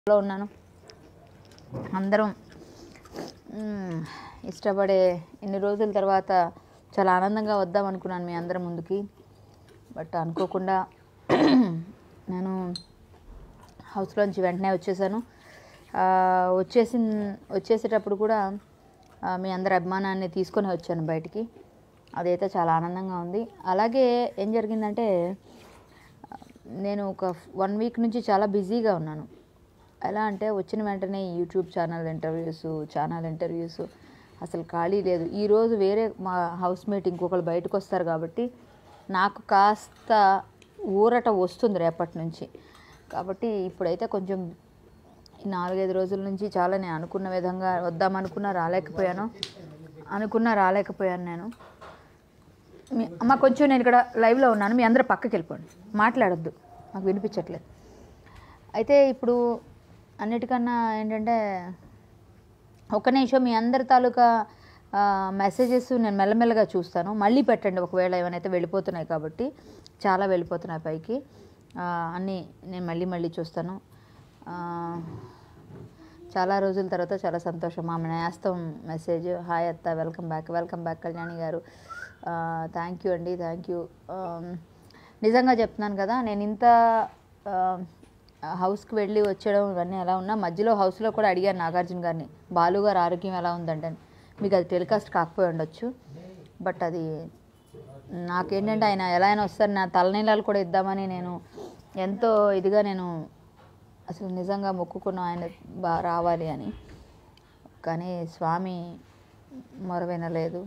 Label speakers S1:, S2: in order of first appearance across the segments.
S1: లో ఉన్నాను అందరం మ్, ఇష్టపడే ఇన్ని రోజుల తర్వాత చాలా ఆనందంగా వద్దాం అనుకున్నాను మీ అందరం ముందుకి బట్ అనుకోకుండా నేను హౌస్లోంచి వెంటనే వచ్చేసాను ఆ, వచ్చేసి వచ్చేసేటప్పుడు కూడా ఆ, మీ అందరి అభిమానాన్ని తీసుకొని వచ్చాను బయటికి అదైతే చాలా ఆనందంగా ఉంది అలాగే ఏం జరిగిందంటే నేను ఒక వన్ వీక్ నుంచి చాలా బిజీగా ఉన్నాను ఎలా అంటే వచ్చిన వెంటనే YouTube channel interviews channel interviews అసలు ఖాళీ లేదు ఈరోజు వేరే మా హౌస్ మేట్ ఇంకొకరు బయటకు వస్తారు కాబట్టి నాకు కాస్త ఊరట వస్తుంది రేపటి నుంచి కాబట్టి ఇప్పుడైతే కొంచెం ఈ నాలుగైదు రోజుల నుంచి చాలా నేను అనుకున్న విధంగా వద్దామనుకున్నా రాలేకపోయాను అనుకున్నా రాలేకపోయాను నేను మీ అమ్మ కొంచెం నేను ఇక్కడ లైవ్లో ఉన్నాను మీ అందరూ పక్కకి వెళ్ళిపోండి మాట్లాడొద్దు నాకు వినిపించట్లేదు అయితే ఇప్పుడు అన్నిటికన్నా ఏంటంటే ఒక నిమిషం మీ అందరి తాలూకా మెసేజెస్ నేను మెల్లమెల్లగా చూస్తాను మళ్ళీ పెట్టండి ఒకవేళ ఏమైనా వెళ్ళిపోతున్నాయి కాబట్టి చాలా వెళ్ళిపోతున్నాయి పైకి ఆ, అన్నీ నేను మళ్ళీ మళ్ళీ చూస్తాను ఆ, చాలా రోజుల తర్వాత చాలా సంతోషం ఆమె నేస్తం మెసేజ్ హాయ్ అత్త welcome back welcome back Kalyani garu thank you అండి థ్యాంక్ యూ నిజంగా చెప్తున్నాను కదా నేను ఇంత ఆ, హౌస్కి వెళ్ళి వచ్చడం ఇవన్నీ ఎలా ఉన్నా మధ్యలో హౌస్లో కూడా అడిగాను నాగార్జున గారిని బాలు గారు ఆరోగ్యం ఎలా ఉందంటే మీకు అది టెలికాస్ట్ కాకపోయి ఉండొచ్చు బట్ అది నాకేంటంటే ఆయన ఎలా అయినా వస్తారు నా తలనీళ్ళలు కూడా ఇద్దామని నేను ఎంతో ఇదిగా నేను అసలు నిజంగా మొక్కుకున్న ఆయన బా రావాలి అని కానీ స్వామి మొర వినలేదు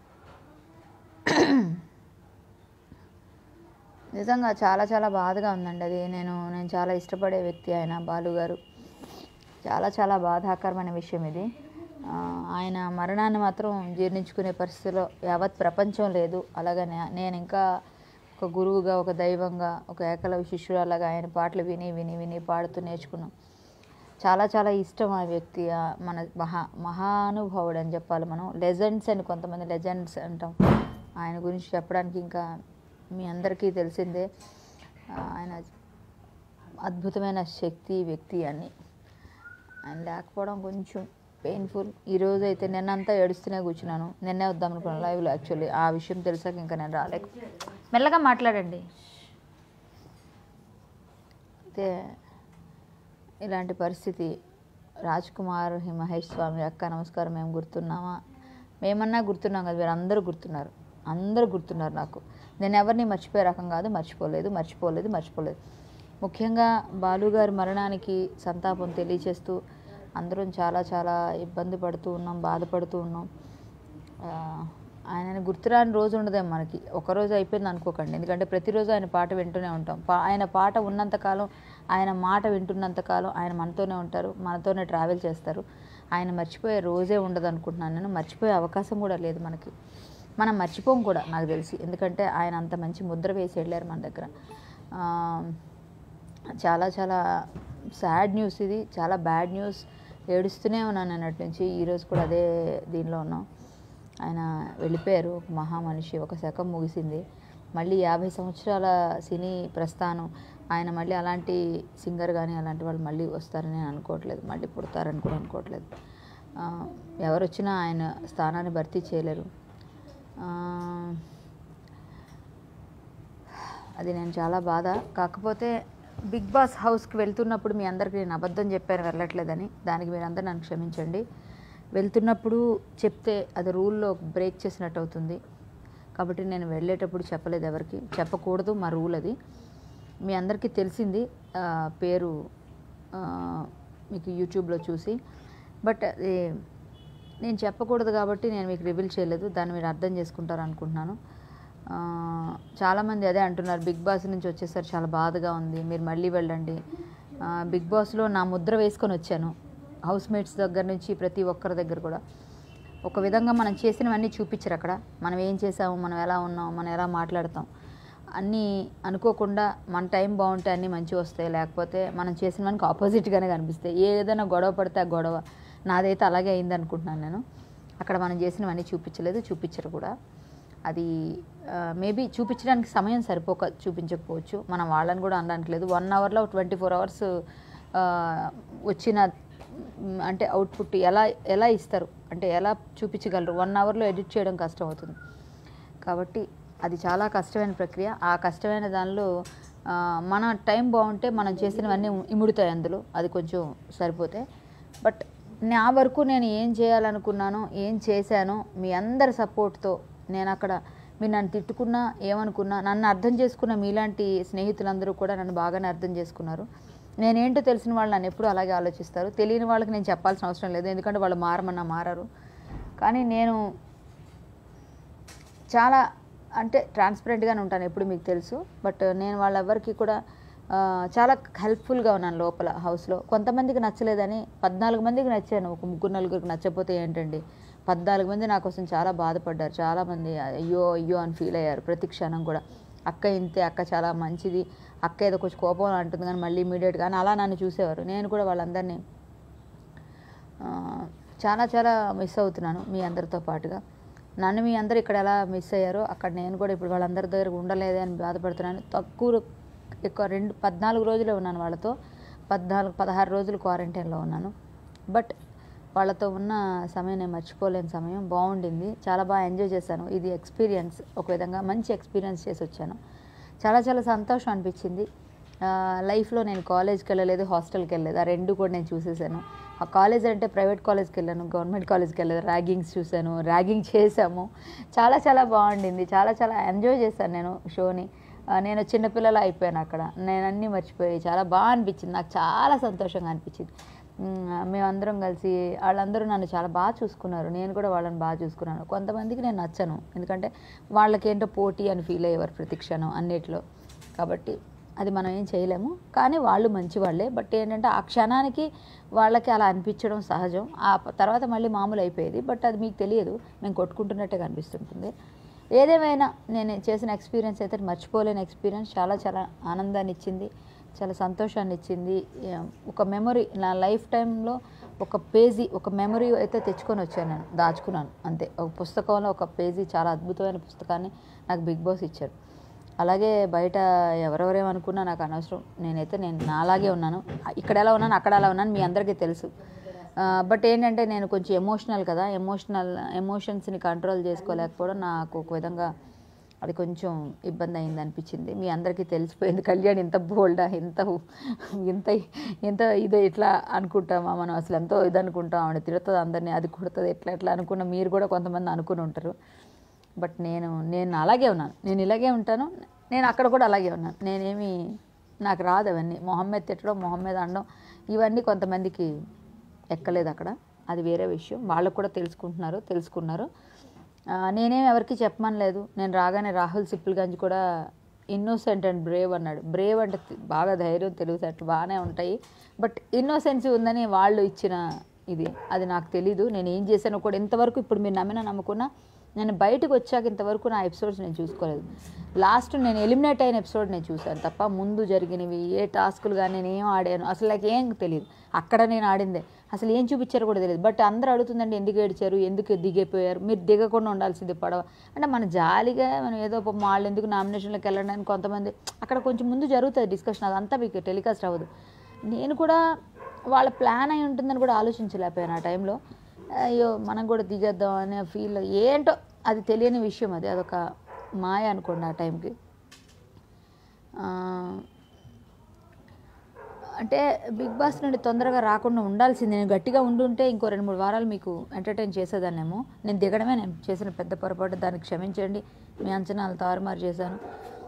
S1: నిజంగా చాలా చాలా బాధగా ఉందండి అది నేను నేను చాలా ఇష్టపడే వ్యక్తి ఆయన బాలు గారు చాలా చాలా బాధాకరమైన విషయం ఇది ఆ, ఆయన మరణాన్ని మాత్రం జీర్ణించుకునే పరిస్థితిలో యావత్ ప్రపంచం లేదు అలాగే నే- నేను ఇంకా ఒక గురువుగా ఒక దైవంగా ఒక ఏకలవ్య శిష్యురాలాగా ఆయన పాటలు విని విని విని పాడుతూ నేర్చుకున్నాం చాలా చాలా ఇష్టం ఆ వ్యక్తి ఆ మన మహా మహానుభావుడు అని చెప్పాలి మనం లెజెండ్స్ అని కొంతమంది లెజెండ్స్ అంటాం ఆయన గురించి చెప్పడానికి ఇంకా మీ అందరికీ తెలిసిందే ఆ, ఆయన అద్భుతమైన శక్తి వ్యక్తి అని ఆయన లేకపోవడం కొంచెం పెయిన్ఫుల్ ఈరోజు అయితే నిన్నంతా ఏడుస్తూనే కూర్చున్నాను నిన్నే వద్దాం అనుకున్నాను లైవ్లో యాక్చువల్లీ ఆ విషయం తెలిసాక ఇంకా నేను రాలేక మెల్లగా మాట్లాడండి అయితే ఇలాంటి పరిస్థితి రాజ్ కుమార్ హి- మహేష్ స్వామి అక్క నమస్కారం మేము గుర్తున్నామా మేమన్నా గుర్తున్నాం కదా మీరు అందరూ గుర్తున్నారు అందరూ గుర్తున్నారు నాకు నేను ఎవరిని మర్చిపోయే రకం కాదు మర్చిపోలేదు మర్చిపోలేదు మర్చిపోలేదు ముఖ్యంగా బాలుగారి మరణానికి సంతాపం తెలియచేస్తూ అందరం చాలా చాలా ఇబ్బంది పడుతూ ఉన్నాం బాధపడుతూ ఉన్నాం ఆ, ఆయనని గుర్తురాని రోజు ఉండదేమో మనకి ఒక రోజు అయిపోయింది అనుకోకండి ఎందుకంటే ప్రతిరోజు ఆయన పాట వింటూనే ఉంటాం పా ఆయన పాట ఉన్నంతకాలం ఆయన మాట వింటున్నంతకాలం ఆయన మనతోనే ఉంటారు మనతోనే ట్రావెల్ చేస్తారు ఆయన మర్చిపోయే రోజే ఉండదు అనుకుంటున్నాను నేను మర్చిపోయే అవకాశం కూడా లేదు మనకి మనం మర్చిపోం కూడా నాకు తెలిసి ఎందుకంటే ఆయన అంత మంచి ముద్ర వేసి వెళ్ళారు మన దగ్గర ఆ, చాలా చాలా సాడ్ న్యూస్ ఇది చాలా బ్యాడ్ న్యూస్ ఏడుస్తూనే ఉన్నాను అన్నట్టు నుంచి ఈరోజు కూడా అదే దీనిలో ఉన్నాం ఆయన వెళ్ళిపోయారు ఒక మహా మనిషి ఒక శకం ముగిసింది మళ్ళీ యాభై సంవత్సరాల సినీ ప్రస్థానం ఆయన మళ్ళీ అలాంటి సింగర్ కానీ అలాంటి వాళ్ళు మళ్ళీ వస్తారని నేను అనుకోవట్లేదు మళ్ళీ పుడతారని కూడా అనుకోవట్లేదు ఆ, ఎవరు వచ్చినా ఆయన స్థానాన్ని భర్తీ చేయలేరు ఆ, అది నేను చాలా బాధ కాకపోతే బిగ్ బాస్ హౌస్కి వెళ్తున్నప్పుడు మీ అందరికీ నేను అబద్ధం చెప్పాను వెళ్ళట్లేదని దానికి మీరందరూ నన్ను క్షమించండి వెళ్తున్నప్పుడు చెప్తే అది రూల్లో బ్రేక్ చేసినట్టు అవుతుంది కాబట్టి నేను వెళ్ళేటప్పుడు చెప్పలేదు ఎవరికి చెప్పకూడదు మా రూల్ అది మీ అందరికీ తెలిసింది ఆ, పేరు ఆ, మీకు యూట్యూబ్లో చూసి బట్ అది నేను చెప్పకూడదు కాబట్టి నేను మీకు రివీల్ చేయలేదు దాన్ని మీరు అర్థం చేసుకుంటారు అనుకుంటున్నాను ఆ, చాలామంది అదే అంటున్నారు బిగ్ బాస్ నుంచి వచ్చేసరి చాలా బాధగా ఉంది మీరు మళ్ళీ వెళ్ళండి ఆ, బిగ్ బాస్లో నా ముద్ర వేసుకొని వచ్చాను హౌస్ మేట్స్ దగ్గర నుంచి ప్రతి ఒక్కరి దగ్గర కూడా ఒక విధంగా మనం చేసినవన్నీ చూపించరు అక్కడ మనం ఏం చేసాము మనం ఎలా ఉన్నాం మనం ఎలా మాట్లాడతాం అన్నీ అనుకోకుండా మన టైం బాగుంటే అన్నీ మంచిగా వస్తాయి లేకపోతే మనం చేసిన మనకి ఆపోజిట్గానే కనిపిస్తాయి ఏదైనా గొడవ పడితే ఆ గొడవ నాదైతే అలాగే అయింది అనుకుంటున్నాను నేను అక్కడ మనం చేసినవన్నీ చూపించలేదు చూపించరు కూడా అది మేబీ చూపించడానికి సమయం సరిపోక చూపించకపోవచ్చు మనం వాళ్ళని కూడా అనడానికి లేదు వన్ అవర్లో ట్వంటీ ఫోర్ అవర్స్ ఆ, వచ్చిన మ్, అంటే అవుట్పుట్ ఎలా ఎలా ఇస్తారు అంటే ఎలా చూపించగలరు వన్ అవర్లో ఎడిట్ చేయడం కష్టం అవుతుంది కాబట్టి అది చాలా కష్టమైన ప్రక్రియ ఆ కష్టమైన దానిలో ఆ, మన టైం బాగుంటే మనం చేసినవన్నీ ఇముడుతాయి అందులో అది కొంచెం సరిపోతాయి బట్ నా వరకు నేను ఏం చేయాలనుకున్నానో ఏం చేశానో మీ అందరి సపోర్ట్తో నేను అక్కడ మీరు నన్ను తిట్టుకున్నా ఏమనుకున్నా నన్ను అర్థం చేసుకున్న మీలాంటి స్నేహితులందరూ కూడా నన్ను బాగానే అర్థం చేసుకున్నారు నేనేంటో తెలిసిన వాళ్ళు నన్ను ఎప్పుడూ అలాగే ఆలోచిస్తారు తెలియని వాళ్ళకి నేను చెప్పాల్సిన అవసరం లేదు ఎందుకంటే వాళ్ళు మారమన్నా మారారు కానీ నేను చాలా అంటే ట్రాన్స్పరెంట్గానే ఉంటాను ఎప్పుడు మీకు తెలుసు బట్ నేను వాళ్ళెవ్వరికి కూడా ఆ, చాలా హెల్ప్ఫుల్గా ఉన్నాను లోపల హౌస్లో కొంతమందికి నచ్చలేదని పద్నాలుగు మందికి నచ్చాను ఒక ముగ్గురు నలుగురికి నచ్చకపోతే ఏంటండి పద్నాలుగు మంది నా కోసం చాలా బాధపడ్డారు చాలామంది అయ్యో అయ్యో అని ఫీల్ అయ్యారు ప్రతి క్షణం కూడా అక్క ఇంతే అక్క చాలా మంచిది అక్క ఏదో కొంచెం కోపం అంటుంది కానీ మళ్ళీ ఇమీడియట్గా అని అలా నన్ను చూసేవారు నేను కూడా వాళ్ళందరినీ ఆ, చాలా చాలా మిస్ అవుతున్నాను మీ అందరితో పాటుగా నన్ను మీ అందరు ఇక్కడ ఎలా మిస్ అయ్యారో అక్కడ నేను కూడా ఇప్పుడు వాళ్ళందరి దగ్గర ఉండలేదే అని బాధపడుతున్నాను తక్కువ ఎక్కువ రెండు పద్నాలుగు రోజులే ఉన్నాను వాళ్ళతో పద్నాలుగు పదహారు రోజులు క్వారంటైన్లో ఉన్నాను బట్ వాళ్ళతో ఉన్న సమయం నేను మర్చిపోలేని సమయం బాగుండింది చాలా బాగా ఎంజాయ్ చేశాను ఇది ఎక్స్పీరియన్స్ ఒక విధంగా మంచి ఎక్స్పీరియన్స్ చేసి వచ్చాను చాలా చాలా సంతోషం అనిపించింది ఆ, లైఫ్లో నేను కాలేజ్కి వెళ్ళలేదు హాస్టల్కి వెళ్ళలేదు ఆ రెండు కూడా నేను చూసేసాను ఆ కాలేజ్ అంటే ప్రైవేట్ కాలేజ్కి వెళ్ళాను గవర్నమెంట్ కాలేజ్కి వెళ్ళలేదు ర్యాగింగ్స్ చూశాను ర్యాగింగ్ చేశాము చాలా చాలా బాగుండింది చాలా చాలా ఎంజాయ్ చేశాను నేను షోని ఆ, నేను చిన్నపిల్లలా అయిపోయాను అక్కడ నేను అన్నీ మర్చిపోయి చాలా బాగా అనిపించింది నాకు చాలా సంతోషంగా అనిపించింది మ్, మేమందరం కలిసి వాళ్ళందరూ నన్ను చాలా బాగా చూసుకున్నారు నేను కూడా వాళ్ళని బాగా చూసుకున్నాను కొంతమందికి నేను నచ్చను ఎందుకంటే వాళ్ళకేంటో పోటీ అని ఫీల్ అయ్యేవారు ప్రతి క్షణం అన్నిట్లో కాబట్టి అది మనం ఏం చేయలేము కానీ వాళ్ళు మంచి వాళ్ళే బట్ ఏంటంటే ఆ క్షణానికి వాళ్ళకి అలా అనిపించడం సహజం ఆ ప- తర్వాత మళ్ళీ మామూలు అయిపోయేది బట్ అది మీకు తెలియదు మేము కొట్టుకుంటున్నట్టే కనిపిస్తుంటుంది ఏదేమైనా నేను చేసిన ఎక్స్పీరియన్స్ అయితే మర్చిపోలేని ఎక్స్పీరియన్స్ చాలా చాలా ఆనందాన్ని ఇచ్చింది చాలా సంతోషాన్ని ఇచ్చింది ఏ- ఒక మెమొరీ నా లైఫ్ టైంలో ఒక పేజీ ఒక మెమొరీ అయితే తెచ్చుకొని వచ్చాను నేను దాచుకున్నాను అంతే ఒక పుస్తకంలో ఒక పేజీ చాలా అద్భుతమైన పుస్తకాన్ని నాకు బిగ్ బాస్ ఇచ్చారు అలాగే బయట ఎవరెవరేమనుకున్నా నాకు అనవసరం నేనైతే నేను నాలాగే ఉన్నాను ఇక్కడ ఎలా ఉన్నాను అక్కడ ఎలా ఉన్నాను మీ అందరికీ తెలుసు బట్ ఏంటంటే నేను కొంచెం ఎమోషనల్ కదా ఎమోషనల్ ఎమోషన్స్ని కంట్రోల్ చేసుకోలేకపోవడం నాకు ఒక విధంగా అది కొంచెం ఇబ్బంది అయింది అనిపించింది మీ అందరికీ తెలిసిపోయింది కళ్యాణ్ ఇంత బోల్డా ఇంత ఇంత ఇంత ఇదే ఇట్లా అనుకుంటామా మనం అసలు ఎంతో ఇది అనుకుంటాం ఆవిడ తిడుతుంది అందరినీ అది కుడుతుంది ఎట్లా ఎట్లా అనుకున్న మీరు కూడా కొంతమంది అనుకుని ఉంటారు బట్ నేను నేను అలాగే ఉన్నాను నేను ఇలాగే ఉంటాను నేను అక్కడ కూడా అలాగే ఉన్నాను నేనేమి నాకు రాదు అవన్నీ మొహమ్మద్ తిట్టడం మొహమ్మద్ అనడం ఇవన్నీ కొంతమందికి ఎక్కలేదు అక్కడ అది వేరే విషయం వాళ్ళకు కూడా తెలుసుకుంటున్నారు తెలుసుకున్నారు ఆ, నేనేం ఎవరికి చెప్పమనలేదు నేను రాగానే రాహుల్ సిప్పుల్గంజ్ కూడా ఇన్నోసెంట్ అండ్ బ్రేవ్ అన్నాడు బ్రేవ్ అంటే తి- బాగా ధైర్యం తెలివితేటలు బాగానే ఉంటాయి బట్ ఇన్నోసెన్సీ ఉందని వాళ్ళు ఇచ్చిన ఇది అది నాకు తెలీదు నేను ఏం చేశానో కూడా ఇంతవరకు ఇప్పుడు మీరు నమ్మినా నమ్ముకున్నా నేను బయటకు వచ్చాక ఇంతవరకు నా ఎపిసోడ్స్ నేను చూసుకోలేదు లాస్ట్ నేను ఎలిమినేట్ అయిన ఎపిసోడ్ నేను చూశాను తప్ప ముందు జరిగినవి ఏ టాస్కులు కానీ నేను ఏం ఆడాను అసలు నాకు ఏం తెలియదు అక్కడ నేను ఆడిందే అసలు ఏం చూపించారో కూడా తెలియదు బట్ అందరూ అడుగుతుందండి ఎందుకు ఏడిచారు ఎందుకు దిగిపోయారు మీరు దిగకుండా ఉండాల్సింది పడవ అంటే మన జాలిగా మనం ఏదో పాపం వాళ్ళు ఎందుకు నామినేషన్లకు వెళ్ళడానికి కొంతమంది అక్కడ కొంచెం ముందు జరుగుతుంది డిస్కషన్ అదంతా మీకు టెలికాస్ట్ అవ్వదు నేను కూడా వాళ్ళ ప్లాన్ అయి ఉంటుందని కూడా ఆలోచించలేకపోయాను ఆ టైంలో అయ్యో మనం కూడా దిగేద్దాం అనే ఫీల్ ఏంటో అది తెలియని విషయం అది అదొక మాయ అనుకోండి ఆ టైంకి ఆ, అంటే బిగ్ బాస్ నుండి తొందరగా రాకుండా ఉండాల్సింది నేను గట్టిగా ఉండుంటే ఇంకో రెండు మూడు వారాలు మీకు ఎంటర్టైన్ చేసేదాన్నేమో నేను దిగడమే నేను చేసిన పెద్ద పొరపాటు దానికి క్షమించండి మీ అంచనాలు తారుమారు చేశాను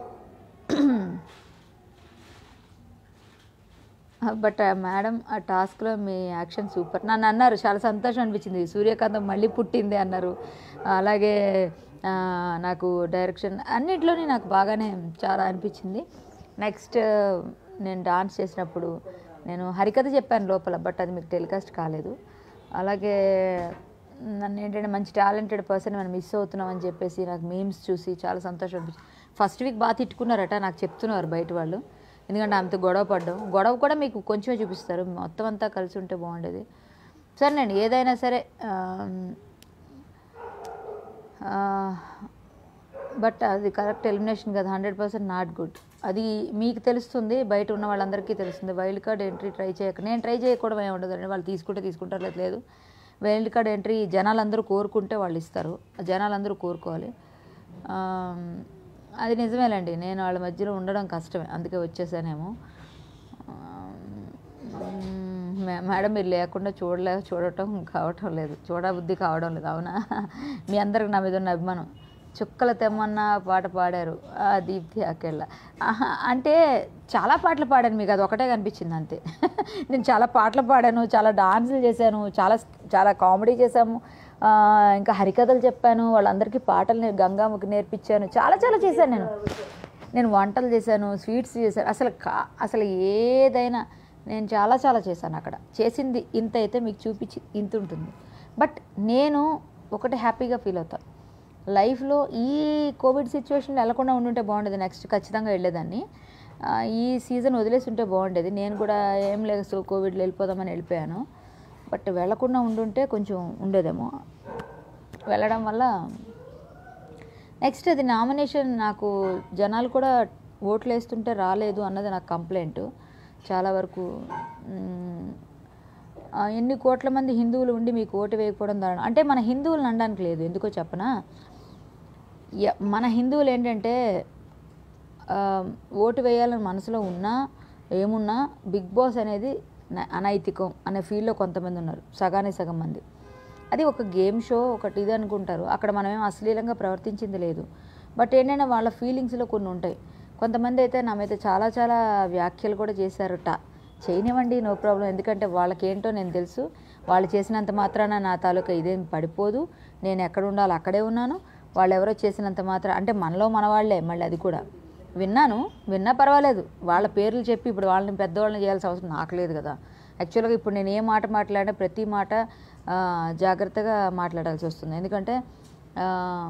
S1: బట్ మేడం ఆ టాస్క్లో మీ యాక్షన్ సూపర్ నన్ను అన్నారు చాలా సంతోషం అనిపించింది సూర్యకాంతం మళ్ళీ పుట్టింది అన్నారు అలాగే ఆ, నాకు డైరెక్షన్ అన్నిట్లోని నాకు బాగానే చాలా అనిపించింది నెక్స్ట్ నేను డాన్స్ చేసినప్పుడు నేను హరికథ చెప్పాను లోపల బట్ అది మీకు టెలికాస్ట్ కాలేదు అలాగే నన్ను ఏంటంటే మంచి టాలెంటెడ్ పర్సన్ మనం మిస్ అవుతున్నాం అని చెప్పేసి నాకు మీమ్స్ చూసి చాలా సంతోషం అనిపించింది ఫస్ట్ వీక్ బాగా తిట్టుకున్నారట నాకు చెప్తున్నారు బయట వాళ్ళు ఎందుకంటే అంత గొడవ పడ్డాం గొడవ కూడా మీకు కొంచెమే చూపిస్తారు మొత్తం అంతా కలిసి ఉంటే బాగుండేది సరేనండి ఏదైనా సరే బట్ అది కరెక్ట్ ఎలిమినేషన్ కదా హండ్రెడ్ పర్సెంట్ నాట్ గుడ్ అది మీకు తెలుస్తుంది బయట ఉన్న వాళ్ళందరికీ తెలుస్తుంది వైల్డ్ కార్డ్ ఎంట్రీ ట్రై చేయక నేను ట్రై చేయకూడదు ఏమి ఉండదండి వాళ్ళు తీసుకుంటే తీసుకుంటారు లేదు లేదు వైల్డ్ కార్డ్ ఎంట్రీ జనాలందరూ కోరుకుంటే వాళ్ళు ఇస్తారు జనాలందరూ కోరుకోవాలి ఆ, అది నిజమేలేండి నేను వాళ్ళ మధ్యలో ఉండడం కష్టమే అందుకే వచ్చేసానేమో మ్మ్, మే- మేడం మీరు లేకుండా చూడలే చూడటం కావటం లేదు చూడబుద్ధి కావడం లేదు అవునా మీ అందరికి నా మీద ఉన్న అభిమానం చుక్కల తెమ్మన్న పాట పాడారు ఆ దీప్తి అకెళ్ళ ఆహా, అంటే చాలా పాటలు పాడాను మీకు అది ఒకటే కనిపించింది అంతే నేను చాలా పాటలు పాడాను చాలా డాన్సులు చేశాను చాలా చాలా కామెడీ చేశాము ఆ, ఇంకా హరికథలు చెప్పాను వాళ్ళందరికీ పాటలు నేను గంగాముఖి నేర్పించాను చాలా చాలా చేశాను నేను నేను వంటలు చేశాను స్వీట్స్ చేశాను అసలు కా అసలు ఏదైనా నేను చాలా చాలా చేశాను అక్కడ చేసింది ఇంత అయితే మీకు చూపించి ఇంత ఉంటుంది బట్ నేను ఒకటి హ్యాపీగా ఫీల్ అవుతాను లైఫ్లో ఈ కోవిడ్ సిచ్యువేషన్లో వెళ్లకుండా ఉండుంటే బాగుండేది నెక్స్ట్ ఖచ్చితంగా వెళ్ళేదాన్ని ఆ, ఈ సీజన్ వదిలేసి ఉంటే బాగుండేది నేను కూడా ఏం లేదు సో కోవిడ్లో వెళ్ళిపోదామని వెళ్ళిపోయాను బట్ వెళ్లకుండా ఉండుంటే కొంచెం ఉండేదేమో వెళ్ళడం వల్ల నెక్స్ట్ అది నామినేషన్ నాకు జనాలు కూడా ఓట్లు వేస్తుంటే రాలేదు అన్నది నాకు కంప్లైంట్ చాలా వరకు మ్, ఆ, ఎన్ని కోట్ల మంది హిందువులు ఉండి మీకు ఓటు వేయకపోవడం దారుణం అంటే మన హిందువులను అనడానికి లేదు ఎందుకో చెప్పనా య- మన హిందువులు ఏంటంటే ఆ, ఓటు వేయాలని మనసులో ఉన్నా ఏమున్నా బిగ్ బాస్ అనేది న- అనైతికం అనే ఫీల్డ్లో కొంతమంది ఉన్నారు సగానికి సగం మంది అది ఒక గేమ్ షో ఒకటి ఇది అనుకుంటారు అక్కడ మనం ఏం అశ్లీలంగా ప్రవర్తించింది లేదు బట్ ఏంటంటే వాళ్ళ ఫీలింగ్స్లో కొన్ని ఉంటాయి కొంతమంది అయితే నా మీద చాలా చాలా వ్యాఖ్యలు కూడా చేశారట చేయనివ్వండి నో ప్రాబ్లం ఎందుకంటే వాళ్ళకి ఏంటో నేను తెలుసు వాళ్ళు చేసినంత మాత్రాన నా తాలూకా ఇదేం పడిపోదు నేను ఎక్కడ ఉండాలో అక్కడే ఉన్నాను వాళ్ళు ఎవరో చేసినంత మాత్రం అంటే మనలో మన వాళ్ళే మళ్ళీ అది కూడా విన్నాను విన్నా పర్వాలేదు వాళ్ళ పేర్లు చెప్పి ఇప్పుడు వాళ్ళని పెద్దవాళ్ళని చేయాల్సిన అవసరం నాకు లేదు కదా యాక్చువల్గా ఇప్పుడు నేను ఏ మాట మాట్లాడినా ప్రతి మాట ఆ, జాగ్రత్తగా మాట్లాడాల్సి వస్తుంది ఎందుకంటే ఆ,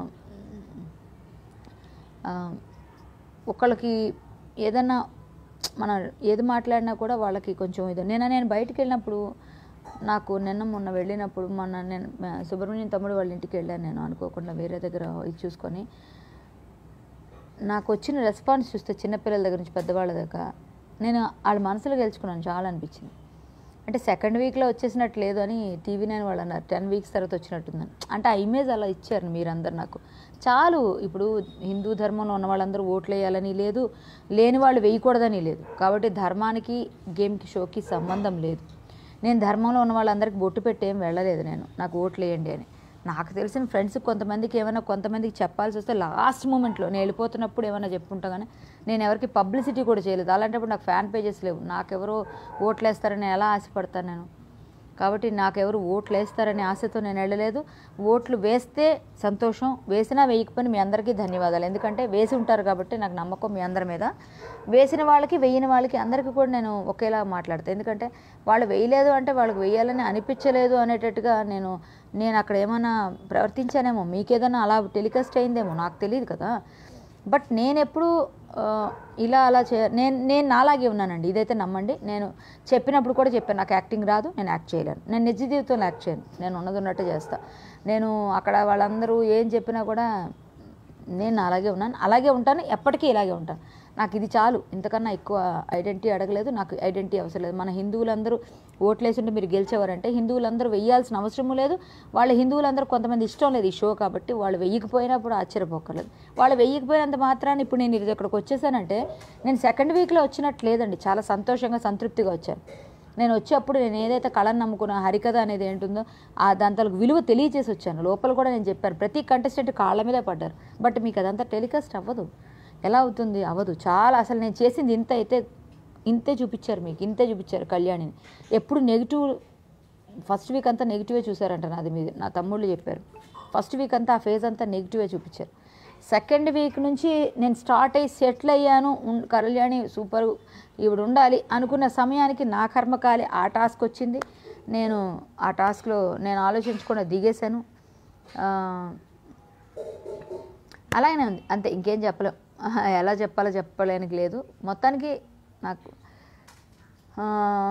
S1: ఆ, ఒకళ్ళకి ఏదన్నా మనం ఏది మాట్లాడినా కూడా వాళ్ళకి కొంచెం ఇది నిన్న నేను బయటికి వెళ్ళినప్పుడు నాకు నిన్న మొన్న వెళ్ళినప్పుడు మొన్న నేను మ- సుబ్రహ్మణ్యం తమ్ముడు వాళ్ళ ఇంటికి వెళ్ళాను నేను అనుకోకుండా వేరే దగ్గర ఇది చూసుకొని నాకు వచ్చిన రెస్పాన్స్ చూస్తే చిన్నపిల్లల దగ్గర నుంచి పెద్దవాళ్ళ దాకా నేను వాళ్ళ మనసులో గెలుచుకున్నాను చాలా అనిపించింది అంటే సెకండ్ వీక్లో వచ్చేసినట్టు లేదు అని టీవీ నైన్ వాళ్ళు అన్నారు టెన్ వీక్స్ తర్వాత వచ్చినట్టుందని అంటే ఆ ఇమేజ్ అలా ఇచ్చారు మీరందరు నాకు చాలు ఇప్పుడు హిందూ ధర్మంలో ఉన్న వాళ్ళందరూ ఓట్లు వేయాలని లేదు లేని వాళ్ళు వేయకూడదని లేదు కాబట్టి ధర్మానికి గేమ్కి షోకి సంబంధం లేదు నేను ధర్మంలో ఉన్న వాళ్ళందరికీ బొట్టు పెట్టి ఏం వెళ్ళలేదు నేను నాకు ఓట్లు వేయండి అని నాకు తెలిసిన ఫ్రెండ్స్ కొంతమందికి ఏమైనా కొంతమందికి చెప్పాల్సి వస్తే లాస్ట్ మూమెంట్లో నేను వెళ్ళిపోతున్నప్పుడు ఏమైనా చెప్పుంటా కానీ నేను ఎవరికి పబ్లిసిటీ కూడా చేయలేదు అలాంటప్పుడు నాకు ఫ్యాన్ పేజెస్ లేవు నాకెవరో ఓట్లు వేస్తారని ఎలా ఆశపడతాను నేను కాబట్టి నాకెవరు ఓట్లు వేస్తారనే ఆశతో నేను వెళ్ళలేదు ఓట్లు వేస్తే సంతోషం వేసినా వేయకపోయినా మీ అందరికీ ధన్యవాదాలు ఎందుకంటే వేసి ఉంటారు కాబట్టి నాకు నమ్మకం మీ అందరి మీద వేసిన వాళ్ళకి వేయని వాళ్ళకి అందరికీ కూడా నేను ఒకేలా మాట్లాడతాను ఎందుకంటే వాళ్ళు వేయలేదు అంటే వాళ్ళకి వేయాలని అనిపించలేదు అనేటట్టుగా నేను నేను అక్కడ ఏమైనా ప్రవర్తించానేమో మీకేదైనా అలా టెలికాస్ట్ అయిందేమో నాకు తెలియదు కదా బట్ నేను ఎప్పుడు ఆ, ఇలా అలా చే నేను నేను నాలాగే ఉన్నానండి ఇదైతే నమ్మండి నేను చెప్పినప్పుడు కూడా చెప్పాను నాకు యాక్టింగ్ రాదు నేను యాక్ట్ చేయలేను నేను నిజ జీవితంలో యాక్ట్ చేయను నేను ఉన్నది ఉన్నట్టు చేస్తా నేను అక్కడ వాళ్ళందరూ ఏం చెప్పినా కూడా నేను అలాగే ఉన్నాను అలాగే ఉంటాను ఎప్పటికీ ఇలాగే ఉంటాను నాకు ఇది చాలు ఇంతకన్నా ఎక్కువ ఐడెంటిటీ అడగలేదు నాకు ఐడెంటిటీ అవసరం లేదు మన హిందువులందరూ ఓట్లేసుంటే మీరు గెలిచేవారంటే హిందువులందరూ వెయ్యాల్సిన అవసరము లేదు వాళ్ళ హిందువులందరూ కొంతమంది ఇష్టం లేదు ఈ షో కాబట్టి వాళ్ళు వెయ్యకపోయినప్పుడు ఆశ్చర్యపోకర్లేదు వాళ్ళు వెయ్యకపోయినంత మాత్రాన్ని ఇప్పుడు నేను ఇది ఇక్కడికి వచ్చేసానంటే నేను సెకండ్ వీక్లో వచ్చినట్టు లేదండి చాలా సంతోషంగా సంతృప్తిగా వచ్చాను నేను వచ్చేప్పుడు నేను ఏదైతే కళను నమ్ముకున్నా హరికథ అనేది ఏంటుందో ఆ దాని తాలూకు విలువ తెలియజేసి వచ్చాను లోపల కూడా నేను చెప్పాను ప్రతి కంటెస్టెంట్ కాళ్ళ మీదే పడ్డారు బట్ మీకు అదంతా టెలికాస్ట్ అవ్వదు ఎలా అవుతుంది అవ్వదు చాలా అసలు నేను చేసింది ఇంత అయితే ఇంతే చూపించారు మీకు ఇంతే చూపించారు కళ్యాణిని ఎప్పుడు నెగిటివ్ ఫస్ట్ వీక్ అంతా నెగిటివే చూసారంట నాది మీద నా తమ్ముళ్ళు చెప్పారు ఫస్ట్ వీక్ అంతా ఆ ఫేజ్ అంతా నెగిటివే చూపించారు సెకండ్ వీక్ నుంచి నేను స్టార్ట్ అయ్యి సెటిల్ అయ్యాను ఉన్- కళ్యాణి సూపర్ ఈవిడ ఉండాలి అనుకున్న సమయానికి నా కర్మకాలి ఆ టాస్క్ వచ్చింది నేను ఆ టాస్క్లో నేను ఆలోచించకుండా దిగేశాను ఆ, అలాగనే ఉంది అంతే ఇంకేం చెప్పలేం ఎలా చెప్పాలో చెప్పలేనికి లేదు మొత్తానికి నాకు ఆ,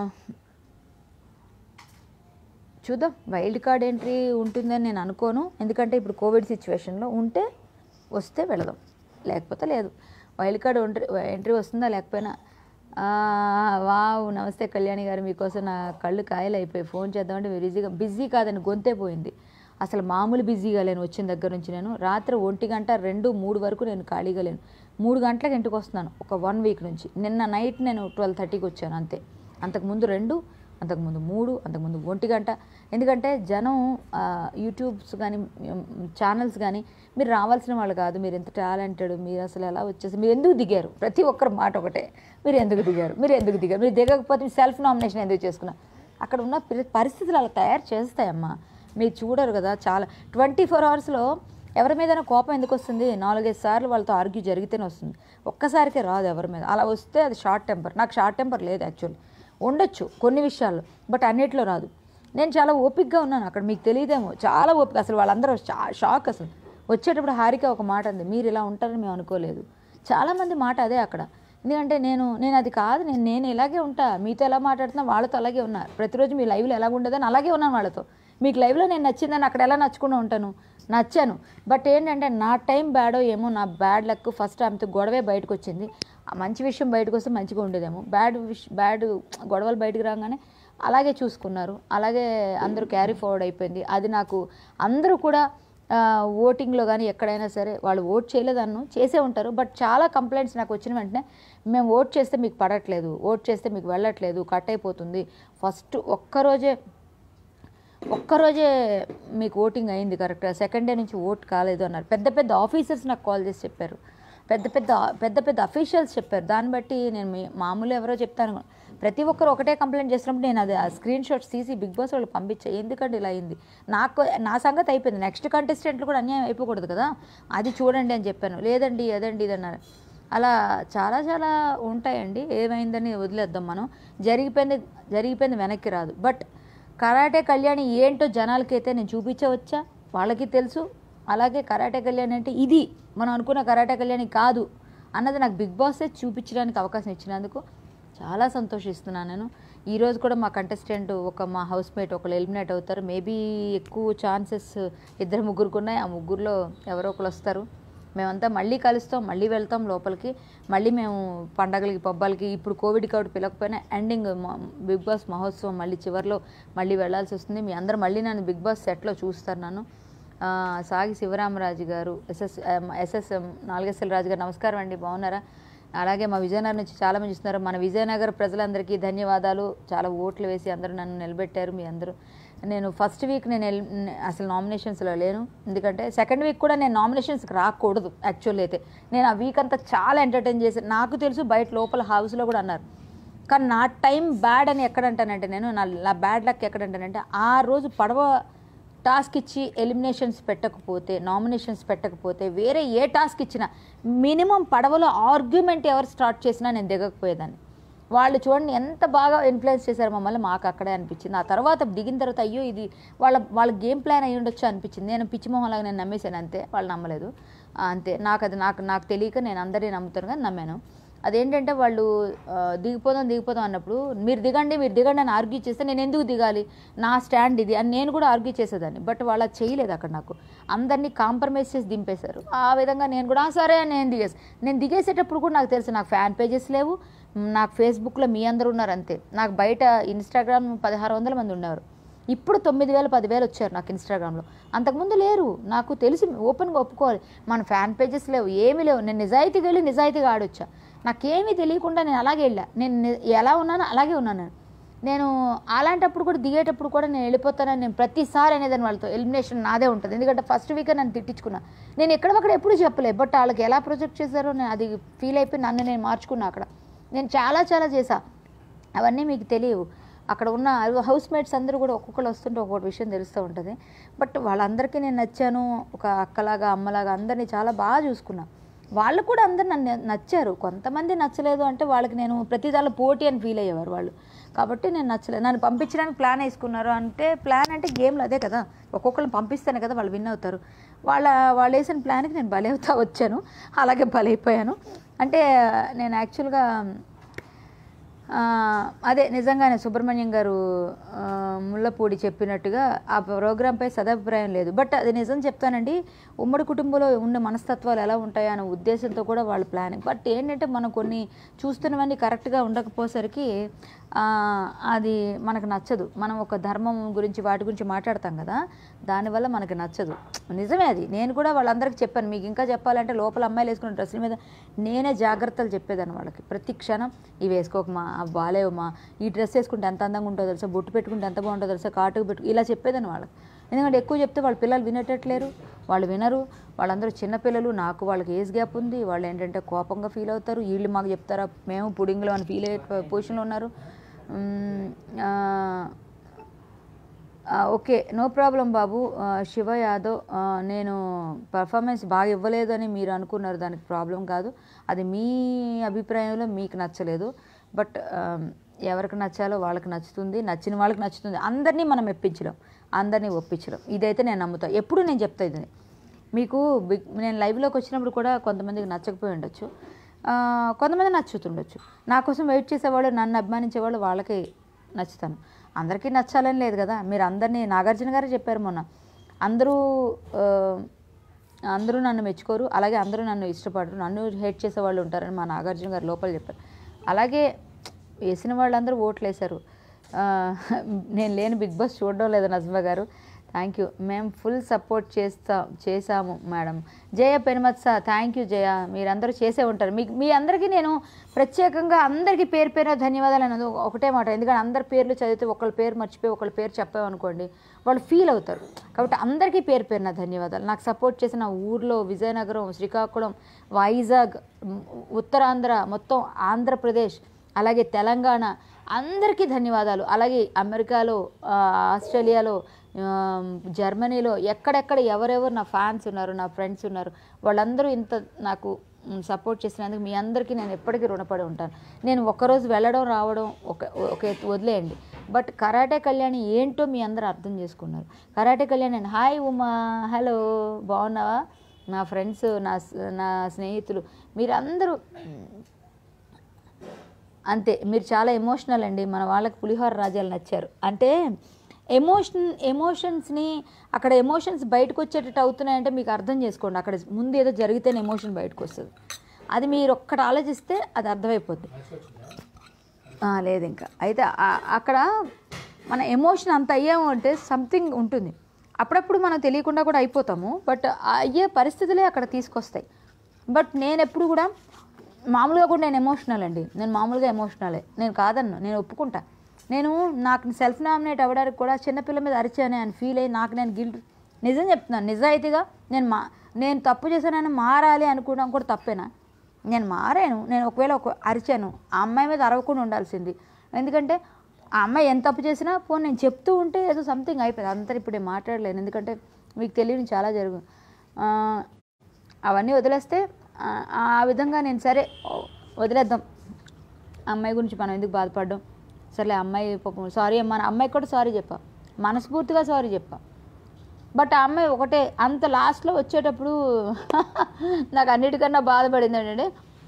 S1: చూద్దాం వైల్డ్ కార్డ్ ఎంట్రీ ఉంటుందని నేను అనుకోను ఎందుకంటే ఇప్పుడు కోవిడ్ సిచ్యువేషన్లో ఉంటే వస్తే వెళదాం లేకపోతే లేదు వైల్డ్ కార్డ్ ఎంట్రీ ఎంట్రీ వస్తుందా లేకపోయినా ఆ, వావ్ నమస్తే కళ్యాణి గారు మీకోసం నా కళ్ళు కాయలు అయిపోయి ఫోన్ చేద్దామంటే మీరు బిజీగా బిజీ కాదని గొంతే పోయింది అసలు మామూలు బిజీగా లేను వచ్చిన దగ్గర నుంచి నేను రాత్రి ఒంటి గంట రెండు మూడు వరకు నేను ఖాళీగా లేను మూడు గంటలకు ఇంటికి వస్తున్నాను ఒక వన్ వీక్ నుంచి నిన్న నైట్ నేను ట్వెల్వ్ థర్టీకి వచ్చాను అంతే అంతకుముందు రెండు అంతకుముందు మూడు అంతకుముందు ఒంటి గంట ఎందుకంటే జనం ఆ, యూట్యూబ్స్ కానీ ఛానల్స్ కానీ మీరు రావాల్సిన వాళ్ళు కాదు మీరు ఎంత టాలెంటెడ్ మీరు అసలు ఎలా వచ్చేసి మీరు ఎందుకు దిగారు ప్రతి ఒక్కరి మాట ఒకటే మీరు ఎందుకు దిగారు మీరు ఎందుకు దిగారు మీరు దిగకపోతే సెల్ఫ్ నామినేషన్ ఎందుకు చేసుకున్నారు అక్కడ ఉన్న పరి- పరిస్థితులు అలా తయారు చేస్తాయమ్మా మీరు చూడరు కదా చాలా ట్వంటీ ఫోర్ అవర్స్లో ఎవరి మీదైనా కోపం ఎందుకు వస్తుంది నాలుగైదు సార్లు వాళ్ళతో ఆర్గ్యూ జరిగితేనే వస్తుంది ఒక్కసారికే రాదు ఎవరి మీద అలా వస్తే అది షార్ట్ టెంపర్ నాకు షార్ట్ టెంపర్ లేదు యాక్చువల్లీ ఉండొచ్చు కొన్ని విషయాల్లో బట్ అన్నిట్లో రాదు నేను చాలా ఓపిక్గా ఉన్నాను అక్కడ మీకు తెలియదేమో చాలా ఓపిక అసలు వాళ్ళందరూ షా- షాక్ అసలు వచ్చేటప్పుడు హారిక ఒక మాట అంది మీరు ఇలా ఉంటారని మేము అనుకోలేదు చాలామంది మాట అదే అక్కడ ఎందుకంటే నేను నేను అది కాదు నేను నేను ఇలాగే ఉంటా మీతో ఎలా మాట్లాడుతున్నా వాళ్ళతో అలాగే ఉన్నా ప్రతిరోజు మీ లైవ్లో ఎలా ఉండదని అలాగే ఉన్నాను వాళ్ళతో మీకు లైవ్లో నేను నచ్చిందని అక్కడ ఎలా నచ్చుకుంటూ ఉంటాను నచ్చాను బట్ ఏంటంటే నా టైం బ్యాడో ఏమో నా బ్యాడ్ లక్ ఫస్ట్ ఆమెతో గొడవే బయటకు వచ్చింది ఆ మంచి విషయం బయటకు వస్తే మంచిగా ఉండేదేమో బ్యాడ్ విష్ బ్యాడ్ గొడవలు బయటకు రాగానే అలాగే చూసుకున్నారు అలాగే అందరూ క్యారీ ఫార్వర్డ్ అయిపోయింది అది నాకు అందరూ కూడా ఆ, ఓటింగ్లో కానీ ఎక్కడైనా సరే వాళ్ళు ఓట్ చేయలేదన్ను చేసే ఉంటారు బట్ చాలా కంప్లైంట్స్ నాకు వచ్చిన వెంటనే మేము ఓట్ చేస్తే మీకు పడట్లేదు ఓట్ చేస్తే మీకు వెళ్ళట్లేదు కట్ అయిపోతుంది ఫస్ట్ ఒక్కరోజే ఒక్కరోజే మీకు ఓటింగ్ అయింది కరెక్ట్గా సెకండ్ డే నుంచి ఓట్ కాలేదు అన్నారు పెద్ద పెద్ద ఆఫీసర్స్ నాకు కాల్ చేసి చెప్పారు పెద్ద పెద్ద పెద్ద పెద్ద అఫీషియల్స్ చెప్పారు దాన్ని బట్టి నేను మీ- మామూలు ఎవరో చెప్తాను ప్రతి ఒక్కరు ఒకటే కంప్లైంట్ చేసినప్పుడు నేను అది ఆ స్క్రీన్ షాట్స్ తీసి బిగ్ బాస్ వాళ్ళు పంపించాయి ఎందుకంటే ఇలా అయింది నాకు నా సంగతి అయిపోయింది నెక్స్ట్ కంటెస్టెంట్లు కూడా అన్యాయం అయిపోకూడదు కదా అది చూడండి అని చెప్పాను లేదండి అదండి ఇది అన్నారు అలా చాలా చాలా ఉంటాయండి ఏమైందని వదిలేద్దాం మనం జరిగిపోయింది జరిగిపోయింది వెనక్కి రాదు బట్ కరాటే కళ్యాణి ఏంటో జనాలకైతే నేను చూపించవచ్చా వాళ్ళకి తెలుసు అలాగే కరాటే కళ్యాణి అంటే ఇది మనం అనుకున్న కరాటే కళ్యాణి కాదు అన్నది నాకు బిగ్ బాసే చూపించడానికి అవకాశం ఇచ్చినందుకు చాలా సంతోషిస్తున్నాను నేను ఈరోజు కూడా మా కంటెస్టెంట్ ఒక మా హౌస్ మేట్ ఒకళ్ళు ఎలిమినేట్ అవుతారు మేబీ ఎక్కువ ఛాన్సెస్ ఇద్దరు ముగ్గురికి ఉన్నాయి ఆ ముగ్గురులో ఎవరో ఒకరు వస్తారు మేమంతా మళ్ళీ కలుస్తాం మళ్ళీ వెళ్తాం లోపలికి మళ్ళీ మేము పండగలకి పబ్బాలకి ఇప్పుడు కోవిడ్ కాబట్టి పిలకపోయినా ఎండింగ్ బిగ్ బాస్ మహోత్సవం మళ్ళీ చివరిలో మళ్ళీ వెళ్ళాల్సి వస్తుంది మీ అందరూ మళ్ళీ నన్ను బిగ్ బాస్ సెట్లో చూస్తారు నన్ను ఆ, సాగి శివరామరాజు గారు ఎస్ఎస్ ఎస్ఎస్ నాలుగెస్ఎల్ రాజు గారు నమస్కారం అండి బాగున్నారా అలాగే మా విజయనగరం నుంచి చాలా మంది ఇస్తున్నారు మన విజయనగర ప్రజలందరికీ ధన్యవాదాలు చాలా ఓట్లు వేసి అందరూ నన్ను నిలబెట్టారు మీ అందరూ నేను ఫస్ట్ వీక్ నేను ఎల్- అసలు నామినేషన్స్లో లేను ఎందుకంటే సెకండ్ వీక్ కూడా నేను నామినేషన్స్కి రాకూడదు యాక్చువల్లీ అయితే నేను ఆ వీక్ అంతా చాలా ఎంటర్టైన్ చేశాను నాకు తెలుసు బయట లోపల హౌస్లో కూడా అన్నారు కానీ నా టైం బ్యాడ్ అని ఎక్కడంటానంటే నేను నా నా బ్యాడ్ లక్ ఎక్కడంటానంటే ఆ రోజు పడవ టాస్క్ ఇచ్చి ఎలిమినేషన్స్ పెట్టకపోతే నామినేషన్స్ పెట్టకపోతే వేరే ఏ టాస్క్ ఇచ్చినా మినిమం పడవలో ఆర్గ్యుమెంట్ ఎవరు స్టార్ట్ చేసినా నేను దిగకపోయేదాన్ని వాళ్ళు చూడండి ఎంత బాగా ఇన్ఫ్లుయెన్స్ చేశారు మమ్మల్ని మాకు అక్కడే అనిపించింది ఆ తర్వాత దిగిన తర్వాత అయ్యో ఇది వాళ్ళ వాళ్ళ గేమ్ ప్లాన్ అయ్యి ఉండొచ్చు అనిపించింది నేను పిచ్చి మొహంలాగా నేను నమ్మేశాను అంతే వాళ్ళు నమ్మలేదు ఆ, అంతే నాకు అది నాకు నాకు తెలియక నేను అందరినీ నమ్ముతాను కానీ నమ్మాను అదేంటంటే వాళ్ళు ఆ, దిగిపోదాం దిగిపోదాం అన్నప్పుడు మీరు దిగండి మీరు దిగండి అని ఆర్గ్యూ చేస్తే నేను ఎందుకు దిగాలి నా స్టాండ్ ఇది అని నేను కూడా ఆర్గ్యూ చేసేదాన్ని బట్ వాళ్ళు అది చేయలేదు అక్కడ నాకు అందరినీ కాంప్రమైజ్ చేసి దింపేశారు ఆ విధంగా నేను కూడా "ఆ, సరే అని నేను దిగేసి నేను దిగేసేటప్పుడు కూడా నాకు తెలుసు నాకు ఫ్యాన్ పేజెస్ లేవు నాకు ఫేస్బుక్లో మీ అందరూ ఉన్నారు అంతే నాకు బయట ఇన్స్టాగ్రామ్ పదహారు వందల మంది ఉన్నారు ఇప్పుడు తొమ్మిది వేలు పదివేలు వచ్చారు నాకు ఇన్స్టాగ్రామ్లో అంతకుముందు లేరు నాకు తెలిసి ఓపెన్గా ఒప్పుకోవాలి మన ఫ్యాన్ పేజెస్ లేవు ఏమీ లేవు నేను నిజాయితీగా వెళ్ళి నిజాయితీగా ఆడొచ్చా నాకేమీ తెలియకుండా నేను అలాగే వెళ్ళా నేను ని- ఎలా ఉన్నానో అలాగే ఉన్నాను నేను నేను అలాంటప్పుడు కూడా దిగేటప్పుడు కూడా నేను వెళ్ళిపోతానని నేను ప్రతిసారి అనేదాన్ని వాళ్ళతో ఎలిమినేషన్ నాదే ఉంటుంది ఎందుకంటే ఫస్ట్ వీకే నన్ను తిట్టించుకున్నా నేను ఎక్కడొక్కడ ఎప్పుడు చెప్పలేదు బట్ వాళ్ళకి ఎలా ప్రొజెక్ట్ చేశారో నేను అది ఫీల్ అయిపోయి నన్ను నేను మార్చుకున్నా అక్కడ నేను చాలా చాలా చేశా అవన్నీ మీకు తెలియవు అక్కడ ఉన్న హౌస్ మేట్స్ అందరూ కూడా ఒక్కొక్కరు వస్తుంటే ఒక్కొక్క విషయం తెలుస్తూ ఉంటుంది బట్ వాళ్ళందరికీ నేను నచ్చాను ఒక అక్కలాగా అమ్మలాగా అందరినీ చాలా బాగా చూసుకున్నా వాళ్ళు కూడా అందరు నన్ను నచ్చారు కొంతమంది నచ్చలేదు అంటే వాళ్ళకి నేను ప్రతిదాలో పోటీ అని ఫీల్ అయ్యేవారు వాళ్ళు కాబట్టి నేను నచ్చలేదు నన్ను పంపించడానికి ప్లాన్ వేసుకున్నారు అంటే ప్లాన్ అంటే గేమ్లో అదే కదా ఒక్కొక్కరిని పంపిస్తేనే కదా వాళ్ళు విన్ అవుతారు వాళ్ళ వాళ్ళు వేసిన ప్లాన్కి నేను బలవుతా వచ్చాను అలాగే బలైపోయాను అంటే నేను యాక్చువల్గా ఆ, అదే నిజంగానే సుబ్రహ్మణ్యం గారు ఆ, ముల ముళ్ళపూడి చెప్పినట్టుగా ఆ ప్రోగ్రాంపై సదాభిప్రాయం లేదు బట్ అది నిజం చెప్తానండి ఉమ్మడి కుటుంబంలో ఉన్న మనస్తత్వాలు ఎలా ఉంటాయో అనే ఉద్దేశంతో కూడా వాళ్ళ ప్లానింగ్ బట్ ఏంటంటే మనం కొన్ని చూస్తున్నవన్నీ కరెక్ట్గా ఉండకపోసరికి ఆ, అది మనకు నచ్చదు మనం ఒక ధర్మం గురించి వాటి గురించి మాట్లాడతాం కదా దానివల్ల మనకి నచ్చదు నిజమే అది నేను కూడా వాళ్ళందరికీ చెప్పాను మీకు ఇంకా చెప్పాలంటే లోపల అమ్మాయిలు వేసుకున్న డ్రెస్సుల మీద నేనే జాగ్రత్తలు చెప్పేదాన్ని వాళ్ళకి ప్రతి క్షణం ఇవి వేసుకోకమా అవి బాగాలేవమ్మా ఈ డ్రెస్ వేసుకుంటే ఎంత అందంగా ఉంటుందో తెలుసా బొట్టు పెట్టుకుంటే ఎంత బాగుంటుందో తెలుసా కాటుకు పెట్టు ఇలా చెప్పేదాన్ని వాళ్ళకి ఎందుకంటే ఎక్కువ చెప్తే వాళ్ళ పిల్లలు వినేటట్లేరు వాళ్ళు వినరు వాళ్ళందరూ చిన్నపిల్లలు నాకు వాళ్ళకి ఏజ్ గ్యాప్ ఉంది వాళ్ళు ఏంటంటే కోపంగా ఫీల్ అవుతారు వీళ్ళు మాకు చెప్తారా మేము పుడింగ్లో అని ఫీల్ అయ్యే పొజిషన్లో ఉన్నారు మ్మ్, ఆ, ఆ, ఓకే నో ప్రాబ్లం బాబు ఆ, శివ యాదవ్ ఆ, నేను పర్ఫార్మెన్స్ బాగా ఇవ్వలేదు అని మీరు అనుకున్నారు దానికి ప్రాబ్లం కాదు అది మీ అభిప్రాయంలో మీకు నచ్చలేదు బట్ ఆ, ఎవరికి నచ్చాలో వాళ్ళకి నచ్చుతుంది నచ్చిన వాళ్ళకి నచ్చుతుంది అందరినీ మనం మెప్పించడం అందరినీ ఒప్పించడం ఇదైతే నేను నమ్ముతాను ఎప్పుడు నేను చెప్తా ఇది మీకు బిగ్ నేను లైవ్లోకి వచ్చినప్పుడు కూడా కొంతమందికి నచ్చకపోయి ఉండొచ్చు ఆ, కొంతమంది నచ్చుతుండొచ్చు నా కోసం వెయిట్ చేసేవాళ్ళు నన్ను అభిమానించేవాళ్ళు వాళ్ళకి నచ్చుతాను అందరికీ నచ్చాలని లేదు కదా మీరు అందరినీ నాగార్జున గారే చెప్పారు మొన్న అందరూ ఆ, అందరూ నన్ను మెచ్చుకోరు అలాగే అందరూ నన్ను ఇష్టపడరు నన్ను హేట్ చేసే వాళ్ళు ఉంటారని మా నాగార్జున గారు లోపల చెప్పారు అలాగే వేసిన వాళ్ళందరూ ఓట్లు వేశారు ఆ, నేను లేని బిగ్ బాస్ చూడడం లేదు నజ్మా గారు థ్యాంక్ యూ మేము ఫుల్ సపోర్ట్ చేస్తా చేశాము madam Jaya Penumatsa thank you Jaya మీరందరూ చేసే ఉంటారు మీకు మీ అందరికీ నేను ప్రత్యేకంగా అందరికీ పేరు పేరు ధన్యవాదాలు అన్నది ఒకటే మాట ఎందుకంటే అందరి పేర్లు చదివితే ఒకళ్ళ పేరు మర్చిపోయి ఒకళ్ళ పేరు చెప్పామనుకోండి వాళ్ళు ఫీల్ అవుతారు కాబట్టి అందరికీ పేరు పేరు నా ధన్యవాదాలు నాకు సపోర్ట్ చేసిన ఊర్లో విజయనగరం శ్రీకాకుళం వైజాగ్ ఉమ్, ఉత్తరాంధ్ర మొత్తం ఆంధ్రప్రదేశ్ అలాగే తెలంగాణ అందరికీ ధన్యవాదాలు అలాగే అమెరికాలో ఆ, ఆస్ట్రేలియాలో ఆ, జర్మనీలో ఎక్కడెక్కడ ఎవరెవరు నా ఫ్యాన్స్ ఉన్నారు నా ఫ్రెండ్స్ ఉన్నారు వాళ్ళందరూ ఇంత నాకు సపోర్ట్ చేసినందుకు మీ అందరికీ నేను ఎప్పటికీ రుణపడి ఉంటాను నేను ఒక్కరోజు వెళ్ళడం రావడం ఒక ఒక ఎత్తు వదిలేయండి బట్ కరాటే కళ్యాణి ఏంటో మీ అందరూ అర్థం చేసుకున్నారు కరాటే కళ్యాణి అండి హాయ్ ఉమా హలో బాగున్నావా నా ఫ్రెండ్స్ నా స్- నా స్నేహితులు మీరందరూ అంతే మీరు చాలా ఎమోషనల్ అండి మన వాళ్ళకి పులిహోర రాజాలు నచ్చారు అంటే ఎమోషన్ ఎమోషన్స్ని అక్కడ ఎమోషన్స్ బయటకు వచ్చేటట్టు అవుతున్నాయంటే మీకు అర్థం చేసుకోండి అక్కడ ముందు ఏదో జరిగితేనే ఎమోషన్ బయటకు వస్తుంది అది మీరు ఒక్కటి ఆలోచిస్తే అది అర్థమైపోద్ది ఆ, లేదు ఇంకా అయితే ఆ- అక్కడ మన ఎమోషన్ అంత అయ్యాము అంటే సంథింగ్ ఉంటుంది అప్పుడప్పుడు మనం తెలియకుండా కూడా అయిపోతాము బట్ అయ్యే పరిస్థితులే అక్కడ తీసుకొస్తాయి బట్ నేను ఎప్పుడు కూడా మామూలుగా కూడా నేను ఎమోషనల్ అండి నేను మామూలుగా ఎమోషనలే నేను కాదన్ను నేను ఒప్పుకుంటా నేను నాకు సెల్ఫ్ నామినేట్ అవ్వడానికి కూడా చిన్నపిల్ల మీద అరిచానే అని ఫీల్ అయ్యి నాకు నేను గిల్ట్ నిజం చెప్తున్నాను నిజాయితీగా నేను మా నేను తప్పు చేశానని మారాలి అనుకోవడం కూడా తప్పేనా నేను మారాను నేను ఒకవేళ ఒక అరిచాను ఆ అమ్మాయి మీద అరవకుండా ఉండాల్సింది ఎందుకంటే ఆ అమ్మాయి ఎంత తప్పు చేసినా పోనీ నేను చెప్తూ ఉంటే ఏదో సంథింగ్ అయిపోయింది అంతా ఇప్పుడు నేను మాట్లాడలేను ఎందుకంటే మీకు తెలియని చాలా జరుగు ఆ, అవన్నీ వదిలేస్తే ఆ, ఆ విధంగా నేను సరే ఓ, వదిలేద్దాం ఆ అమ్మాయి గురించి మనం ఎందుకు బాధపడడం సర్లే ఆ అమ్మాయి పాపం సారీ అమ్మా నా అమ్మాయికి కూడా సారీ చెప్పా మనస్ఫూర్తిగా సారీ చెప్పా బట్ ఆ అమ్మాయి ఒకటే అంత లాస్ట్లో వచ్చేటప్పుడు నాకు అన్నిటికన్నా బాధపడింది ఏంటంటే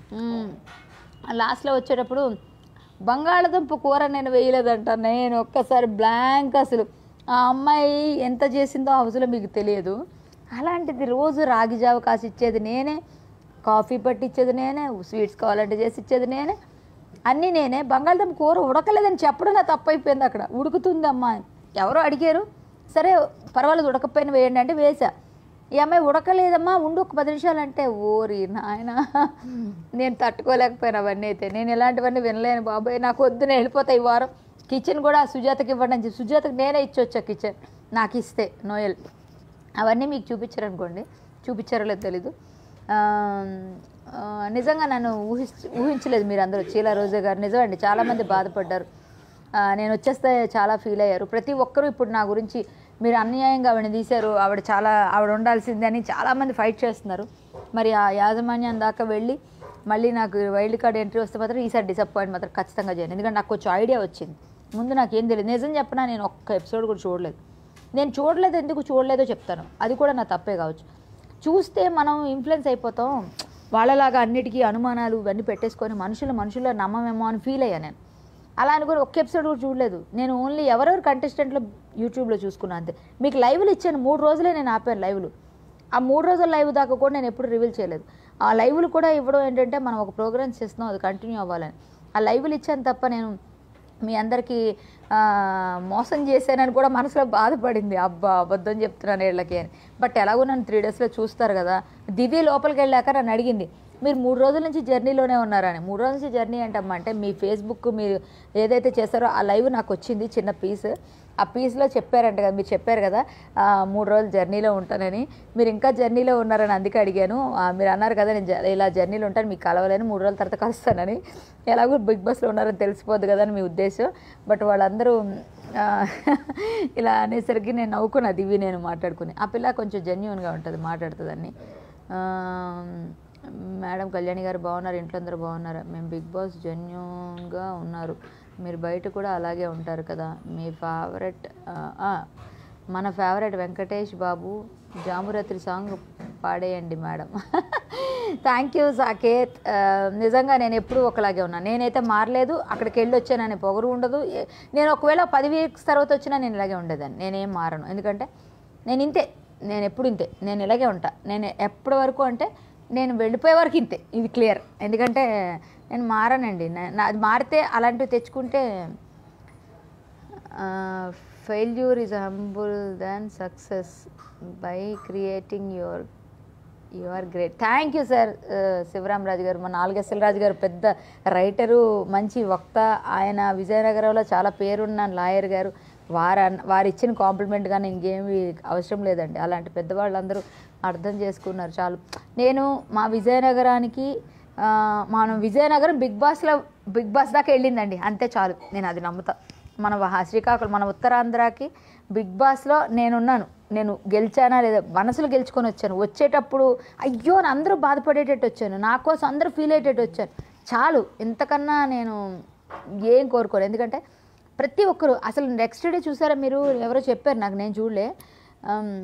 S1: లాస్ట్లో వచ్చేటప్పుడు బంగాళదుంప కూర నేను వేయలేదంట నేను ఒక్కసారి బ్లాంక్ అసలు ఆ అమ్మాయి ఎంత చేసిందో హౌస్లో మీకు తెలియదు అలాంటిది రోజు రాగి జావ కాసి ఇచ్చేది నేనే కాఫీ పట్టించేది నేనే స్వీట్స్ కావాలంటే చేసి ఇచ్చేది నేనే అన్నీ నేనే బంగాళదుంప కూర ఉడకలేదని చెప్పడం నా తప్పైపోయింది అక్కడ ఉడుకుతుందమ్మా ఎవరో అడిగారు సరే పర్వాలేదు ఉడకపోయిన వేయండి అంటే వేసా ఈ అమ్మాయి ఉడకలేదమ్మా ఉండు ఒక పది నిమిషాలు అంటే ఓరి నాయన నేను తట్టుకోలేకపోయాను అవన్నీ అయితే నేను ఇలాంటివన్నీ వినలేను బాబాయ్ నాకు వద్దు నేను వెళ్ళిపోతాయి ఈ వారం కిచెన్ కూడా సుజాతకి ఇవ్వండి అని చెప్పి సుజాతకి నేనే ఇచ్చొచ్చా కిచెన్ నాకు ఇస్తే నోయల్ అవన్నీ మీకు చూపించారు అనుకోండి చూపించారో లేదో తెలీదు ఆ, ఆ, నిజంగా నన్ను ఊహి ఊహించలేదు మీరు అందరూ చీల రోజా గారు నిజమండి చాలామంది బాధపడ్డారు ఆ, నేను వచ్చేస్తే చాలా ఫీల్ అయ్యారు ప్రతి ఒక్కరూ ఇప్పుడు నా గురించి మీరు అన్యాయంగా ఆవిడని తీశారు ఆవిడ చాలా ఆవిడ ఉండాల్సిందే అని చాలామంది ఫైట్ చేస్తున్నారు మరి ఆ యాజమాన్యం దాకా వెళ్ళి మళ్ళీ నాకు వైల్డ్ కార్డ్ ఎంట్రీ వస్తే మాత్రం ఈసారి డిసప్పాయింట్ మాత్రం ఖచ్చితంగా చేయను ఎందుకంటే నాకు కొంచెం ఐడియా వచ్చింది ముందు నాకు ఏం తెలియదు నిజం చెప్పినా నేను ఒక్క ఎపిసోడ్ కూడా చూడలేదు నేను చూడలేదు ఎందుకు చూడలేదో చెప్తాను అది కూడా నా తప్పే కావచ్చు చూస్తే మనం ఇన్ఫ్లుయెన్స్ అయిపోతాం వాళ్ళలాగా అన్నిటికీ అనుమానాలు ఇవన్నీ పెట్టేసుకొని మనుషులు మనుషుల నమ్మమేమో అని ఫీల్ అయ్యా నేను అలా అనుకుని ఒక్క ఎపిసోడ్ కూడా చూడలేదు నేను ఓన్లీ ఎవరెవరు కంటెస్టెంట్లో యూట్యూబ్లో చూసుకున్నాను అంతే మీకు లైవ్లు ఇచ్చాను మూడు రోజులే నేను ఆపాను లైవ్లు ఆ మూడు రోజుల లైవ్ దాకా కూడా నేను ఎప్పుడు రివీల్ చేయలేదు ఆ లైవ్లు కూడా ఇవ్వడం ఏంటంటే మనం ఒక ప్రోగ్రామ్ చేస్తున్నాం అది కంటిన్యూ అవ్వాలని ఆ లైవ్లు ఇచ్చాను తప్ప నేను మీ అందరికీ ఆ, మోసం చేశానని కూడా మనసులో బాధపడింది అబ్బా అబద్ధం చెప్తున్నాను వీళ్ళకి అని బట్ ఎలాగో నన్ను త్రీ డేస్లో చూస్తారు కదా దివి లోపలికి వెళ్ళాక నన్ను అడిగింది మీరు మూడు రోజుల నుంచి జర్నీలోనే ఉన్నారని మూడు రోజుల నుంచి జర్నీ ఏంటమ్మా అంటే మీ ఫేస్బుక్ మీరు ఏదైతే చేస్తారో ఆ లైవ్ నాకు వచ్చింది చిన్న పీస్ ఆ పీస్లో చెప్పారంట కదా మీరు చెప్పారు కదా ఆ, మూడు రోజులు జర్నీలో ఉంటానని మీరు ఇంకా జర్నీలో ఉన్నారని అందుకే అడిగాను ఆ, మీరు అన్నారు కదా నేను జ- ఇలా జర్నీలో ఉంటాను మీకు కలవలేను మూడు రోజుల తర్వాత కలుస్తానని ఎలాగో బిగ్ బాస్లో ఉన్నారని తెలిసిపోద్ది కదా అని మీ ఉద్దేశం బట్ వాళ్ళందరూ ఆ, ఇలా అనేసరికి నేను నవ్వుకున్నా దివి నేను మాట్లాడుకుని ఆ పిల్ల కొంచెం జెన్యున్గా ఉంటుంది మాట్లాడుతుందని ఆ, మేడం కళ్యాణి గారు బాగున్నారు ఇంట్లో అందరూ బాగున్నారు మేము బిగ్ బాస్ జెన్యున్గా ఉన్నారు మీరు బయట కూడా అలాగే ఉంటారు కదా మీ ఫేవరెట్ మన ఫేవరెట్ వెంకటేష్ బాబు జామురత్రి సాంగ్ పాడేయండి మేడం థ్యాంక్ యూ సాకేత్ ఆ, నిజంగా నేను ఎప్పుడూ ఒకలాగే ఉన్నాను నేనైతే మారలేదు అక్కడికి వెళ్ళి వచ్చానని పొగరు ఉండదు ఏ- నేను ఒకవేళ పది వీక్స్ తర్వాత వచ్చినా నేను ఇలాగే ఉండేదాన్ని నేనేం మారను ఎందుకంటే నేను ఇంతే నేను ఎప్పుడు ఇంతే నేను ఇలాగే ఉంటా నేను ఎప్పటి వరకు అంటే నేను వెళ్ళిపోయే వరకు ఇంతే ఇది క్లియర్ ఎందుకంటే నేను మారనండి నా- నా- అది మారితే అలాంటివి తెచ్చుకుంటే failure is humble than success by creating your you are great thank you sir Sivaram Raju garu మా నాలుగెస్ఎల్ రాజు గారు పెద్ద రైటరు మంచి వక్త ఆయన విజయనగరంలో చాలా పేరున్న లాయర్ గారు వారు అన్న- వారు ఇచ్చిన కాంప్లిమెంట్ కానీ ఇంకేమీ అవసరం లేదండి అలాంటి పెద్దవాళ్ళందరూ అర్థం చేసుకున్నారు చాలు నేను మా విజయనగరానికి ఆ, మనం విజయనగరం బిగ్ బాస్లో బిగ్ బాస్ దాకా వెళ్ళిందండి అంతే చాలు నేను అది నమ్ముతా మన వహ- శ్రీకాకుళం మన ఉత్తరాంధ్రకి బిగ్ బాస్లో నేనున్నాను నేను గెలిచానా లేదా మనసులు గెలుచుకొని వచ్చాను వచ్చేటప్పుడు అయ్యో అని అందరూ బాధపడేటట్టు వచ్చాను నా కోసం అందరూ ఫీల్ అయ్యేటట్టు వచ్చాను చాలు ఇంతకన్నా నేను ఏం కోరుకోను ఎందుకంటే ప్రతి ఒక్కరు అసలు నెక్స్ట్ డే చూసారా మీరు ఎవరో చెప్పారు నాకు నేను చూడలే ఆమ్,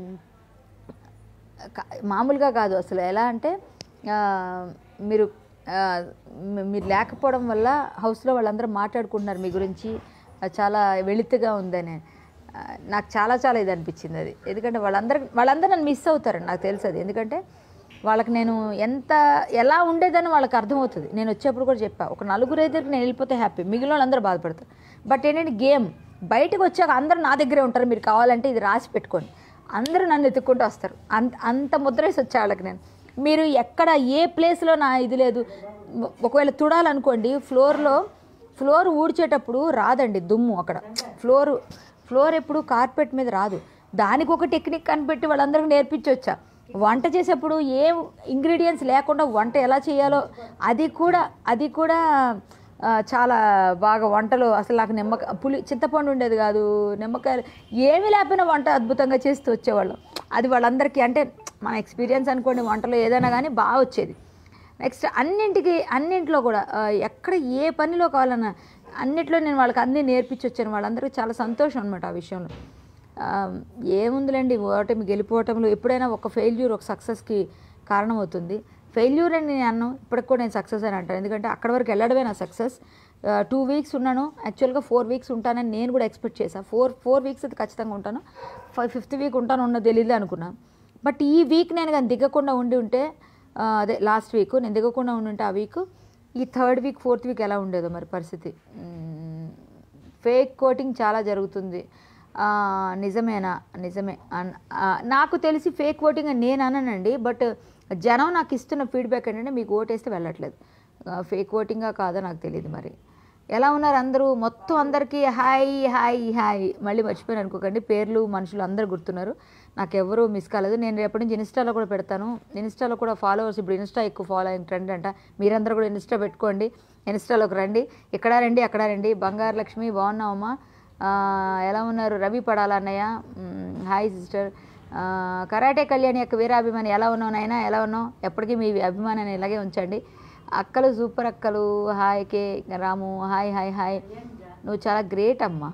S1: కా- మామూలుగా కాదు అసలు ఎలా అంటే ఆ, మీరు ఆ, మీ- మీరు లేకపోవడం వల్ల హౌస్లో వాళ్ళందరూ మాట్లాడుకుంటున్నారు మీ గురించి అది చాలా వెళితిగా ఉందని ఆ, నాకు చాలా చాలా ఇది అనిపించింది అది ఎందుకంటే వాళ్ళందరూ వాళ్ళందరూ నన్ను మిస్ అవుతారు నాకు తెలుసు అది ఎందుకంటే వాళ్ళకి నేను ఎంత ఎలా ఉండేదని వాళ్ళకి అర్థమవుతుంది నేను వచ్చేప్పుడు కూడా చెప్పా ఒక నలుగురు దగ్గరికి నేను వెళ్ళిపోతే హ్యాపీ మిగిలిన వాళ్ళందరూ బాధపడతారు బట్ ఏంటంటే గేమ్ బయటకు వచ్చాక అందరూ నా దగ్గరే ఉంటారు మీరు కావాలంటే ఇది రాసి పెట్టుకోండి అందరూ నన్ను ఎత్తుక్కుంటూ వస్తారు అంత అంత ముద్రేసి వచ్చే వాళ్ళకి నేను మీరు ఎక్కడ ఏ ప్లేస్లో నా ఇది లేదు ఒకవేళ తుడాలనుకోండి ఫ్లోర్లో ఫ్లోర్ ఊడ్చేటప్పుడు రాదండి దుమ్ము అక్కడ ఫ్లోర్ ఫ్లోర్ ఎప్పుడు కార్పెట్ మీద రాదు దానికి ఒక టెక్నిక్ కనిపెట్టి వాళ్ళందరికీ నేర్పించవచ్చా వంట చేసేప్పుడు ఏ ఇంగ్రీడియంట్స్ లేకుండా వంట ఎలా చేయాలో అది కూడా అది కూడా ఆ, చాలా బాగా వంటలు అసలు నాకు నిమ్మకాయ పులి చింతపండు ఉండేది కాదు నిమ్మకాయలు ఏమీ లేకపోయినా వంట అద్భుతంగా చేస్తూ వచ్చేవాళ్ళం అది వాళ్ళందరికీ అంటే మన ఎక్స్పీరియన్స్ అనుకోండి వంటలో ఏదైనా కానీ బాగా వచ్చేది నెక్స్ట్ అన్నింటికి అన్నింటిలో కూడా ఆ, ఎక్కడ ఏ పనిలో కావాలన్నా అన్నిట్లో నేను వాళ్ళకి అన్నీ నేర్పించి వచ్చాను వాళ్ళందరికీ చాలా సంతోషం అనమాట ఆ విషయంలో ఆ, ఏముందిలేండి ఓటమి గెలిపోవటంలో ఎప్పుడైనా ఒక ఫెయిల్యూర్ ఒక సక్సెస్కి కారణమవుతుంది ఫెయిల్యూర్ అని నేను అన్నాను ఇప్పటికి కూడా నేను సక్సెస్ అని అంటాను ఎందుకంటే అక్కడ వరకు వెళ్ళడమే నా సక్సెస్ టూ వీక్స్ ఉన్నాను యాక్చువల్గా ఫోర్ వీక్స్ ఉంటానని నేను కూడా ఎక్స్పెక్ట్ చేశాను ఫోర్ ఫోర్ వీక్స్ అయితే ఖచ్చితంగా ఉంటాను ఫైవ్ ఫిఫ్త్ వీక్ ఉంటాను ఉన్నది తెలియదు అనుకున్నాను బట్ ఈ వీక్ నేను కానీ దిగకుండా ఉండి ఉంటే ఆ, అదే లాస్ట్ వీక్ నేను దిగకుండా ఉండి ఉంటే ఆ వీక్ ఈ థర్డ్ వీక్ ఫోర్త్ వీక్ ఎలా ఉండేదో మరి పరిస్థితి మ్మ్. ఫేక్ కోటింగ్ చాలా జరుగుతుంది ఆ, నిజమేనా నిజమే అన్- ఆ, నాకు తెలిసి ఫేక్ ఓటింగ్ అని నేను అననండి బట్ జనం నాకు ఇస్తున్న ఫీడ్బ్యాక్ ఏంటంటే మీకు ఓటేస్తే వెళ్ళట్లేదు ఫేక్ ఓటింగా కాదో నాకు తెలియదు మరి ఎలా ఉన్నారు అందరూ మొత్తం అందరికీ హాయ్ హాయ్ హాయ్ మళ్ళీ మర్చిపోయాను అనుకోకండి పేర్లు మనుషులు అందరు గుర్తున్నారు నాకు ఎవరు మిస్ కాలేదు నేను రేపటి నుంచి ఇన్స్టాలో కూడా పెడతాను ఇన్స్టాలో కూడా ఫాలోవర్స్ ఇప్పుడు ఇన్స్టా ఎక్కువ ఫాలో అయిన ట్రెండ్ అంట మీరందరూ కూడా ఇన్స్టా పెట్టుకోండి ఇన్స్టాలోకి రండి ఇక్కడ రండి అక్కడ రండి బంగారు లక్ష్మి బాగున్నావమ్మా ఆ, ఎలా ఉన్నారు రవి పడాల అన్నయ్య మ్, హాయ్ సిస్టర్ ఆ, కరాటే కళ్యాణి యొక్క వీరాభిమాని ఎలా ఉన్నావు నాయనా ఎలా ఉన్నావు ఎప్పటికీ మీ అభిమానాన్ని ఇలాగే ఉంచండి అక్కలు సూపర్ అక్కలు hi K Ramu hi hi hi నువ్వు చాలా గ్రేట్ అమ్మా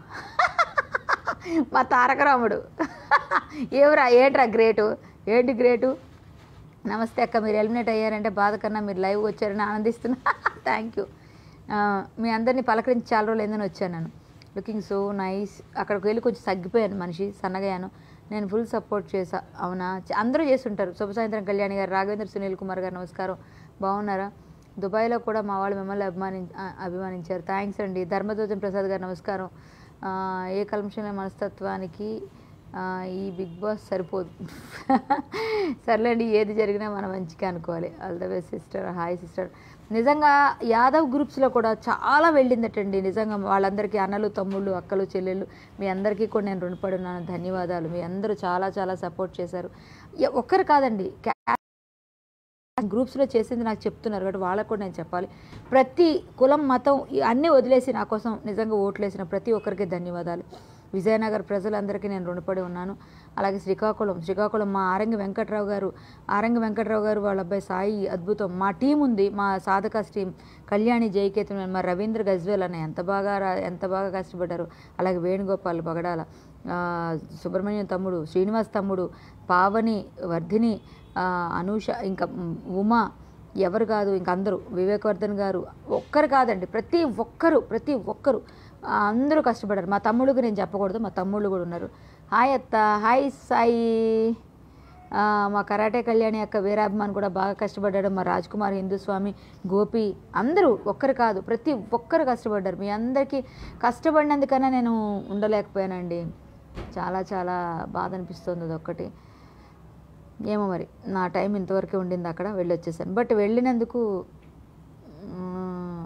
S1: మా తారక రాముడు ఏవరా ఏంట్రా గ్రేటు ఏంటి గ్రేటు నమస్తే అక్క మీరు ఎలిమినేట్ అయ్యారంటే బాధ కన్నా మీరు లైవ్ వచ్చారని ఆనందిస్తున్నా థ్యాంక్ యూ ఆ, మీ అందరినీ పలకరించి చాలా రోజులు ఏందని వచ్చాను నేను లుకింగ్ సో నైస్ అక్కడికి వెళ్ళి కొంచెం తగ్గిపోయాను మనిషి సన్నగయ్యాను నేను ఫుల్ సపోర్ట్ చేసా అవునా చ- అందరూ చేస్తుంటారు శుభ సాయంత్రం కళ్యాణి గారు రాఘవేంద్ర సునీల్ కుమార్ గారు నమస్కారం బాగున్నారా దుబాయ్లో కూడా మా వాళ్ళు మిమ్మల్ని అభిమాని ఆ, అభిమానించారు థ్యాంక్స్ అండి ధర్మధ్వజం ప్రసాద్ గారు నమస్కారం ఆ, ఏ కలంశమైన మనస్తత్వానికి ఆ, ఈ బిగ్ బాస్ సరిపోదు సర్లేండి ఏది జరిగినా మనం మంచిగా అనుకోవాలి all the best sister hi sister నిజంగా యాదవ్ గ్రూప్స్లో కూడా చాలా వెళ్ళిందటండి నిజంగా వాళ్ళందరికీ అన్నలు తమ్ముళ్ళు అక్కలు చెల్లెళ్ళు మీ అందరికీ కూడా నేను రుణపడి ఉన్నాను ధన్యవాదాలు మీ అందరూ చాలా చాలా సపోర్ట్ చేశారు ఎ- ఒక్కరు కాదండి క్యా- గ్రూప్స్లో చేసింది నాకు చెప్తున్నారు కాబట్టి వాళ్ళకు కూడా నేను చెప్పాలి ప్రతి కులం మతం ఈ అన్నీ వదిలేసి నా కోసం నిజంగా ఓట్లేసిన ప్రతి ఒక్కరికి ధన్యవాదాలు విజయనగర్ ప్రజలందరికీ నేను రుణపడి ఉన్నాను అలాగే శ్రీకాకుళం శ్రీకాకుళం మా ఆరంగి వెంకట్రావు గారు ఆరంగి వెంకట్రావు గారు వాళ్ళ అబ్బాయి సాయి అద్భుతం మా టీం ఉంది మా సాధక టీం కళ్యాణి జయకేతన్ మా రవీంద్ర గజ్వేల్ అన్న ఎంత బాగా రా- ఎంత బాగా కష్టపడ్డారు అలాగే వేణుగోపాల్ బగడాల ఆ, సుబ్రహ్మణ్యం తమ్ముడు శ్రీనివాస్ తమ్ముడు పావని వర్ధిని ఆ, అనూష ఇంకా మ్, ఉమా ఎవరు కాదు ఇంక అందరూ వివేకవర్ధన్ గారు ఒక్కరు కాదండి ప్రతి ఒక్కరు ప్రతి ఒక్కరు ఆ, అందరూ కష్టపడ్డారు మా తమ్ముడికి నేను చెప్పకూడదు మా తమ్ముళ్ళు కూడా ఉన్నారు హాయ్ అత్త హాయ్ సాయి ఆ, మా కరాటే కళ్యాణి యొక్క వీరాభిమాన్ కూడా బాగా కష్టపడ్డాడు మా రాజ్ కుమార్ హిందూస్వామి గోపి అందరూ ఒక్కరు కాదు ప్రతి ఒక్కరు కష్టపడ్డారు మీ అందరికీ కష్టపడినందుకన్నా నేను ఉండలేకపోయానండి చాలా చాలా బాధ అనిపిస్తుంది అదొక్కటి ఏమో మరి నా టైం ఇంతవరకే ఉండింది అక్కడ వెళ్ళి వచ్చేసాను బట్ వెళ్ళినందుకు మ్,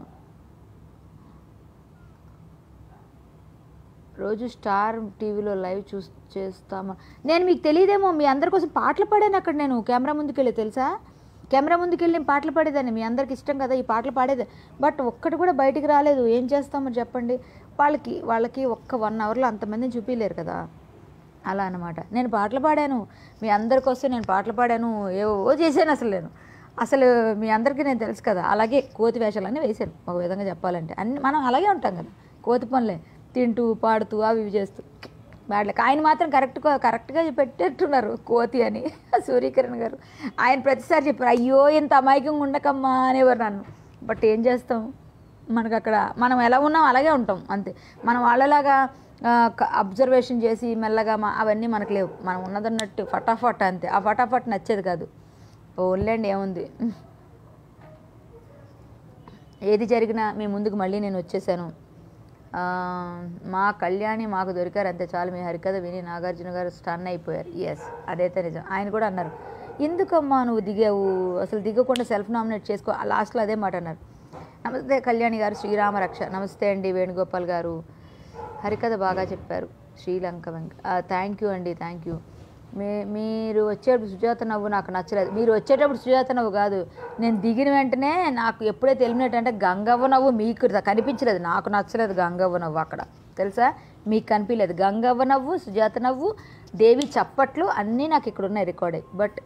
S1: రోజు స్టార్ టీవీలో లైవ్ చూ చేస్తామా నేను మీకు తెలియదేమో మీ అందరి కోసం పాటలు పాడాను అక్కడ నేను కెమెరా ముందుకెళ్ళి తెలుసా కెమెరా ముందుకెళ్ళి నేను పాటలు పాడేదాన్ని మీ అందరికి ఇష్టం కదా ఈ పాటలు పాడేది బట్ ఒక్కటి కూడా బయటికి రాలేదు ఏం చేస్తామో చెప్పండి వాళ్ళకి వాళ్ళకి ఒక్క వన్ అవర్లో అంతమందిని చూపించలేరు కదా అలా అనమాట నేను పాటలు పాడాను మీ అందరి కోసం నేను పాటలు పాడాను ఏవో చేశాను అసలు నేను అసలు మీ అందరికీ నేను తెలుసు కదా అలాగే కోతి వేషాలన్నీ వేశాను ఒక విధంగా చెప్పాలంటే అన్ని మనం అలాగే ఉంటాం కదా కోతి పనులే తింటూ పాడుతూ అవి ఇవి చేస్తూ బ్యాడ్లక్ ఆయన మాత్రం కరెక్ట్గా కరెక్ట్గా పెట్టేట్టున్నారు కోతి అని సూర్యకిరణ్ గారు ఆయన ప్రతిసారి చెప్పారు అయ్యో ఇంత అమాయకంగా ఉండకమ్మా అనేవారు నన్ను బట్ ఏం చేస్తాం మనకు అక్కడ మనం ఎలా ఉన్నాం అలాగే ఉంటాం అంతే మనం వాళ్ళలాగా అబ్జర్వేషన్ చేసి మెల్లగా మా అవన్నీ మనకు లేవు మనం ఉన్నదన్నట్టు ఫటాఫట్ అంతే ఆ ఫటాఫట్ నచ్చేది కాదు ఓన్లేండి ఏముంది ఏది జరిగినా మీ ముందుకు మళ్ళీ నేను వచ్చేసాను ఆ, మా కళ్యాణి మాకు దొరికారు అంతే చాలు మీ హరికథ విని నాగార్జున గారు స్టన్ అయిపోయారు ఎస్ అదైతే నిజం ఆయన కూడా అన్నారు ఎందుకమ్మా నువ్వు దిగావు అసలు దిగకుండా సెల్ఫ్ నామినేట్ చేసుకో లాస్ట్లో అదే మాట అన్నారు నమస్తే కళ్యాణి గారు శ్రీరామ రక్ష నమస్తే అండి వేణుగోపాల్ గారు హరికథ బాగా చెప్పారు శ్రీలంక వెంక థ్యాంక్ యూ అండి థ్యాంక్ యూ మీ మీరు వచ్చేటప్పుడు సుజాత నవ్వు నాకు నచ్చలేదు మీరు వచ్చేటప్పుడు సుజాత నవ్వు కాదు నేను దిగిన వెంటనే నాకు ఎప్పుడైతే ఎలిమినేట్ అంటే గంగవ్వ నవ్వు మీకు కనిపించలేదు నాకు నచ్చలేదు గంగవ్వ నవ్వు అక్కడ తెలుసా మీకు కనిపించలేదు గంగవ్వ నవ్వు సుజాత నవ్వు దేవి చప్పట్లు అన్నీ నాకు ఇక్కడ ఉన్నాయి రికార్డ్ అయ్యి బట్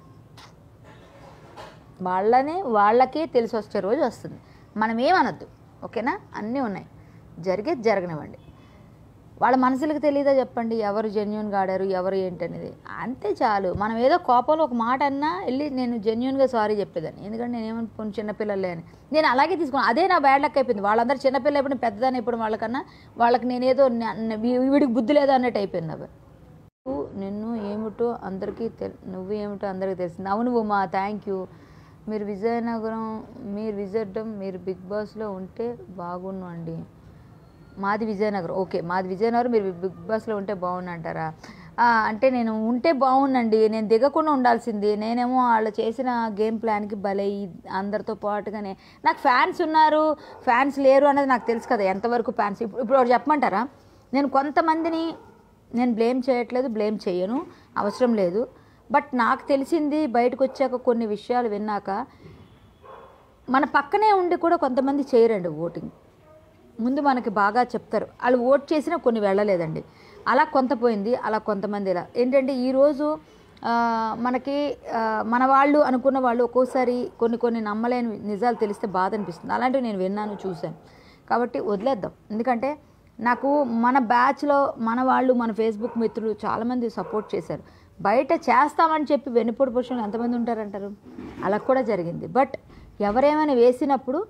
S1: వాళ్ళనే వాళ్ళకే తెలిసి వచ్చే రోజు వస్తుంది మనం ఏమనొద్దు ఓకేనా అన్నీ ఉన్నాయి జరిగేది జరగనివ్వండి వాళ్ళ మనసులకు తెలియదా చెప్పండి ఎవరు జెన్యున్గా ఆడారు ఎవరు ఏంటనేది అంతే చాలు మనం ఏదో కోపంలో ఒక మాట అన్నా వెళ్ళి నేను జెన్యున్గా సారీ చెప్పేదాన్ని ఎందుకంటే నేను ఏమనుకోను చిన్నపిల్లలే అని నేను అలాగే తీసుకున్నాను అదే నా బ్యాడ్ లక్ అయిపోయింది వాళ్ళందరూ చిన్నపిల్ల ఎప్పుడు పెద్దదాన్ని ఇప్పుడు వాళ్ళకన్నా వాళ్ళకి నేనేదో న- న- వీ- వీడికి బుద్ధి లేదా అన్నట్టు అయిపోయింది అవి నువ్వు నిన్ను ఏమిటో అందరికీ తెల్ నువ్వు ఏమిటో అందరికీ తెలిసింది అవును ఉమా థ్యాంక్ యూ మీరు విజయనగరం మీరు విజయడం మీరు బిగ్ బాస్లో ఉంటే బాగుండు అండి మాది విజయనగరం ఓకే మాది విజయనగరం మీరు బిగ్ బాస్లో ఉంటే బాగుండు అంటారా ఆ, అంటే నేను ఉంటే బాగుండండి నేను దిగకుండా ఉండాల్సింది నేనేమో వాళ్ళు చేసిన గేమ్ ప్లాన్కి భలే ఈ- అందరితో పాటుగానే నాకు ఫ్యాన్స్ ఉన్నారు ఫ్యాన్స్ లేరు అనేది నాకు తెలుసు కదా ఎంతవరకు ఫ్యాన్స్ ఇప్పుడు ఇప్పుడు ఒకటి చెప్పమంటారా నేను కొంతమందిని నేను బ్లేమ్ చేయట్లేదు బ్లేమ్ చేయను అవసరం లేదు బట్ నాకు తెలిసింది బయటకు వచ్చాక కొన్ని విషయాలు విన్నాక మన పక్కనే ఉండి కూడా కొంతమంది చేయరండి ఓటింగ్ ముందు మనకి బాగా చెప్తారు వాళ్ళు ఓట్ చేసినా కొన్ని వెళ్ళలేదండి అలా కొంత పోయింది అలా కొంతమంది ఇలా ఏంటంటే ఈరోజు ఆ, మనకి ఆ, మన వాళ్ళు అనుకున్న వాళ్ళు ఒక్కోసారి కొన్ని కొన్ని నమ్మలేని నిజాలు తెలిస్తే బాధ అనిపిస్తుంది అలాంటివి నేను విన్నాను చూశాను కాబట్టి వదిలేద్దాం ఎందుకంటే నాకు మన బ్యాచ్లో మన వాళ్ళు మన ఫేస్బుక్ మిత్రులు చాలామంది సపోర్ట్ చేశారు బయట చేస్తామని చెప్పి వెనుపొడి పురుషులు ఎంతమంది ఉంటారంటారు అలా కూడా జరిగింది బట్ ఎవరేమైనా వేసినప్పుడు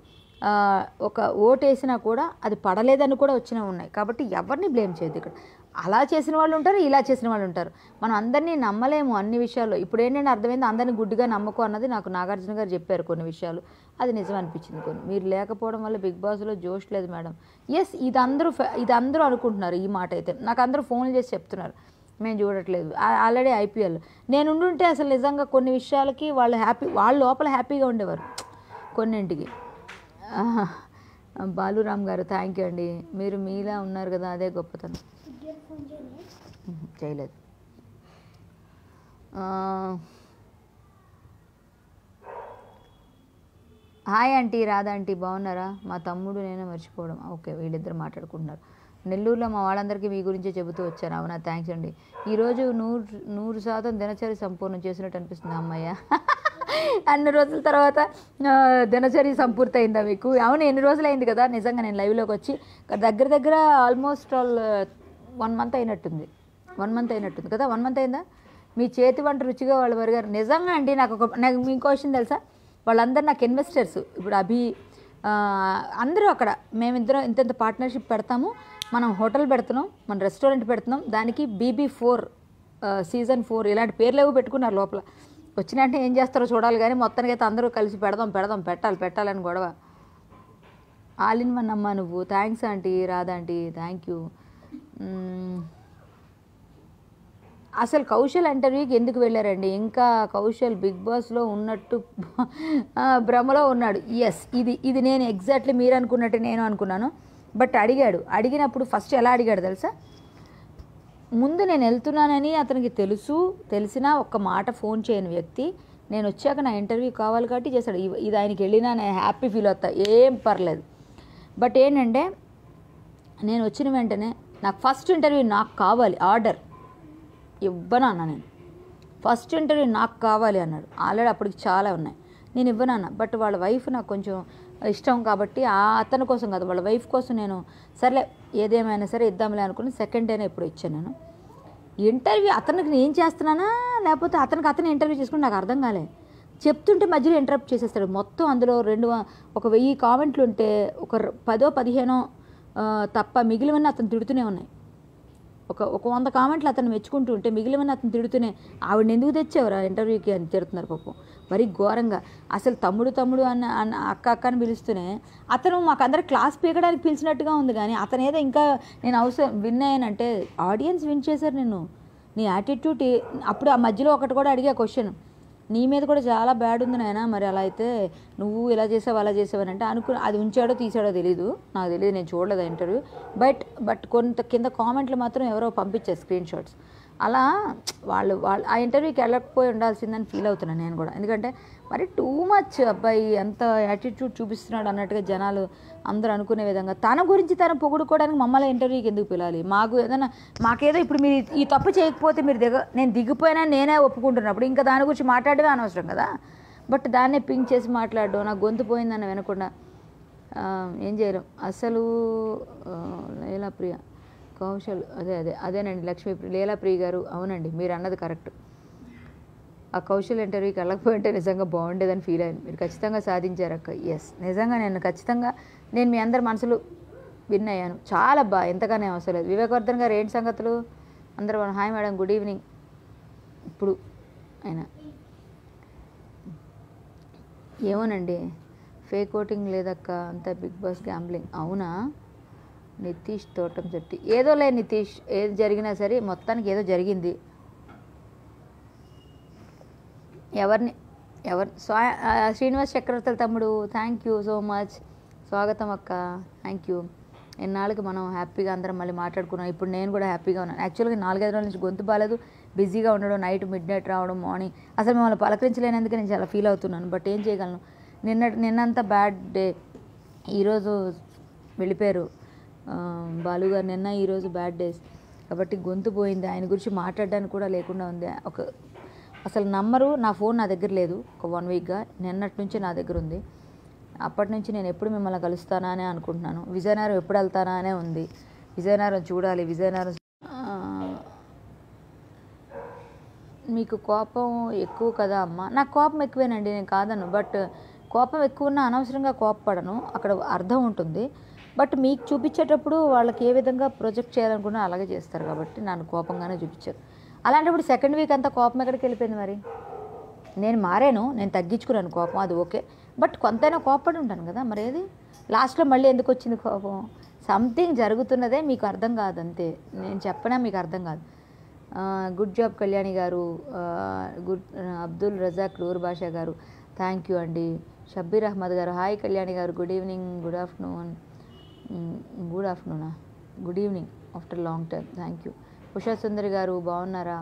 S1: ఆ, ఒక ఓటేసినా కూడా అది పడలేదని కూడా వచ్చినవి ఉన్నాయి కాబట్టి ఎవరిని బ్లేమ్ చేయొద్దు ఇక్కడ అలా చేసిన వాళ్ళు ఉంటారు ఇలా చేసిన వాళ్ళు ఉంటారు మనం అందరినీ నమ్మలేము అన్ని విషయాల్లో ఇప్పుడు ఏంటంటే అర్థమైంది అందరినీ గుడ్డిగా నమ్మకం అన్నది నాకు నాగార్జున గారు చెప్పారు కొన్ని విషయాలు అది నిజం అనిపించింది కొన్ని మీరు లేకపోవడం వల్ల బిగ్ బాస్లో జోష్ లేదు మేడం ఎస్ ఇది అందరూ ఫ- ఇది అందరూ అనుకుంటున్నారు ఈ మాట అయితే నాకు అందరూ ఫోన్లు చేసి చెప్తున్నారు మేము చూడట్లేదు ఆ- ఆల్రెడీ ఐపీఎల్ నేను ఉండుంటే అసలు నిజంగా కొన్ని విషయాలకి వాళ్ళు హ్యాపీ వాళ్ళు లోపల హ్యాపీగా ఉండేవారు కొన్నింటికి ఆహా. బాలురామ్ గారు థ్యాంక్ యూ అండి మీరు మీలా ఉన్నారు కదా అదే గొప్పతనం ఉహు, చేయలేదు ఆ, హాయ్ ఆంటీ రాధా ఆంటీ బాగున్నారా మా తమ్ముడు నేను మర్చిపోవడం ఓకే వీళ్ళిద్దరు మాట్లాడుకుంటున్నారు నెల్లూరులో మా వాళ్ళందరికీ మీ గురించే చెబుతూ వచ్చాను అవునా థ్యాంక్స్ అండి ఈరోజు నూరు నూరు శాతం దినచర్య సంపూర్ణం చేసినట్టు అనిపిస్తుంది అమ్మయ్య అన్ని రోజుల తర్వాత ఆ, దినచర్య సంపూర్తి అయిందా మీకు అవును ఎన్ని రోజులు అయింది కదా నిజంగా నేను లైవ్లోకి వచ్చి దగ్గర దగ్గర ఆల్మోస్ట్ ఆల్ వన్ మంత్ అయినట్టుంది వన్ మంత్ అయినట్టుంది కదా వన్ మంత్ అయిందా మీ చేతి వంట రుచిగా వాళ్ళు మరిగారు నిజంగా అండి నాకు ఒక నాకు మీ క్వశ్చన్ తెలుసా వాళ్ళందరూ నాకు ఇన్వెస్టర్స్ ఇప్పుడు అభి ఆ, అందరూ అక్కడ మేమిద్దరం ఇంత పార్ట్నర్షిప్ పెడతాము మనం హోటల్ పెడుతున్నాం మన రెస్టారెంట్ పెడుతున్నాం దానికి బీబీ ఫోర్ సీజన్ ఫోర్ ఇలాంటి పేర్లు ఏవో పెట్టుకున్నారు లోపల వచ్చినట్టే ఏం చేస్తారో చూడాలి కానీ మొత్తానికి అయితే అందరూ కలిసి పెడదాం పెడదాం పెట్టాలి పెట్టాలని గొడవ ఆల్ ఇన్ వన్ అమ్మా నువ్వు thanks aunty Radha aunty thank you అసలు కౌశల్ ఇంటర్వ్యూకి ఎందుకు వెళ్ళారండి ఇంకా కౌశల్ బిగ్ బాస్లో ఉన్నట్టు ఆ, భ్రమలో ఉన్నాడు ఎస్ ఇది ఇది నేను ఎగ్జాక్ట్లీ మీరు అనుకున్నట్టు నేను అనుకున్నాను బట్ అడిగాడు అడిగినప్పుడు ఫస్ట్ ఎలా అడిగాడు తెలుసా ముందు నేను వెళ్తున్నానని అతనికి తెలుసు తెలిసినా ఒక్క మాట ఫోన్ చేయని వ్యక్తి నేను వచ్చాక నా ఇంటర్వ్యూ కావాలి కాబట్టి చేశాడు ఇవ- ఇది ఆయనకి వెళ్ళినా నేను హ్యాపీ ఫీల్ అవుతా ఏం పర్లేదు బట్ ఏంటంటే నేను వచ్చిన వెంటనే నాకు ఫస్ట్ ఇంటర్వ్యూ నాకు కావాలి ఆర్డర్ ఇవ్వను అన్న నేను ఫస్ట్ ఇంటర్వ్యూ నాకు కావాలి అన్నాడు ఆల్రెడీ అప్పటికి చాలా ఉన్నాయి నేను ఇవ్వను అన్న బట్ వాళ్ళ వైఫ్ నాకు కొంచెం ఇష్టం కాబట్టి ఆ అతని కోసం కాదు వాళ్ళ వైఫ్ కోసం నేను సర్లే ఏదేమైనా సరే ఇద్దాంలే అనుకుని సెకండ్ డేనే ఎప్పుడు ఇచ్చాను నేను ఇంటర్వ్యూ అతనికి నేను చేస్తున్నానా లేకపోతే అతనికి అతను ఇంటర్వ్యూ చేసుకుని నాకు అర్థం కాలే చెప్తుంటే మధ్యలో ఇంటరప్ట్ చేసేస్తాడు మొత్తం అందులో రెండు వ- ఒక వెయ్యి కామెంట్లు ఉంటే ఒక ర- పదో పదిహేనో ఆ, తప్ప మిగిలివన్నీ అతను తిడుతూనే ఉన్నాయి ఒక ఒక వంద కామెంట్లు అతను మెచ్చుకుంటూ ఉంటే మిగిలిన అతను తిడుతూనే ఆవిడని ఎందుకు తెచ్చావురా ఇంటర్వ్యూకి అని తిడుతున్నారు పాపం మరీ ఘోరంగా అసలు తమ్ముడు తమ్ముడు అన్న అన్న అక్క అక్క అని పిలుస్తూనే అతను మాకందరికి క్లాస్ పీకడానికి పిలిచినట్టుగా ఉంది కానీ అతను ఏదో ఇంకా నేను అవసరం విన్ అయ్యానంటే ఆడియన్స్ విన్ చేశారు నేను నీ యాటిట్యూడ్ అప్పుడు ఆ మధ్యలో ఒకటి కూడా అడిగా క్వశ్చన్ నీ మీద కూడా చాలా బ్యాడ్ ఉంది నాయన మరి అలా అయితే నువ్వు ఇలా చేసావు అలా చేసావని అంటే అనుకుని అది ఉంచాడో తీసాడో తెలీదు నాకు తెలియదు నేను చూడలేదు ఆ ఇంటర్వ్యూ బట్ బట్ కొంత కింద కామెంట్లు మాత్రం ఎవరో పంపించారు స్క్రీన్ షాట్స్ అలా వాళ్ళు వాళ్ళు ఆ ఇంటర్వ్యూకి వెళ్ళకపోయి ఉండాల్సిందని ఫీల్ అవుతున్నాను నేను కూడా ఎందుకంటే మరి టూ మచ్ అబ్బాయి ఎంత యాటిట్యూడ్ చూపిస్తున్నాడు అన్నట్టుగా జనాలు అందరూ అనుకునే విధంగా తన గురించి తను పొగుడుకోవడానికి మమ్మల్ని ఇంటర్వ్యూకి ఎందుకు పిలాలి మాకు ఏదైనా మాకేదో ఇప్పుడు మీరు ఈ తప్పు చేయకపోతే మీరు దిగ నేను దిగిపోయినా నేనే ఒప్పుకుంటున్నప్పుడు ఇంకా దాని గురించి మాట్లాడమే అనవసరం కదా బట్ దాన్నే పింక్ చేసి మాట్లాడడం నా గొంతు పోయిందని వినకుండా ఆ, ఏం చేయలేం అసలు ఆ, లీలా ప్రియ కౌశల్ అదే అదే అదేనండి లక్ష్మీ ప్రియ లీలా ప్రియ గారు అవునండి మీరు అన్నది కరెక్ట్ ఆ కౌశల్ ఇంటర్వ్యూకి వెళ్ళకపోయి ఉంటే నిజంగా బాగుండేదని ఫీల్ అయ్యాను మీరు ఖచ్చితంగా సాధించారు అక్క ఎస్ నిజంగా నేను ఖచ్చితంగా నేను మీ అందరి మనసులు విన్ అయ్యాను చాలా బా ఎంతగానే అవసరం లేదు వివేకవర్ధన్ గారు ఏంటి సంగతులు అందరూ హాయ్ మేడం గుడ్ ఈవినింగ్ ఇప్పుడు ఆయన ఏమోనండి ఫేక్ ఓటింగ్ లేదక్క అంతా బిగ్ బాస్ గ్యాంబ్లింగ్ అవునా నితీష్ తోటం చెట్టి ఏదో లే నితీష్ ఏది జరిగినా సరే మొత్తానికి ఏదో జరిగింది ఎవరిని ఎవరు స్వా ఆ, శ్రీనివాస్ చక్రవర్తుల తమ్ముడు థ్యాంక్ యూ సో మచ్ స్వాగతం అక్క థ్యాంక్ యూ ఎన్నాళ్ళకి మనం హ్యాపీగా అందరం మళ్ళీ మాట్లాడుకున్నాం ఇప్పుడు నేను కూడా హ్యాపీగా ఉన్నాను యాక్చువల్గా నాలుగైదు రోజుల నుంచి గొంతు బాగాలేదు బిజీగా ఉండడం నైట్ మిడ్ నైట్ రావడం మార్నింగ్ అసలు మిమ్మల్ని పలకరించలేనందుకు నేను చాలా ఫీల్ అవుతున్నాను బట్ ఏం చేయగలను నిన్న నిన్నంతా బ్యాడ్ డే ఈరోజు వెళ్ళిపోయారు ఆ, బాలు గారు నిన్న ఈరోజు బ్యాడ్ డేస్ కాబట్టి గొంతు పోయింది ఆయన గురించి మాట్లాడడానికి కూడా లేకుండా ఉంది ఒక అసలు నంబరు నా ఫోన్ నా దగ్గర లేదు ఒక వన్ వీక్గా నిన్నటి నుంచి నా దగ్గర ఉంది అప్పటి నుంచి నేను ఎప్పుడు మిమ్మల్ని కలుస్తానా అనే అనుకుంటున్నాను విజయనగరం ఎప్పుడు వెళ్తానా అనే ఉంది విజయనగరం చూడాలి విజయనగరం ఆ, మీకు కోపం ఎక్కువ కదా అమ్మ నాకు కోపం ఎక్కువేనండి నేను కాదను బట్ కోపం ఎక్కువ ఉన్నా అనవసరంగా కోపపడను అక్కడ అర్థం ఉంటుంది బట్ మీకు చూపించేటప్పుడు వాళ్ళకి ఏ విధంగా ప్రొజెక్ట్ చేయాలనుకున్నా అలాగే చేస్తారు కాబట్టి నన్ను కోపంగానే చూపించారు అలాంటప్పుడు సెకండ్ వీక్ అంతా కోపం ఎక్కడికి వెళ్ళిపోయింది మరి నేను మారాను నేను తగ్గించుకున్నాను కోపం అది ఓకే బట్ కొంతైనా కోపపడి ఉంటాను కదా మరి ఏది లాస్ట్లో మళ్ళీ ఎందుకు వచ్చింది కోపం సంథింగ్ జరుగుతున్నదే మీకు అర్థం కాదు అంతే నేను చెప్పనా మీకు అర్థం కాదు good job Kalyani garu good Abdul Razak Noor Basha garu thank you అండి షబ్బీర్ అహ్మద్ గారు hi Kalyani garu good evening good afternoon good ఆఫ్టర్నూనా good evening after long time thank you Usha Sundari garu బాగున్నారా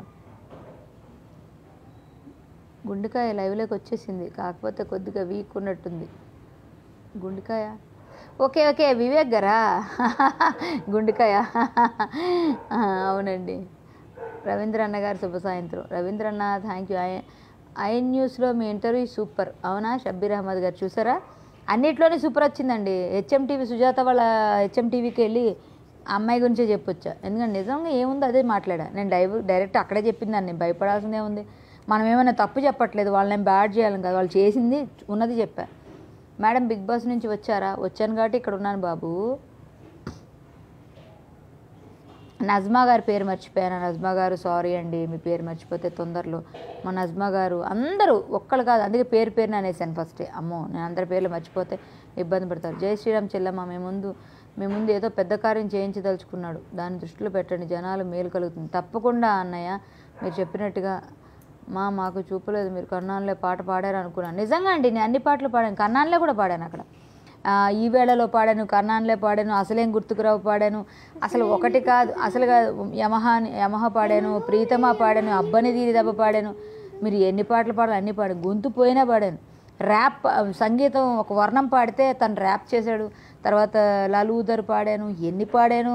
S1: గుండెకాయ లైవ్లోకి వచ్చేసింది కాకపోతే కొద్దిగా వీక్ ఉన్నట్టుంది గుండెకాయ ఓకే ఓకే వివేక్ గారా గుండెకాయ ఆ, అవునండి రవీంద్ర అన్న గారు శుభ సాయంత్రం రవీంద్ర అన్న థ్యాంక్ యూ ఐ ఐఎన్ న్యూస్లో మీ ఇంటర్వ్యూ సూపర్ అవునా షబ్బీర్ అహ్మద్ గారు చూసారా అన్నిట్లోనే సూపర్ వచ్చిందండి హెచ్ఎం టీవీ సుజాత వాళ్ళ హెచ్ఎం టీవీకి వెళ్ళి ఆ అమ్మాయి గురించే చెప్పొచ్చా ఎందుకంటే నిజంగా ఏముందో అదే మాట్లాడా నేను డైవ్ డైరెక్ట్ అక్కడే చెప్పిందాన్ని భయపడాల్సిందే ఉంది మనం ఏమైనా తప్పు చెప్పట్లేదు వాళ్ళని బ్యాడ్ చేయాలని కదా వాళ్ళు చేసింది ఉన్నది చెప్పా మేడం బిగ్ బాస్ నుంచి వచ్చారా వచ్చాను కాబట్టి ఇక్కడ ఉన్నాను బాబు నజ్మా గారి పేరు మర్చిపోయాను నజ్మా గారు సారీ అండి మీ పేరు మర్చిపోతే తొందరలో మా నజ్మా గారు అందరూ ఒక్కళ్ళు కాదు అందుకే పేరు పేరుని అనేసాను ఫస్ట్ అమ్మో నేను అందరి పేర్లు మర్చిపోతే ఇబ్బంది పడతారు జై శ్రీరామ్ చెల్లమ్మ మీ ముందు మీ ముందు ఏదో పెద్ద కార్యం చేయించదలుచుకున్నాడు దాన్ని దృష్టిలో పెట్టండి జనాలు మేలు కలుగుతుంది తప్పకుండా అన్నయ్య మీరు చెప్పినట్టుగా మా మాకు చూపలేదు మీరు కన్నాన్లే పాట పాడారు అనుకున్నాను నిజంగా అండి నేను అన్ని పాటలు పాడాను కన్నాన్లే కూడా పాడాను అక్కడ ఆ, ఈ వేళలో పాడాను కర్ణాన్లే పాడాను అసలేం గుర్తుకురావు పాడాను అసలు ఒకటి కాదు అసలు కాదు యమహ యమహ పాడాను ప్రీతమ పాడాను అబ్బని దీని దెబ్బ పాడాను మీరు ఎన్ని పాటలు పాడాలి అన్ని పాడాను గొంతు పోయినా పాడాను ర్యాప్ ఆ, సంగీతం ఒక వర్ణం పాడితే తను ర్యాప్ చేశాడు తర్వాత లలూదర్ పాడాను ఎన్ని పాడాను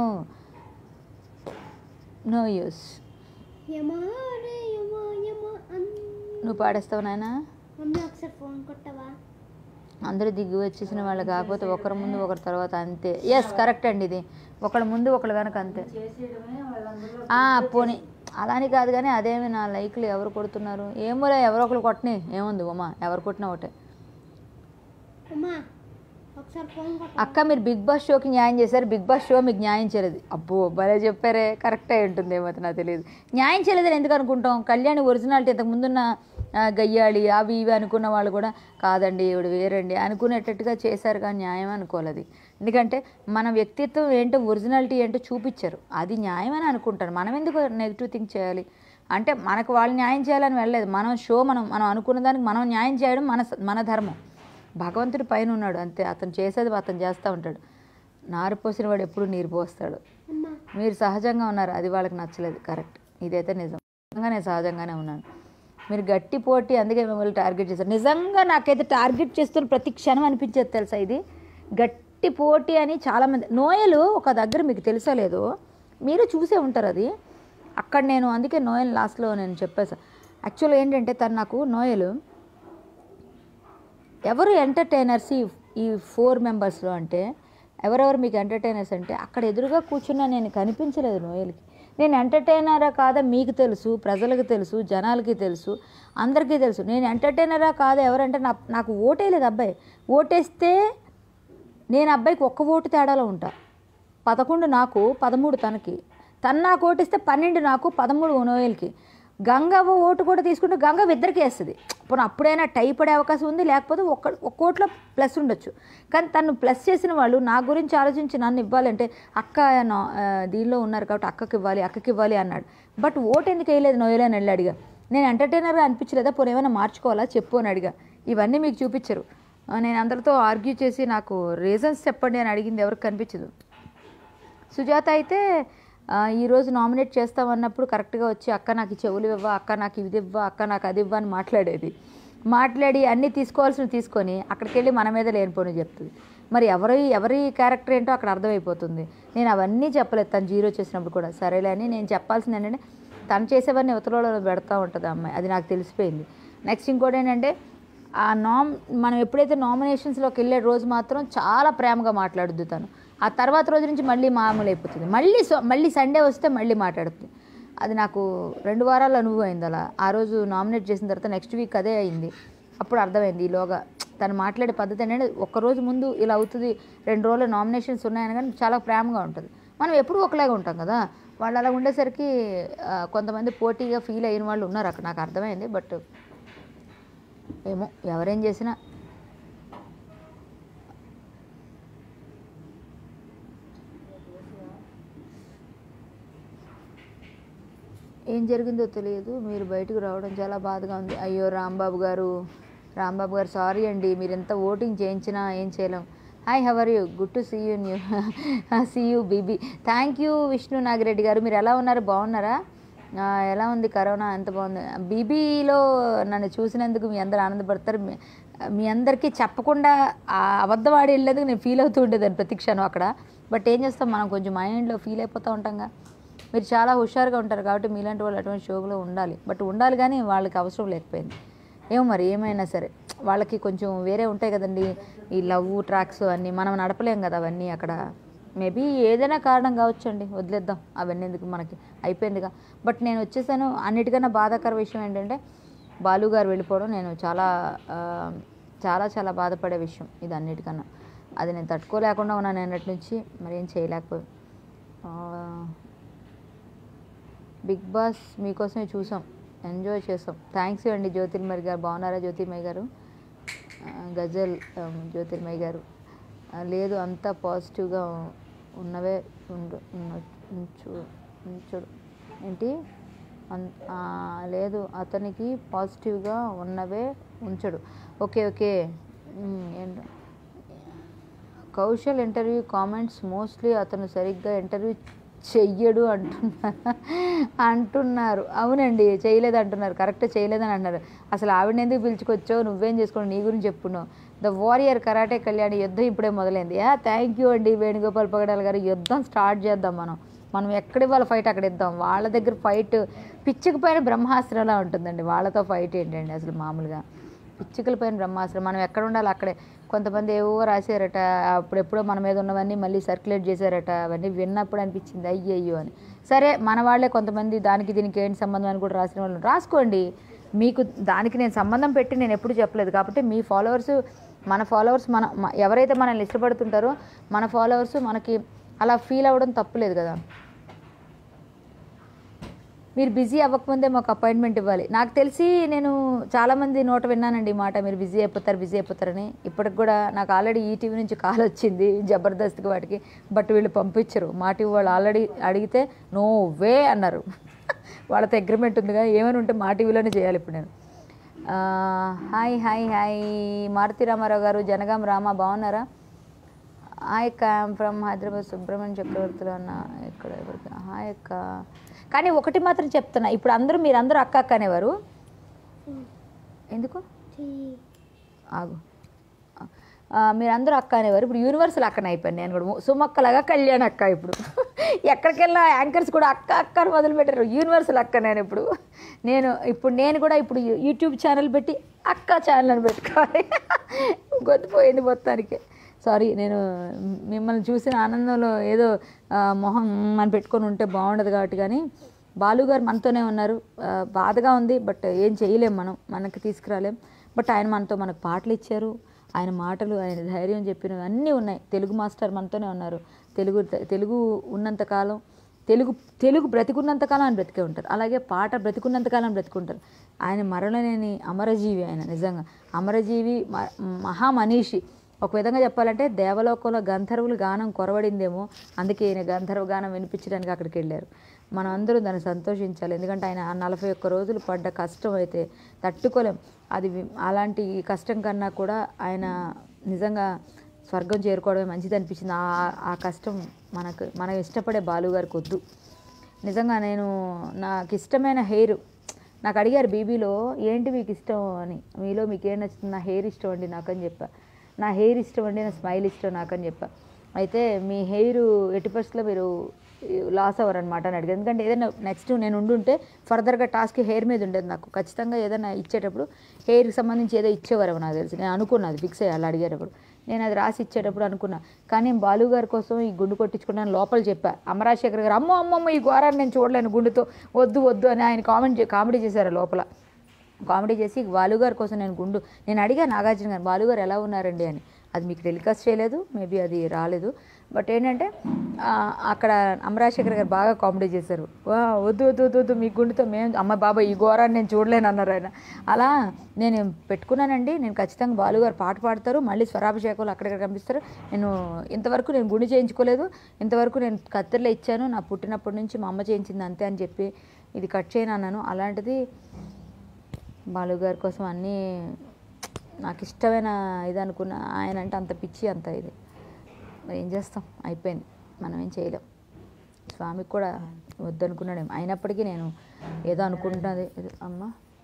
S1: నో యూస్
S2: యమా రే యమా యమా అన్
S1: నువ్వు పాడేస్తావు నాయనా
S2: మమ్మీ ఒకసారి ఫోన్ కొట్టవా
S1: అందరూ దిగి వచ్చేసిన వాళ్ళు కాకపోతే ఒకరి ముందు ఒకరి తర్వాత అంతే ఎస్ కరెక్ట్ అండి ఇది ఒకళ్ళ ముందు ఒకళ్ళు కనుక అంతే ఆ, పోనీ అలాని కాదు కానీ అదేమి నా లైక్లు ఎవరు కొడుతున్నారు ఏమోలే ఎవరో ఒకరు కొట్టని ఏముంది ఉమా ఎవరు కొట్టినా ఒకటే
S2: అమ్మా ఒకసారి ఫోన్ కొట్ట
S1: అక్క మీరు బిగ్ బాస్ షోకి న్యాయం చేశారు బిగ్ బాస్ షో మీకు న్యాయం చేయలేదు అబ్బో భలే చెప్పారే కరెక్ట్ అయి ఉంటుంది ఏమో నాకు తెలియదు న్యాయం చేయలేదని ఎందుకు అనుకుంటాం కళ్యాణి ఒరిజినాలిటీ ఇంతకు ముందున్న ఆ, గయ్యాళి అవి ఇవి అనుకున్న వాళ్ళు కూడా కాదండి ఇవిడ వేరండి అనుకునేటట్టుగా చేశారు కానీ న్యాయం అనుకోలేదు ఎందుకంటే మన వ్యక్తిత్వం ఏంటో ఒరిజినాలిటీ ఏంటో చూపించారు అది న్యాయం అని అనుకుంటారు మనం ఎందుకు నెగిటివ్ థింక్ చేయాలి అంటే మనకు వాళ్ళు న్యాయం చేయాలని వెళ్ళలేదు మనం షో మనం మనం అనుకున్న దానికి మనం న్యాయం చేయడం మన మన ధర్మం భగవంతుడి పైన ఉన్నాడు అంతే అతను చేసేది అతను చేస్తూ ఉంటాడు నారు పోసిన వాడు ఎప్పుడు నీరు పోస్తాడు
S2: అమ్మా
S1: మీరు సహజంగా ఉన్నారు అది వాళ్ళకి నచ్చలేదు కరెక్ట్ ఇదైతే నిజం నిజంగా నేను సహజంగానే ఉన్నాను మీరు గట్టి పోటీ అందుకే మిమ్మల్ని టార్గెట్ చేశారు నిజంగా నాకైతే టార్గెట్ చేస్తున్న ప్రతి క్షణం అనిపించేది తెలుసా ఇది గట్టి పోటీ అని చాలామంది నోయలు ఒక దగ్గర మీకు తెలుసా లేదో మీరు చూసే ఉంటారు అది అక్కడ నేను అందుకే నోయల్ లాస్ట్లో నేను చెప్పేసా యాక్చువల్గా ఏంటంటే తను నాకు నోయలు ఎవరు ఎంటర్టైనర్స్ ఈ ఈ ఫోర్ మెంబర్స్లో అంటే ఎవరెవరు మీకు ఎంటర్టైనర్స్ అంటే అక్కడ ఎదురుగా కూర్చున్నా నేను కనిపించలేదు నోయల్కి నేను ఎంటర్టైనరా కాదా మీకు తెలుసు ప్రజలకు తెలుసు జనాలకి తెలుసు అందరికీ తెలుసు నేను ఎంటర్టైనరా కాదా ఎవరంటే నా నాకు ఓటేయలేదు అబ్బాయి ఓటేస్తే నేను అబ్బాయికి ఒక్క ఓటు తేడాలో ఉంటా పదకొండు నాకు పదమూడు తనకి తను నాకు ఓటిస్తే పన్నెండు నాకు పదమూడు నోయల్కి గంగవ్వ ఓటు కూడా తీసుకుంటే గంగవ్వ ఇద్దరికి వేస్తుంది పోనీ అప్పుడైనా టై పడే అవకాశం ఉంది లేకపోతే ఒక్క ఒక్క ఓట్లో ప్లస్ ఉండొచ్చు కానీ తను ప్లస్ చేసిన వాళ్ళు నా గురించి ఆలోచించి నన్ను ఇవ్వాలంటే అక్క నా- ఆ, దీనిలో ఉన్నారు కాబట్టి అక్కకి ఇవ్వాలి అక్కకి ఇవ్వాలి అన్నాడు బట్ ఓటు ఎందుకు వేయలేదు నోయలే అని వెళ్ళి అడిగా నేను ఎంటర్టైనర్గా అనిపించలేదా పోనీ ఏమైనా మార్చుకోవాలా చెప్పు అని అడిగా ఇవన్నీ మీకు చూపించరు ఆ, నేను అందరితో ఆర్గ్యూ చేసి నాకు రీజన్స్ చెప్పండి అని అడిగింది ఎవరికి కనిపించదు సుజాత అయితే ఆ, ఈరోజు నామినేట్ చేస్తామన్నప్పుడు కరెక్ట్గా వచ్చి అక్క నాకు ఈ చెవులు ఇవ్వ అక్క నాకు ఇది ఇవ్వ అక్క నాకు అది ఇవ్వ అని మాట్లాడేది మాట్లాడి అన్నీ తీసుకోవాల్సినవి తీసుకొని అక్కడికి వెళ్ళి మన మీద లేనిపోని చెప్తుంది మరి ఎవరి ఎవరి క్యారెక్టర్ ఏంటో అక్కడ అర్థమైపోతుంది నేను అవన్నీ చెప్పలేదు తను జీరో చేసినప్పుడు కూడా సరేలే అని నేను చెప్పాల్సింది ఏంటంటే తను చేసేవన్నీ యువతలో పెడతా ఉంటుంది ఆ అమ్మాయి అది నాకు తెలిసిపోయింది నెక్స్ట్ ఇంకోటి ఏంటంటే ఆ నామ్ మనం ఎప్పుడైతే నామినేషన్స్లోకి వెళ్ళే రోజు మాత్రం చాలా ప్రేమగా మాట్లాడుద్దు తను ఆ తర్వాత రోజు నుంచి మళ్ళీ మామూలు అయిపోతుంది మళ్ళీ సో- మళ్ళీ సండే వస్తే మళ్ళీ మాట్లాడుతుంది అది నాకు రెండు వారాలు అనుభవం అయింది అలా ఆ రోజు నామినేట్ చేసిన తర్వాత నెక్స్ట్ వీక్ అదే అయింది అప్పుడు అర్థమైంది ఈలోగా తను మాట్లాడే పద్ధతి అనేది ఒక్కరోజు ముందు ఇలా అవుతుంది రెండు రోజులు నామినేషన్స్ ఉన్నాయని కానీ చాలా ప్రేమగా ఉంటుంది మనం ఎప్పుడూ ఒకలాగా ఉంటాం కదా వాళ్ళు అలా ఉండేసరికి ఆ, కొంతమంది పోటీగా ఫీల్ అయిన వాళ్ళు ఉన్నారు అక్కడ నాకు అర్థమైంది బట్ ఏమో ఎవరేం చేసినా ఏం జరిగిందో తెలియదు మీరు బయటకు రావడం చాలా బాధగా ఉంది అయ్యో రాంబాబు గారు రాంబాబు గారు సారీ అండి మీరు ఎంత ఓటింగ్ చేయించినా ఏం చేయలేం hi how are you good to see you new see you BB thank you Vishnu Nagireddy garu మీరు ఎలా ఉన్నారు బాగున్నారా ఆ, ఎలా ఉంది కరోనా ఎంత బాగుంది బీబీలో నన్ను చూసినందుకు మీ అందరు ఆనందపడతారు మీ- మీ అందరికీ చెప్పకుండా ఆ అబద్ధం ఆడి వెళ్ళేందుకు నేను ఫీల్ అవుతూ ఉండేదాన్ని ప్రతి క్షణం అక్కడ బట్ ఏం చేస్తాం మనం కొంచెం మైండ్లో ఫీల్ అయిపోతూ ఉంటాంగా మీరు చాలా హుషారుగా ఉంటారు కాబట్టి మీలాంటి వాళ్ళు అటువంటి షోలో ఉండాలి బట్ ఉండాలి కానీ వాళ్ళకి అవసరం లేకపోయింది ఏమో మరి ఏమైనా సరే వాళ్ళకి కొంచెం వేరే ఉంటాయి కదండి ఈ లవ్ ట్రాక్స్ అన్నీ మనం నడపలేం కదా అవన్నీ అక్కడ మేబీ ఏదైనా కారణం కావచ్చండి వదిలేద్దాం అవన్నీ ఎందుకు మనకి అయిపోయిందిగా బట్ నేను వచ్చేసాను అన్నిటికన్నా బాధాకర విషయం ఏంటంటే బాలు గారు వెళ్ళిపోవడం నేను చాలా ఆ, చాలా చాలా బాధపడే విషయం ఇది అన్నిటికన్నా అది నేను తట్టుకోలేకుండా ఉన్నాను నిన్నటి నుంచి మరి ఏం చేయలేకపోయాను ఆ, బిగ్ బాస్ మీకోసమే చూసాం ఎంజాయ్ చేసాం థ్యాంక్స్ అండి జ్యోతిర్మయి గారు బాగున్నారా జ్యోతిర్మయి గారు ఆ, గజల్ ఆ, జ్యోతిర్మయి గారు ఆ, లేదు అంతా పాజిటివ్గా ఉన్నవే ఉండు ఉన్న- ఉంచు ఉంచుడు ఏంటి అన్- ఆ, లేదు అతనికి పాజిటివ్గా ఉన్నవే ఉంచడు ఓకే ఓకే ఉమ్, ఏంటి కౌశల్ ఇంటర్వ్యూ కామెంట్స్ మోస్ట్లీ అతను సరిగ్గా ఇంటర్వ్యూ చెయ్యడు అంటున్నారు అంటున్నారు అవునండి చేయలేదు అంటున్నారు కరెక్ట్ చేయలేదని అంటున్నారు అసలు ఆవిడని ఎందుకు పిలుచుకొచ్చావు నువ్వేం చేసుకోండి నీ గురించి చెప్పున్నావు ద వారియర్ కరాటే కళ్యాణి యుద్ధం ఇప్పుడే మొదలైంది థ్యాంక్ యూ అండి వేణుగోపాల్ పగడాల్ గారు యుద్ధం స్టార్ట్ చేద్దాం మనం మనం ఎక్కడి వాళ్ళ ఫైట్ అక్కడ ఇద్దాం వాళ్ళ దగ్గర ఫైట్ పిచ్చికి పైన బ్రహ్మాస్త్రంలా ఉంటుందండి వాళ్ళతో ఫైట్ ఏంటండి అసలు మామూలుగా పిచ్చుకల పైన బ్రహ్మాస్త్రం మనం ఎక్కడ ఉండాలి అక్కడే కొంతమంది ఏవో రాశారట అప్పుడెప్పుడో మన మీద ఉన్నవన్నీ మళ్ళీ సర్క్యులేట్ చేశారట అవన్నీ విన్నప్పుడు అనిపించింది అయ్యయ్యో అని సరే మన వాళ్ళే కొంతమంది దానికి దీనికి ఏంటి సంబంధం అని కూడా రాసిన వాళ్ళు రాసుకోండి మీకు దానికి నేను సంబంధం పెట్టి నేను ఎప్పుడు చెప్పలేదు కాబట్టి మీ ఫాలోవర్స్ మన ఫాలోవర్స్ మన మ- ఎవరైతే మనల్ని ఇష్టపడుతుంటారో మన ఫాలోవర్స్ మనకి అలా ఫీల్ అవ్వడం తప్పులేదు కదా మీరు బిజీ అవ్వకముందే మాకు అపాయింట్మెంట్ ఇవ్వాలి నాకు తెలిసి నేను చాలామంది నోట విన్నానండి ఈ మాట మీరు బిజీ అయిపోతారు బిజీ అయిపోతారని ఇప్పటికి కూడా నాకు ఆల్రెడీ ఈటీవీ నుంచి కాల్ వచ్చింది జబర్దస్త్కి వాటికి బట్ వీళ్ళు పంపించరు మా టీవీ వాళ్ళు ఆల్రెడీ అడిగితే నో వే అన్నారు వాళ్ళతో అగ్రిమెంట్ ఉందిగా ఏమైనా ఉంటే మా టీవీలోనే చేయాలి ఇప్పుడు నేను ఆ, hi hi hi Maruthi Ramarao garu Jangaon Rama బాగున్నారా హాయ్ అక్క ఫ్రమ్ హైదరాబాద్ సుబ్రహ్మణ్య చక్రవర్తిలో అన్న ఇక్కడ ఎవరికి హాయ్ అక్క కానీ ఒకటి మాత్రం చెప్తున్నా ఇప్పుడు అందరూ మీరందరూ అక్క అక్క అనేవారు ఎందుకు ఆగు ఆ, మీరందరూ అక్క అనేవారు ఇప్పుడు యూనివర్సల్ అక్కన అయిపోయాను నేను కూడా సుమక్కలాగా కళ్యాణ్ అక్క ఇప్పుడు ఎక్కడికి వెళ్ళినా యాంకర్స్ కూడా అక్క అక్క అని మొదలుపెట్టారు యూనివర్సల్ అక్క నేను ఇప్పుడు నేను ఇప్పుడు నేను కూడా ఇప్పుడు యూ- యూట్యూబ్ ఛానల్ పెట్టి అక్క ఛానల్ అని పెట్టుకోవాలి గొత్తిపోయింది మొత్తానికి సారీ నేను మిమ్మల్ని చూసిన ఆనందంలో ఏదో ఆ, మొహం మ్మ్ అని పెట్టుకొని ఉంటే బాగుండదు కాబట్టి కానీ బాలు గారు మనతోనే ఉన్నారు ఆ, బాధగా ఉంది బట్ ఏం చేయలేం మనం మనకి తీసుకురాలేం బట్ ఆయన మనతో మనకు పాటలు ఇచ్చారు ఆయన మాటలు ఆయన ధైర్యం చెప్పినవి అన్నీ ఉన్నాయి తెలుగు మాస్టర్ మనతోనే ఉన్నారు తెలుగు తెలుగు ఉన్నంతకాలం తెలుగు తెలుగు బ్రతికున్నంతకాలం ఆయన బ్రతికే ఉంటారు అలాగే పాట బ్రతికున్నంతకాలం బ్రతికుంటారు ఆయన మరణలేని అమరజీవి ఆయన నిజంగా అమరజీవి మ- మహామనీషి ఒక విధంగా చెప్పాలంటే దేవలోకంలో గంధర్వులు గానం కొరవడిందేమో అందుకే ఈయన గంధర్వ గానం వినిపించడానికి అక్కడికి వెళ్ళారు మనం అందరూ దాన్ని సంతోషించాలి ఎందుకంటే ఆయన ఆ నలభై ఒక్క రోజులు పడ్డ కష్టం అయితే తట్టుకోలేం అది వి- అలాంటి కష్టం కన్నా కూడా ఆయన నిజంగా స్వర్గం చేరుకోవడమే మంచిది అనిపించింది ఆ ఆ కష్టం మనకు మనం ఇష్టపడే బాలుగారికి వద్దు నిజంగా నేను నాకు ఇష్టమైన హెయిర్ నాకు అడిగారు బీబీలో ఏంటి మీకు ఇష్టం అని మీలో మీకు ఏం నచ్చుతుంది నా హెయిర్ ఇష్టం అండి నాకు అని చెప్పా నా హెయిర్ ఇష్టం అండి నా స్మైల్ ఇష్టం నాకు అని చెప్పా అయితే మీ హెయిర్ ఎట్టి పరిస్థితుల్లో మీరు లాస్ అవ్వరు అనమాట అని అడిగారు ఎందుకంటే ఏదైనా నెక్స్ట్ నేను ఉండుంటే ఫర్దర్గా టాస్క్ హెయిర్ మీద ఉండేది నాకు ఖచ్చితంగా ఏదైనా ఇచ్చేటప్పుడు హెయిర్కి సంబంధించి ఏదో ఇచ్చేవారు నాకు తెలిసి నేను అనుకున్నది ఫిక్స్ అయ్యి అడిగేటప్పుడు నేను అది రాసి ఇచ్చేటప్పుడు అనుకున్నా కానీ బాలు గారి కోసం ఈ గుండు కొట్టించుకున్నాను లోపల చెప్పా అమరాశేఖర్ గారు అమ్మో అమ్మమ్మ ఈ ఘోరాన్ని నేను చూడలేను గుండుతో వద్దు వద్దు అని ఆయన కామెంట్ చే- కామెడీ చేశారు లోపల కామెడీ చేసి బాలుగారి కోసం నేను గుండు నేను అడిగా నాగార్జున గారు బాలుగారు ఎలా ఉన్నారండి అని అది మీకు టెలికాస్ట్ చేయలేదు మేబీ అది రాలేదు బట్ ఏంటంటే ఆ, అక్కడ అమరాశేఖర్ గారు బాగా కామెడీ చేశారు వా వద్దు వద్దు వద్దు వద్దు మీ గుండెతో మేము అమ్మ బాబా ఈ ఘోరాన్ని నేను చూడలేను అన్నారు ఆయన అలా నేను పెట్టుకున్నానండి నేను ఖచ్చితంగా బాలుగారు పాట పాడతారు మళ్ళీ స్వరాభిషేకాలు అక్కడక్కడ కనిపిస్తారు నేను ఇంతవరకు నేను గుండె చేయించుకోలేదు ఇంతవరకు నేను కత్తెరలో ఇచ్చాను నా పుట్టినప్పటి నుంచి మా అమ్మ చేయించింది అంతే అని చెప్పి ఇది కట్ చేయను అన్నాను అలాంటిది బాలుగారి కోసం అన్నీ నాకు ఇష్టమైన ఇది అనుకున్న ఆయన అంటే అంత పిచ్చి అంత ఇది మరి ఏం చేస్తాం అయిపోయింది మనం ఏం చేయలేం స్వామికి కూడా వద్దనుకున్నాడేమో అయినప్పటికీ నేను ఏదో అనుకుంటున్నది ఏదో అమ్మ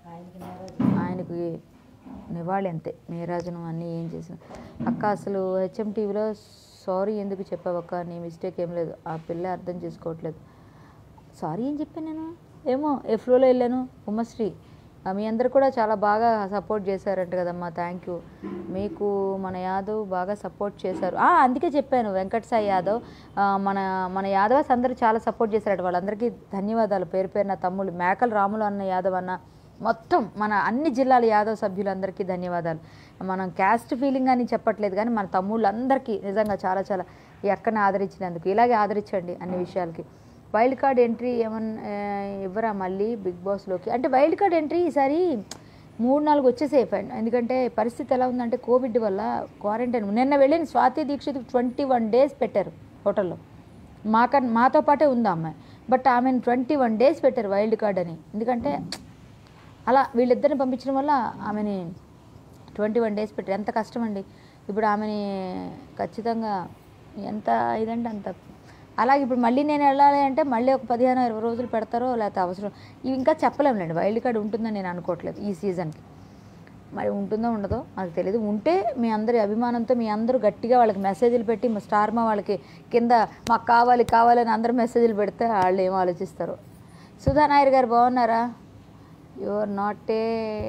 S1: ఆయనకి నివాళి అంతే మేరాజును అన్నీ ఏం చేసిన అక్క అసలు హెచ్ఎం టీవీలో సారీ ఎందుకు చెప్పావక్క నీ మిస్టేక్ ఏం లేదు ఆ పిల్ల అర్థం చేసుకోవట్లేదు సారీ ఏం చెప్పాను నేను ఏమో ఏ ఫ్లోలో వెళ్ళాను ఉమ్మశ్రీ ఆ, మీ అందరు కూడా చాలా బాగా సపోర్ట్ చేశారంట కదమ్మా థ్యాంక్ యూ మీకు మన యాదవ్ బాగా సపోర్ట్ చేశారు ఆ, అందుకే చెప్పాను వెంకట్ సాయి యాదవ్ ఆ, మన మన యాదవ్స్ అందరూ చాలా సపోర్ట్ చేశారట వాళ్ళందరికీ ధన్యవాదాలు పేరు పేరు నా తమ్ముళ్ళు మేకల రాములు అన్న యాదవ్ అన్న మొత్తం మన అన్ని జిల్లాల యాదవ్ సభ్యులందరికీ ధన్యవాదాలు మనం క్యాస్ట్ ఫీలింగ్ అని చెప్పట్లేదు కానీ మన తమ్ముళ్ళందరికీ నిజంగా చాలా చాలా ఈ అక్కని ఆదరించినందుకు ఇలాగే ఆదరించండి అన్ని విషయాలకి వైల్డ్ కార్డ్ ఎంట్రీ ఏమన్నా ఇవ్వరా మళ్ళీ బిగ్ బాస్లోకి అంటే వైల్డ్ కార్డ్ ఎంట్రీ ఈసారి మూడు నాలుగు వచ్చేసాయి ఫ్రెండ్ ఎందుకంటే పరిస్థితి ఎలా ఉందంటే కోవిడ్ వల్ల క్వారంటైన్ నిన్న వెళ్ళిన Swathi Dixit twenty one days పెట్టారు హోటల్లో మాకన్ మాతో పాటే ఉంది ఆ అమ్మాయి బట్ ఆమెను ట్వంటీ వన్ డేస్ పెట్టారు వైల్డ్ కార్డ్ అని ఎందుకంటే అలా వీళ్ళిద్దరిని పంపించడం వల్ల ఆమెని ట్వంటీ వన్ డేస్ పెట్టారు ఎంత కష్టం అండి ఇప్పుడు ఆమెని ఖచ్చితంగా ఎంత ఇదంటే అంత అలాగే ఇప్పుడు మళ్ళీ నేను వెళ్ళాలి అంటే మళ్ళీ ఒక పదిహేను ఇరవై రోజులు పెడతారో లేకపోతే అవసరం ఇవి ఇంకా చెప్పలేములేండి వైల్డ్ కార్డ్ ఉంటుందని నేను అనుకోవట్లేదు ఈ సీజన్కి మరి ఉంటుందో ఉండదో నాకు తెలియదు ఉంటే మీ అందరి అభిమానంతో మీ అందరూ గట్టిగా వాళ్ళకి మెసేజ్లు పెట్టి మా స్టార్ మా వాళ్ళకి కింద మాకు కావాలి కావాలని అందరూ మెసేజ్లు పెడితే వాళ్ళు ఏం ఆలోచిస్తారు సుధా నాయర్ గారు బాగున్నారా you are not a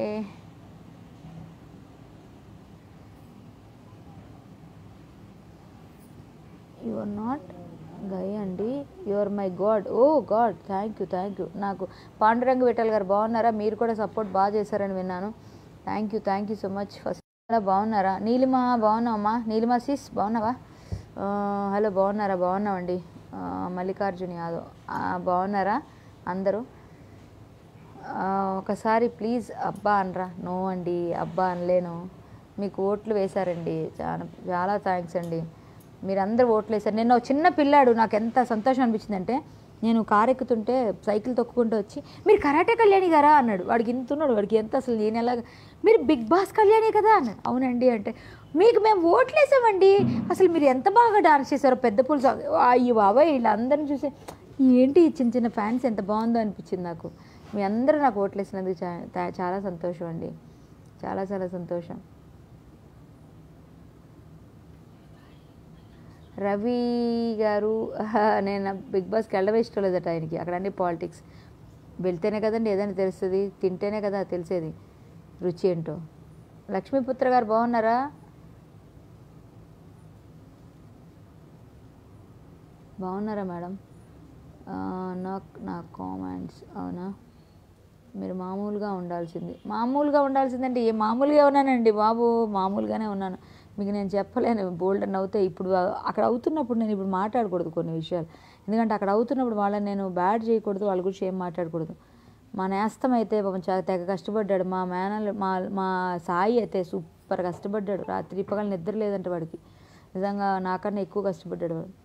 S1: you are not guy అండి you are my god oh god thank you thank you నాకు పాండురంగ విఠల్ గారు బాగున్నారా మీరు కూడా సపోర్ట్ బాగా చేశారని విన్నాను thank you thank you so much first బాగున్నారా నీలిమ బాగున్నావమ్మా నీలిమ సిస్ బాగున్నావా ఆ, హలో బాగున్నారా బాగున్నామండి ఆ, మల్లికార్జున్ యాదవ్ ఆ, బాగున్నారా అందరూ ఆ, ఒకసారి ప్లీజ్ అబ్బా అనరా నో అండి అబ్బా అనలేను మీకు ఓట్లు వేశారండి చాలా చాలా థ్యాంక్స్ అండి మీరందరూ ఓట్లు వేశారు నిన్న ఒక చిన్న పిల్లాడు నాకు ఎంత సంతోషం అనిపించిందంటే నేను కారు ఎక్కుతుంటే సైకిల్ తొక్కుకుంటూ వచ్చి మీరు కరాటే కళ్యాణి గారా అన్నాడు వాడికి ఇంత ఉన్నాడు వాడికి ఎంత అసలు నేను ఎలా మీరు బిగ్ బాస్ కళ్యాణి కదా అన్నాడు అవునండి అంటే మీకు మేము ఓట్లు వేసామండి అసలు మీరు ఎంత బాగా డాన్స్ చేశారో పెద్ద పులుసు అయ్యో బాబాయ్ వీళ్ళందరిని చూసి ఏంటి ఈ చిన్న చిన్న ఫ్యాన్స్ ఎంత బాగుందో అనిపించింది నాకు మీ అందరూ నాకు ఓట్లు వేసినందుకు చా- తా- చాలా సంతోషం అండి చాలా చాలా సంతోషం రవి గారు ఆహా, నేను బిగ్ బాస్కి వెళ్ళవే ఇష్టం లేదట ఆయనకి అక్కడ అన్ని పాలిటిక్స్ వెళ్తేనే కదండి ఏదైనా తెలుస్తుంది తింటేనే కదా తెలిసేది రుచి ఏంటో లక్ష్మీపుత్ర గారు బాగున్నారా బాగున్నారా మేడం ఆ, నాకు నా కామెంట్స్ అవునా మీరు మామూలుగా ఉండాల్సింది మామూలుగా ఉండాల్సిందంటే ఏ మామూలుగా ఉన్నానండి బాబు మామూలుగానే ఉన్నాను మీకు నేను చెప్పలేను బోల్డ్ అని అవుతాయి ఇప్పుడు అక్కడ అవుతున్నప్పుడు నేను ఇప్పుడు మాట్లాడకూడదు కొన్ని విషయాలు ఎందుకంటే అక్కడ అవుతున్నప్పుడు వాళ్ళని నేను బ్యాడ్ చేయకూడదు వాళ్ళ గురించి ఏం మాట్లాడకూడదు మా నేస్తం అయితే పాపం చాలా తెగ కష్టపడ్డాడు మా మేనల్ మా మా సాయి అయితే సూపర్ కష్టపడ్డాడు రాత్రి పగలు నిద్ర లేదంటే వాడికి నిజంగా నాకన్నా ఎక్కువ కష్టపడ్డాడు వాడు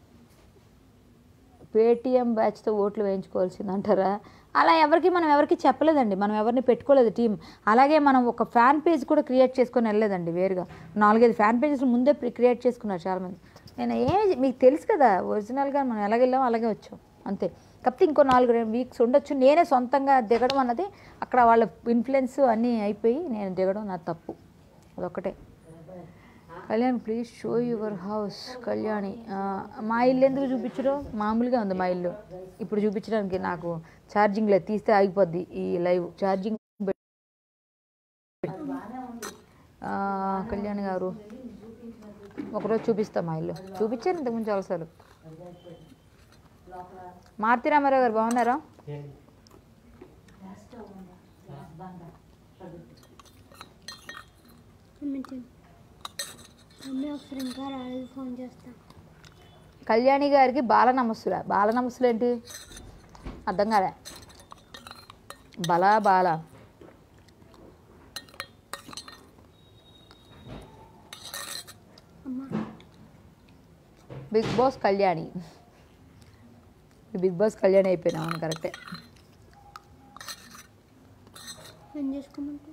S1: పేటీఎం బ్యాచ్తో ఓట్లు వేయించుకోవాల్సింది అంటారా అలా ఎవరికి మనం ఎవరికి చెప్పలేదండి మనం ఎవరిని పెట్టుకోలేదు టీం అలాగే మనం ఒక ఫ్యాన్ పేజ్ కూడా క్రియేట్ చేసుకొని వెళ్ళలేదండి వేరుగా నాలుగైదు ఫ్యాన్ పేజెస్ ముందే క్రియేట్ చేసుకున్నారు చాలామంది నేను ఏం మీకు తెలుసు కదా ఒరిజినల్గా మనం ఎలాగ వెళ్ళామో అలాగే వచ్చాం అంతే కాకపోతే ఇంకో నాలుగు రెండు వీక్స్ ఉండొచ్చు నేనే సొంతంగా దిగడం అన్నది అక్కడ వాళ్ళ ఇన్ఫ్లుయెన్స్ అన్నీ అయిపోయి నేను దిగడం నా తప్పు అదొక్కటే Kalyan please show your house Kalyani ఆ, మా ఇల్లు ఎందుకు చూపించడం మామూలుగా ఉంది మా ఇల్లు ఇప్పుడు చూపించడానికి నాకు ఛార్జింగ్ లేదు తీస్తే ఆగిపోద్ది ఈ లైవ్ ఛార్జింగ్ కళ్యాణ్ గారు ఒకరోజు చూపిస్తాం మా ఇల్లు చూపించాను ఇంతకుముందు చాలాసార్లు మారుతి రామారావు గారు బాగున్నారా
S2: మమ్మీ తిను. మమ్మీ ఒకసారి ఇంకా రాలేదు ఫోన్ చేస్తా
S1: కళ్యాణి గారికి బాల నమస్సులా బాల నమస్సులు ఏంటి అర్థం కాలే బల బాల
S2: అమ్మ
S1: Bigg Boss Kalyani Bigg Boss Kalyani అయిపోయినా అవును కరెక్టే
S2: ఏం చేసుకోమంటావు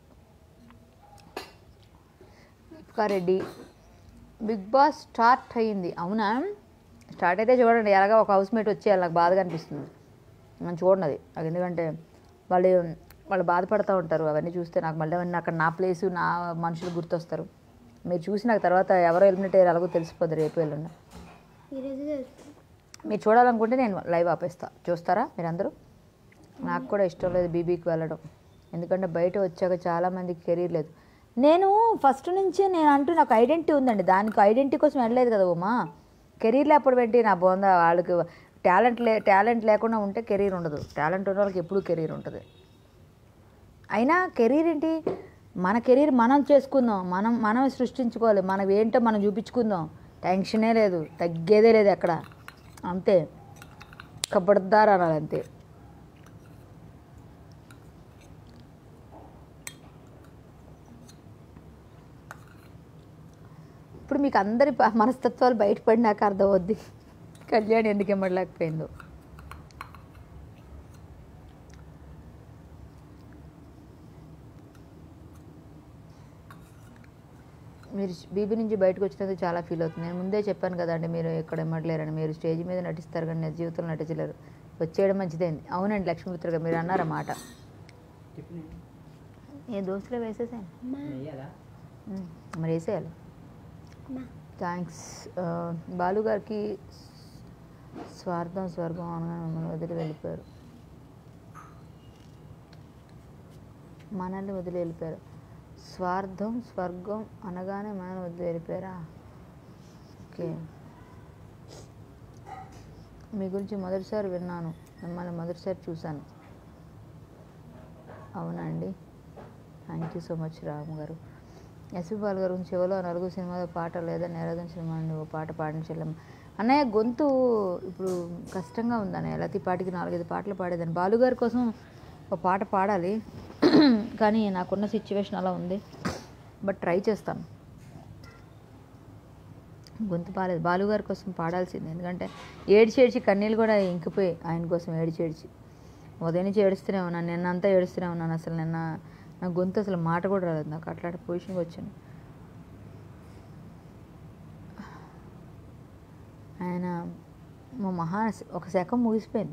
S1: రెడ్డి బిగ్ బాస్ స్టార్ట్ అయ్యింది అవునా స్టార్ట్ అయితే చూడండి ఎలాగ ఒక హౌస్ మేట్ వచ్చేయాలి నాకు బాధగా అనిపిస్తుంది నేను చూడండి అది నాకు ఎందుకంటే వాళ్ళు వాళ్ళు బాధపడుతూ ఉంటారు అవన్నీ చూస్తే నాకు మళ్ళీ అవన్నీ అక్కడ నా ప్లేసు నా మనుషులు గుర్తొస్తారు మీరు చూసి నాకు తర్వాత ఎవరో ఎలిమినేట్ అయ్యారు అలాగో తెలిసిపోద్ది రేపు ఎల్లుండి
S2: ఈరోజు తెలుసు
S1: మీరు చూడాలనుకుంటే నేను లైవ్ ఆపేస్తా చూస్తారా మీరందరూ నాకు కూడా ఇష్టం లేదు బీబీకి వెళ్ళడం ఎందుకంటే బయట వచ్చాక చాలామందికి కెరీర్ లేదు నేను ఫస్ట్ నుంచే నేను అంటూ నాకు ఐడెంటిటీ ఉందండి దానికి ఐడెంటిటీ కోసం వెళ్ళలేదు కదా ఉమా కెరీర్ లేకపోవడం ఏంటి నా బోంద వాళ్ళకి టాలెంట్ లే టాలెంట్ లేకుండా ఉంటే కెరీర్ ఉండదు టాలెంట్ ఉన్న వాళ్ళకి ఎప్పుడూ కెరీర్ ఉంటుంది అయినా కెరీర్ ఏంటి మన కెరీర్ మనం చేసుకుందాం మనం మనం సృష్టించుకోవాలి మనం ఏంటో మనం చూపించుకుందాం టెన్షనే లేదు తగ్గేదే లేదు ఎక్కడ అంతే కబడ్దార్ అనాలి అంతే ఇప్పుడు మీకు అందరి ప- మనస్తత్వాలు బయటపడినాక అర్థమవుద్ది కళ్యాణ్ ఎందుకు ఇమ్మడలేకపోయిందో మీరు బీబీ నుంచి బయటకు వచ్చినందుకు చాలా ఫీల్ అవుతుంది నేను ముందే చెప్పాను కదండి మీరు ఎక్కడ ఇమ్మట్లేరని మీరు స్టేజ్ మీద నటిస్తారు కానీ నేను జీవితంలో నటించలేరు వచ్చేయడం మంచిదేంది అవునండి లక్ష్మీపుత్ర గారు మీరు అన్నారు ఆ మాట ఏ దోస్తులో వేసేసాను
S2: అమ్మా
S1: ఉమ్, మరి వేసేయాలి
S2: అమ్మా
S1: థ్యాంక్స్ బాలు గారికి స్వార్థం స్వర్గం అనగానే మిమ్మల్ని వదిలి వెళ్ళిపోయారు మనల్ని వదిలి వెళ్ళిపోయారు స్వార్థం స్వర్గం అనగానే మనల్ని వదిలి వెళ్ళిపోయారా ఓకే మీ గురించి మొదటిసారి విన్నాను మిమ్మల్ని మొదటిసారి చూశాను అవునా అండి thank you so much Ramu garu SP ball గారు చెవిలో నలుగు సినిమాలో పాట లేదా నేరదం సినిమా నుండి ఓ పాట పాడించలేం అన్నయ్య గొంతు ఇప్పుడు కష్టంగా ఉంది అన్నయ్య లతి పాటికి నాలుగైదు పాటలు పాడేదాన్ని బాలుగారి కోసం ఒక పాట పాడాలి కానీ నాకున్న సిచ్యువేషన్ అలా ఉంది బట్ ట్రై చేస్తాను గొంతు బాగాలేదు బాలుగారి కోసం పాడాల్సింది ఎందుకంటే ఏడ్చి ఏడ్చి కన్నీళ్ళు కూడా ఇంకిపోయి ఆయన కోసం ఏడ్చి ఏడ్చి ఉదయం నుంచి ఏడుస్తూనే ఉన్నాను నిన్న అంతా ఏడుస్తూనే ఉన్నాను అసలు నిన్న నా గొంతు అసలు మాట కూడా రాలేదు నాకు అట్లాంటి పొజిషన్కి వచ్చాను ఆయన మా మహా ఒక శకం ముగిసిపోయింది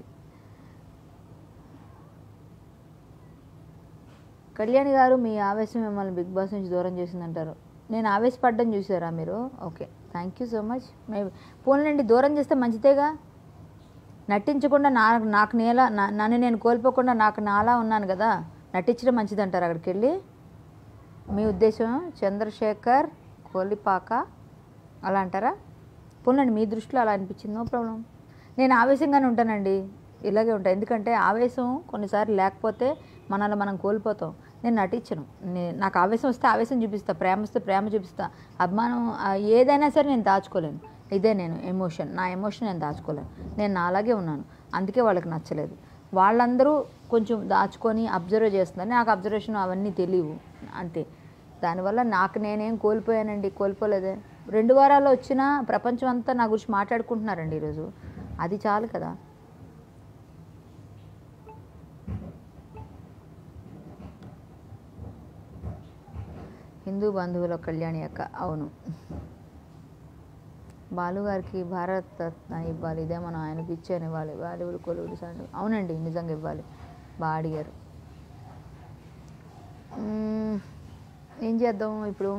S1: కళ్యాణి గారు మీ ఆవేశం మిమ్మల్ని బిగ్ బాస్ నుంచి దూరం చేసిందంటారు నేను ఆవేశపడ్డం చూసారా మీరు okay thank you so much మే పోన్లేండి దూరం చేస్తే మంచిదేగా నటించకుండా నా నాకు నేలా నా- నన్ను నేను కోల్పోకుండా నాకు నాలా ఉన్నాను కదా నటించడం మంచిదంటారు అక్కడికి వెళ్ళి మీ ఉద్దేశం చంద్రశేఖర్ కోలిపాక అలా అంటారా పోన్లండి మీ దృష్టిలో అలా అనిపించింది నో ప్రాబ్లం నేను ఆవేశంగానే ఉంటానండి ఇలాగే ఉంటాను ఎందుకంటే ఆవేశం కొన్నిసార్లు లేకపోతే మనల్ని మనం కోల్పోతాం నేను నటించను నే- నాకు ఆవేశం వస్తే ఆవేశం చూపిస్తా ప్రేమ వస్తే ప్రేమ చూపిస్తా అభిమానం ఆ, ఏదైనా సరే నేను దాచుకోలేను ఇదే నేను ఎమోషన్ నా ఎమోషన్ నేను దాచుకోలేను నేను నా అలాగే ఉన్నాను అందుకే వాళ్ళకి నచ్చలేదు వాళ్ళందరూ కొంచెం దాచుకొని అబ్జర్వ్ చేస్తున్నారు నాకు అబ్జర్వేషన్ అవన్నీ తెలియవు అంతే దానివల్ల నాకు నేనేం కోల్పోయానండి కోల్పోలేదే రెండు వారాల్లో వచ్చిన ప్రపంచం అంతా నా గురించి మాట్లాడుకుంటున్నారండి ఈరోజు అది చాలు కదా హిందూ బంధువుల కళ్యాణి అక్క అవును బాలుగారికి భారత్ రత్న ఇవ్వాలి ఇదే మనం ఆయనకి ఇచ్చాను ఇవ్వాలి బాలీవుడ్ కొలువుడు సండు అవునండి నిజంగా ఇవ్వాలి బాగా అడిగారు మ్మ్. ఏం చేద్దాం ఇప్పుడు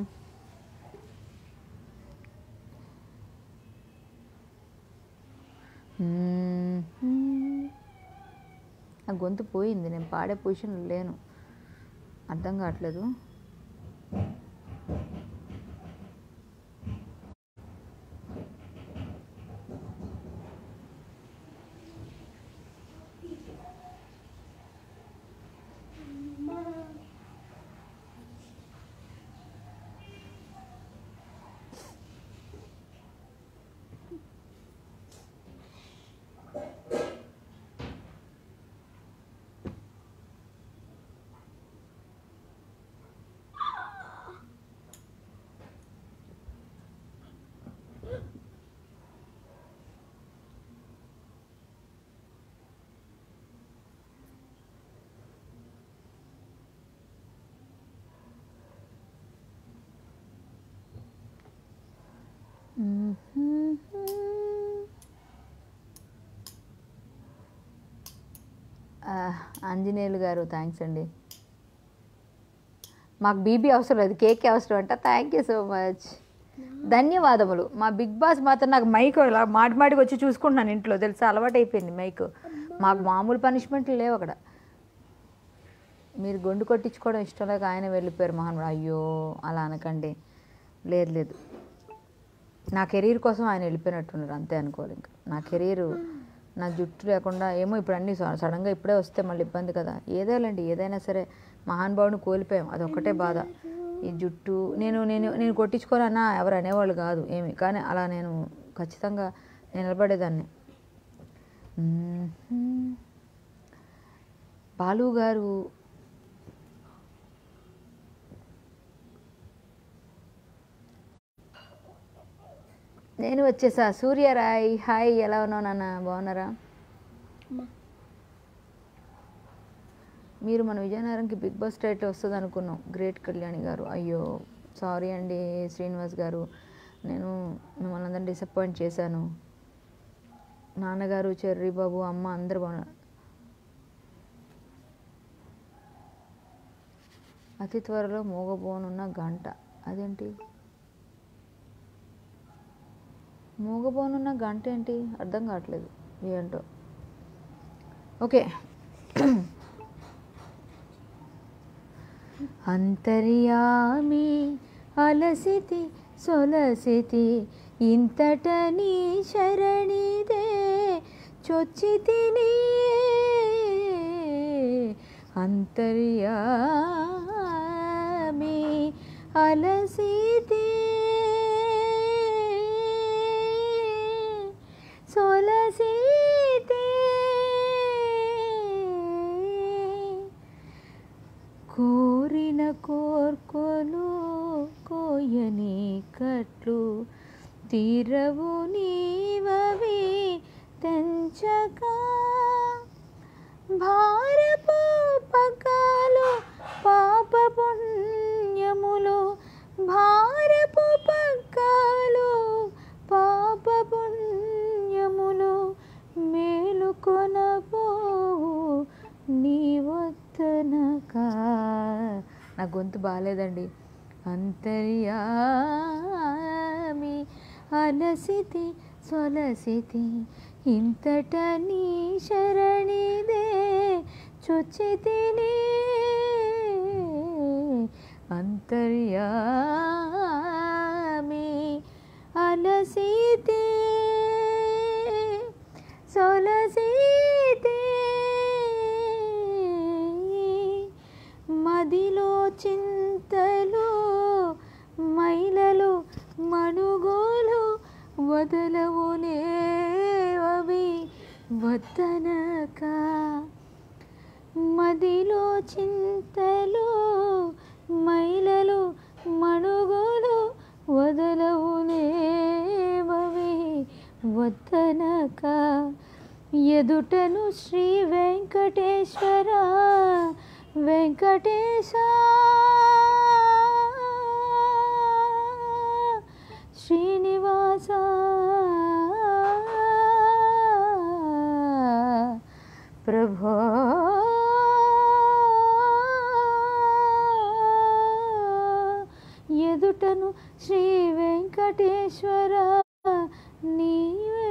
S1: మ్మ్. నా గొంతు పోయింది నేను పాడే పొజిషన్ లేను అర్థం కావట్లేదు ఆంజనేయులు గారు థ్యాంక్స్ అండి మాకు బీబీ అవసరం లేదు కేక్ అవసరం అంట థ్యాంక్ యూ సో మచ్ ధన్యవాదములు మా బిగ్ బాస్ మాత్రం నాకు మైక్ ఇలా మాటి మాటికి వచ్చి చూసుకుంటున్నాను ఇంట్లో తెలుసా అలవాటు అయిపోయింది మైక్ మాకు మామూలు పనిష్మెంట్లు లేవు అక్కడ మీరు గొండు కొట్టించుకోవడం ఇష్టం లేక ఆయన వెళ్ళిపోయారు మహానుడు అయ్యో అలా అనకండి లేదు లేదు నా కెరీర్ కోసం ఆయన వెళ్ళిపోయినట్టున్నారు అంతే అనుకోవాలి ఇంకా నా కెరీర్ నా జుట్టు లేకుండా ఏమో ఇప్పుడు అన్నీ స- సడన్గా ఇప్పుడే వస్తే మళ్ళీ ఇబ్బంది కదా ఏదేలేండి ఏదైనా సరే మహానుభావుని కోల్పోయాం అదొక్కటే బాధ ఈ జుట్టు నేను నేను నేను కొట్టించుకోనన్నా ఎవరు అనేవాళ్ళు కాదు ఏమి కానీ అలా నేను ఖచ్చితంగా నేను నిలబడేదాన్ని మ్మ్. బాలు గారు నేను వచ్చేసా సూర్యరాయ్ హాయ్ ఎలా ఉన్నావు నాన్న బాగున్నారా
S2: అమ్మా
S1: మీరు మన విజయనగరంకి బిగ్ బాస్ టైటిల్ వస్తుంది అనుకున్నాం గ్రేట్ కళ్యాణి గారు అయ్యో సారీ అండి శ్రీనివాస్ గారు నేను మిమ్మల్ని అందరిని డిసప్పాయింట్ చేశాను నాన్నగారు చెర్రీ బాబు అమ్మ అందరు బాగున్నారు అతి త్వరలో మోగబోనున్న గంట అదేంటి మోగబోనున్న గంట ఏంటి అర్థం కావట్లేదు ఏంటో ఓకే అంతర్యామి అలసితి సొలసితి ఇంతట నీ శరణిదే చొచ్చితిని అంతర్యామి అలసితి సొలసితి కోరిన కోర్కొలు కోయని కట్లు తీరవు నీవవి తెంచక భారపు పకాలు పాప పుణ్యములు భారపు పక్కాలు పాప పుణ్యములు మేలుకొనపోవు నీ వద్దనక నా గొంతు బాగాలేదండి అంతర్యామి అలసితి సొలసితి ఇంతట నీ శరణిదే చొచ్చితిని అంతర్యామి అలసితి సొలసితి మదిలో చింతలు మైలలు మణుగోలు వదలవులేవవి వద్దనక మదిలో చింతలు మైలలు మణుగోలు వదలవులేవవి వద్దనక ఎదుటను శ్రీ వెంకటేశ్వర వెంకటేశ శ్రీనివాస ప్రభో ఎదుటను శ్రీ వెంకటేశ్వర నీవే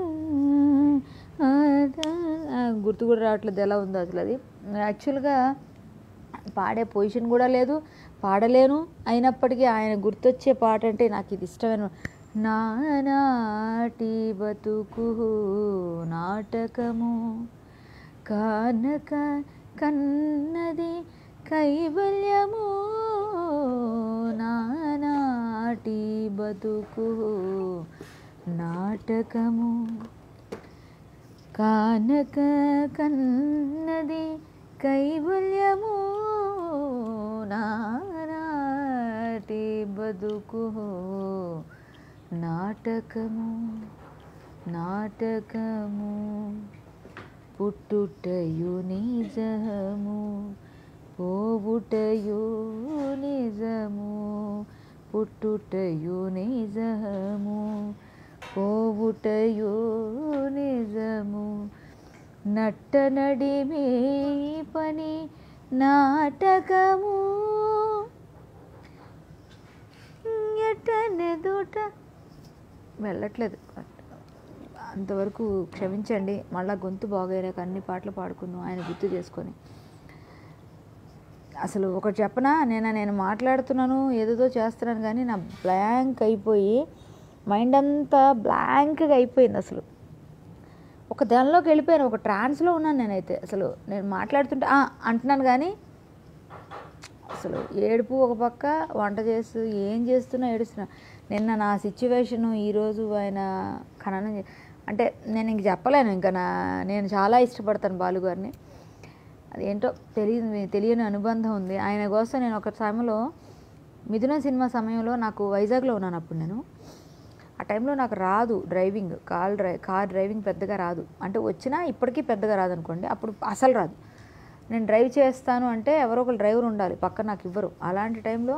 S1: ఆ, గుర్తు కూడా రావట్లేదు ఎలా ఉందో అసలు అది యాక్చువల్గా పాడే పొజిషన్ కూడా లేదు పాడలేను అయినప్పటికీ ఆయన గుర్తొచ్చే పాట అంటే నాకు ఇది ఇష్టమైన నానాటి బతుకు నాటకము కానక కన్నది కైవల్యము నానాటి బతుకు నాటకము కానక కన్నది కైవల్యము నానాటి బతుకు నాటకము నాటకము పుట్టుటయు నిజము పోవుటయు నిజము పుట్టుటయు నిజము పోవుటయు నిజము నట్టనడిమే పని నాటకము ఎట్టనెదుట వెళ్ళట్లేదు అంతవరకు క్షమించండి మళ్ళా గొంతు బాగయ్యాక అన్ని పాటలు పాడుకుందాం ఆయన గుర్తు చేసుకొని అసలు ఒకటి చెప్పనా నేను నేను మాట్లాడుతున్నాను ఏదేదో చేస్తున్నాను కానీ నా బ్లాంక్ అయిపోయి మైండ్ అంతా బ్లాంక్గా అయిపోయింది అసలు ఒక దానిలోకి వెళ్ళిపోయాను ఒక ట్రాన్స్లో ఉన్నాను నేనైతే అసలు నేను మాట్లాడుతుంటే "ఆ" అంటున్నాను కానీ అసలు ఏడుపు ఒక పక్క వంట చేస్తూ ఏం చేస్తున్నా ఏడుస్తున్నా నిన్న నా సిచ్యువేషను ఈరోజు ఆయన ఖననం చే- అంటే నేను ఇంక చెప్పలేను ఇంకా నా నేను చాలా ఇష్టపడతాను బాలుగారిని అదేంటో తెలియని తెలియని అనుబంధం ఉంది ఆయన కోసం నేను ఒక సమయంలో మిథున సినిమా సమయంలో నాకు వైజాగ్లో ఉన్నాను అప్పుడు నేను ఆ టైంలో నాకు రాదు డ్రైవింగ్ కార్ డ్రై కార్ డ్రైవింగ్ పెద్దగా రాదు అంటే వచ్చినా ఇప్పటికీ పెద్దగా రాదు అనుకోండి అప్పుడు అసలు రాదు నేను డ్రైవ్ చేస్తాను అంటే ఎవరో ఒకరు డ్రైవర్ ఉండాలి పక్కన నాకు ఇవ్వరు అలాంటి టైంలో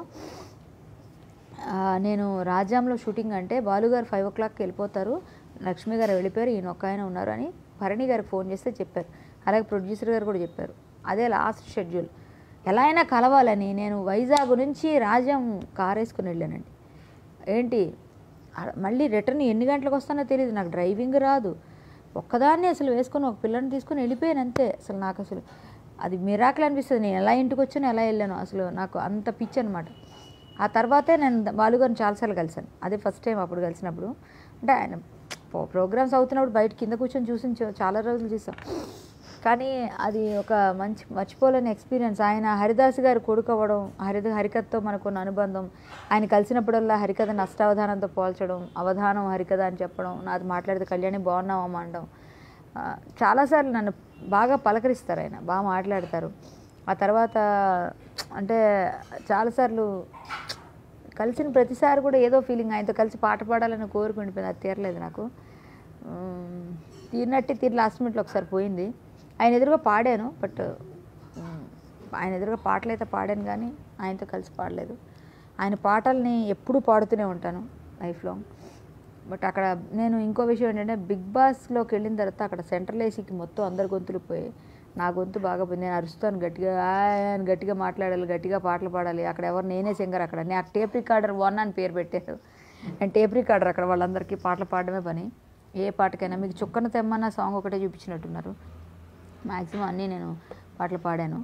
S1: ఆ, నేను రాజ్యాంలో షూటింగ్ అంటే బాలుగారు ఫైవ్ ఓ క్లాక్కి వెళ్ళిపోతారు లక్ష్మి గారు వెళ్ళిపోయారు ఈయన ఒక్క ఆయన ఉన్నారు అని భరణి గారికి ఫోన్ చేస్తే చెప్పారు అలాగే ప్రొడ్యూసర్ గారు కూడా చెప్పారు అదే లాస్ట్ షెడ్యూల్ ఎలా అయినా కలవాలని నేను వైజాగ్ నుంచి రాజ్యం కార్ వేసుకుని వెళ్ళానండి ఏంటి ఆ- మళ్ళీ రిటర్న్ ఎన్ని గంటలకు వస్తానో తెలియదు నాకు డ్రైవింగ్ రాదు ఒక్కదాన్ని అసలు వేసుకొని ఒక పిల్లని తీసుకొని వెళ్ళిపోయాను అంతే అసలు నాకు అసలు అది మిరాకిల్ అనిపిస్తుంది నేను ఎలా ఇంటికి వచ్చాను ఎలా వెళ్ళాను అసలు నాకు అంత పిచ్చి అనమాట ఆ తర్వాతే నేను బాలుగారిని చాలాసార్లు కలిశాను అదే ఫస్ట్ టైం అప్పుడు కలిసినప్పుడు అంటే ఆయన ప్రోగ్రామ్స్ అవుతున్నప్పుడు బయట కింద కూర్చొని చూసి చా- చాలా రోజులు చూసాం కానీ అది ఒక మంచి మర్చిపోలేని ఎక్స్పీరియన్స్ ఆయన హరిదాస్ గారు కొడుకు అవ్వడం హరిద హరికథతో మనకున్న అనుబంధం ఆయన కలిసినప్పుడల్లా హరికథను అష్టావధానంతో పోల్చడం అవధానం హరికథ అని చెప్పడం నాది మాట్లాడితే కళ్యాణి బాగున్నావమ్మా అనడం ఆ, చాలాసార్లు నన్ను బాగా పలకరిస్తారు ఆయన బాగా మాట్లాడతారు ఆ తర్వాత అంటే చాలాసార్లు కలిసిన ప్రతిసారి కూడా ఏదో ఫీలింగ్ ఆయనతో కలిసి పాట పాడాలని కోరిక ఉండిపోయింది అది తీరలేదు నాకు ఉమ్, తీరినట్టే తీరి లాస్ట్ మినిట్లో ఒకసారి పోయింది ఆయన ఎదురుగా పాడాను బట్ ఉమ్, ఆయన ఎదురుగా పాటలు అయితే పాడాను కానీ ఆయనతో కలిసి పాడలేదు ఆయన పాటల్ని ఎప్పుడూ పాడుతూనే ఉంటాను లైఫ్ లాంగ్ బట్ అక్కడ నేను ఇంకో విషయం ఏంటంటే బిగ్ బాస్లోకి వెళ్ళిన తర్వాత అక్కడ సెంట్రల్ ఏసీకి మొత్తం అందరి గొంతులు పోయి నా గొంతు బాగా పోయింది నేను అరుస్తాను గట్టిగా "ఆయ్" అని గట్టిగా మాట్లాడాలి గట్టిగా పాటలు పాడాలి అక్కడ ఎవరు నేనే సింగర్ అక్కడ నాకు టేప్ రికార్డర్ వన్ అని పేరు పెట్టారు అండ్ టేప్ రికార్డర్ అక్కడ వాళ్ళందరికీ పాటలు పాడడమే పని ఏ పాటకైనా మీకు చుక్కన తెమ్మన్న సాంగ్ ఒకటే చూపించినట్టున్నారు మ్యాక్సిమం అన్నీ నేను పాటలు పాడాను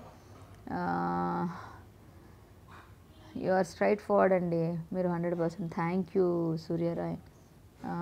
S1: యు ఆర్ స్ట్రైట్ ఫార్వర్డ్ అండి మీరు hundred percent thank you Suryarai ఆ,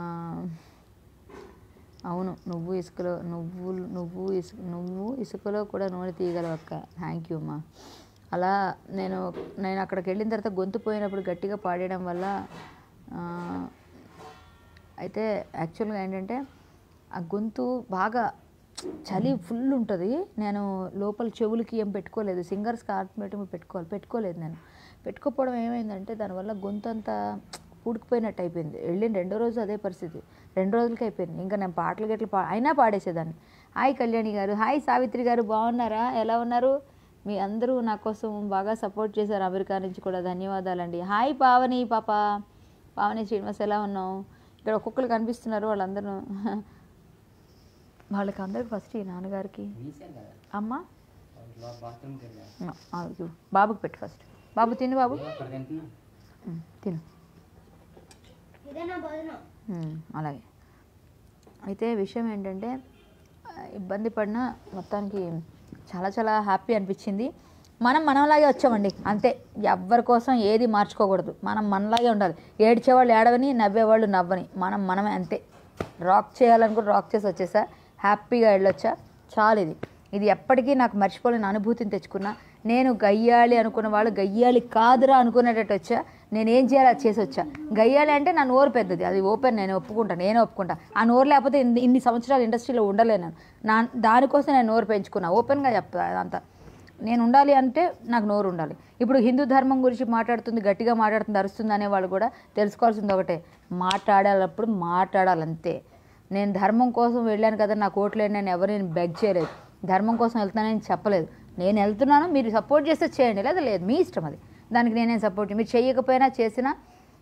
S1: అవును నువ్వు ఇసుకలో నువ్వు నువ్వు ఇసుక నువ్వు ఇసుకలో కూడా నూనె తీయగలవు అక్క థ్యాంక్ యూ అమ్మా అలా నేను నేను అక్కడికి వెళ్ళిన తర్వాత గొంతు పోయినప్పుడు గట్టిగా పాడేయడం వల్ల ఆ, అయితే యాక్చువల్గా ఏంటంటే ఆ గొంతు బాగా చలి ఫుల్ ఉంటుంది నేను లోపల చెవులకి ఏం పెట్టుకోలేదు సింగర్స్ కార్పొరేట్ పెట్టుకోవాలి పెట్టుకోలేదు నేను పెట్టుకోకపోవడం ఏమైందంటే దానివల్ల గొంతు అంతా పూడుకుపోయినట్టు అయిపోయింది వెళ్ళిన రెండో రోజు అదే పరిస్థితి రెండు రోజులకి అయిపోయింది ఇంకా నేను పాటలు గట్ల పా అయినా పాడేసేదాన్ని హాయ్ కళ్యాణి గారు హాయ్ సావిత్రి గారు బాగున్నారా ఎలా ఉన్నారు మీ అందరూ నా కోసం బాగా సపోర్ట్ చేశారు అమెరికా నుంచి కూడా ధన్యవాదాలండి హాయ్ పావని పాప పావని శ్రీనివాస్ ఎలా ఉన్నావు ఇక్కడ ఒక్కొక్కరు కనిపిస్తున్నారు వాళ్ళందరూ వాళ్ళకి అందరికి ఫస్ట్ ఈ నాన్నగారికి
S3: తీసాను కదా
S1: అమ్మ
S3: బాత్రూమ్కి వెళ్ళా
S1: ఆ, ఆ, చూడు. బాబుకి పెట్టు ఫస్ట్ బాబు తిను బాబు
S3: అక్కడ తింటున్నా
S1: ఉమ్, తిను
S2: ఇదే నా భోజనం
S1: ఉమ్, అలాగే అయితే విషయం ఏంటంటే ఆ, ఇబ్బంది పడినా మొత్తానికి చాలా చాలా హ్యాపీ అనిపించింది మనం మనలాగే వచ్చామండి అంతే ఎవ్వరి కోసం ఏది మార్చుకోకూడదు మనం మనలాగే ఉండాలి ఏడ్చేవాళ్ళు ఏడవని నవ్వేవాళ్ళు నవ్వని మనం మనమే అంతే రాక్ చేయాలనుకుని రాక్ చేసి వచ్చేసా హ్యాపీగా వెళ్ళొచ్చా చాలు ఇది ఇది ఎప్పటికీ నాకు మర్చిపోలేని అనుభూతిని తెచ్చుకున్నా నేను గయ్యాలి అనుకున్న వాళ్ళు గయ్యాలి కాదురా అనుకునేటట్టు వచ్చా నేను ఏం చేయాలి అది చేసి వచ్చా గయ్యాలి అంటే నా నోరు పెద్దది అది ఓపెన్ నేను ఒప్పుకుంటా నేనే ఒప్పుకుంటా ఆ నోరు లేకపోతే ఇన్ని ఇన్ని సంవత్సరాలు ఇండస్ట్రీలో ఉండలేను నేను. నా దానికోసం నేను నోరు పెంచుకున్నా ఓపెన్గా చెప్తా అదంతా నేను ఉండాలి అంటే నాకు నోరు ఉండాలి ఇప్పుడు హిందూ ధర్మం గురించి మాట్లాడుతుంది గట్టిగా మాట్లాడుతుంది అరుస్తుంది అనే వాళ్ళు కూడా తెలుసుకోవాల్సింది ఒకటే మాట్లాడాలప్పుడు మాట్లాడాలంతే నేను ధర్మం కోసం వెళ్ళాను కదా నాకు ఓట్లేదు నేను ఎవరు నేను బెగ్ చేయలేదు ధర్మం కోసం వెళ్తున్నానని చెప్పలేదు నేను వెళ్తున్నాను మీరు సపోర్ట్ చేస్తే చేయండి లేదా లేదు మీ ఇష్టం అది దానికి నేనేం సపోర్ట్ మీరు చేయకపోయినా చేసినా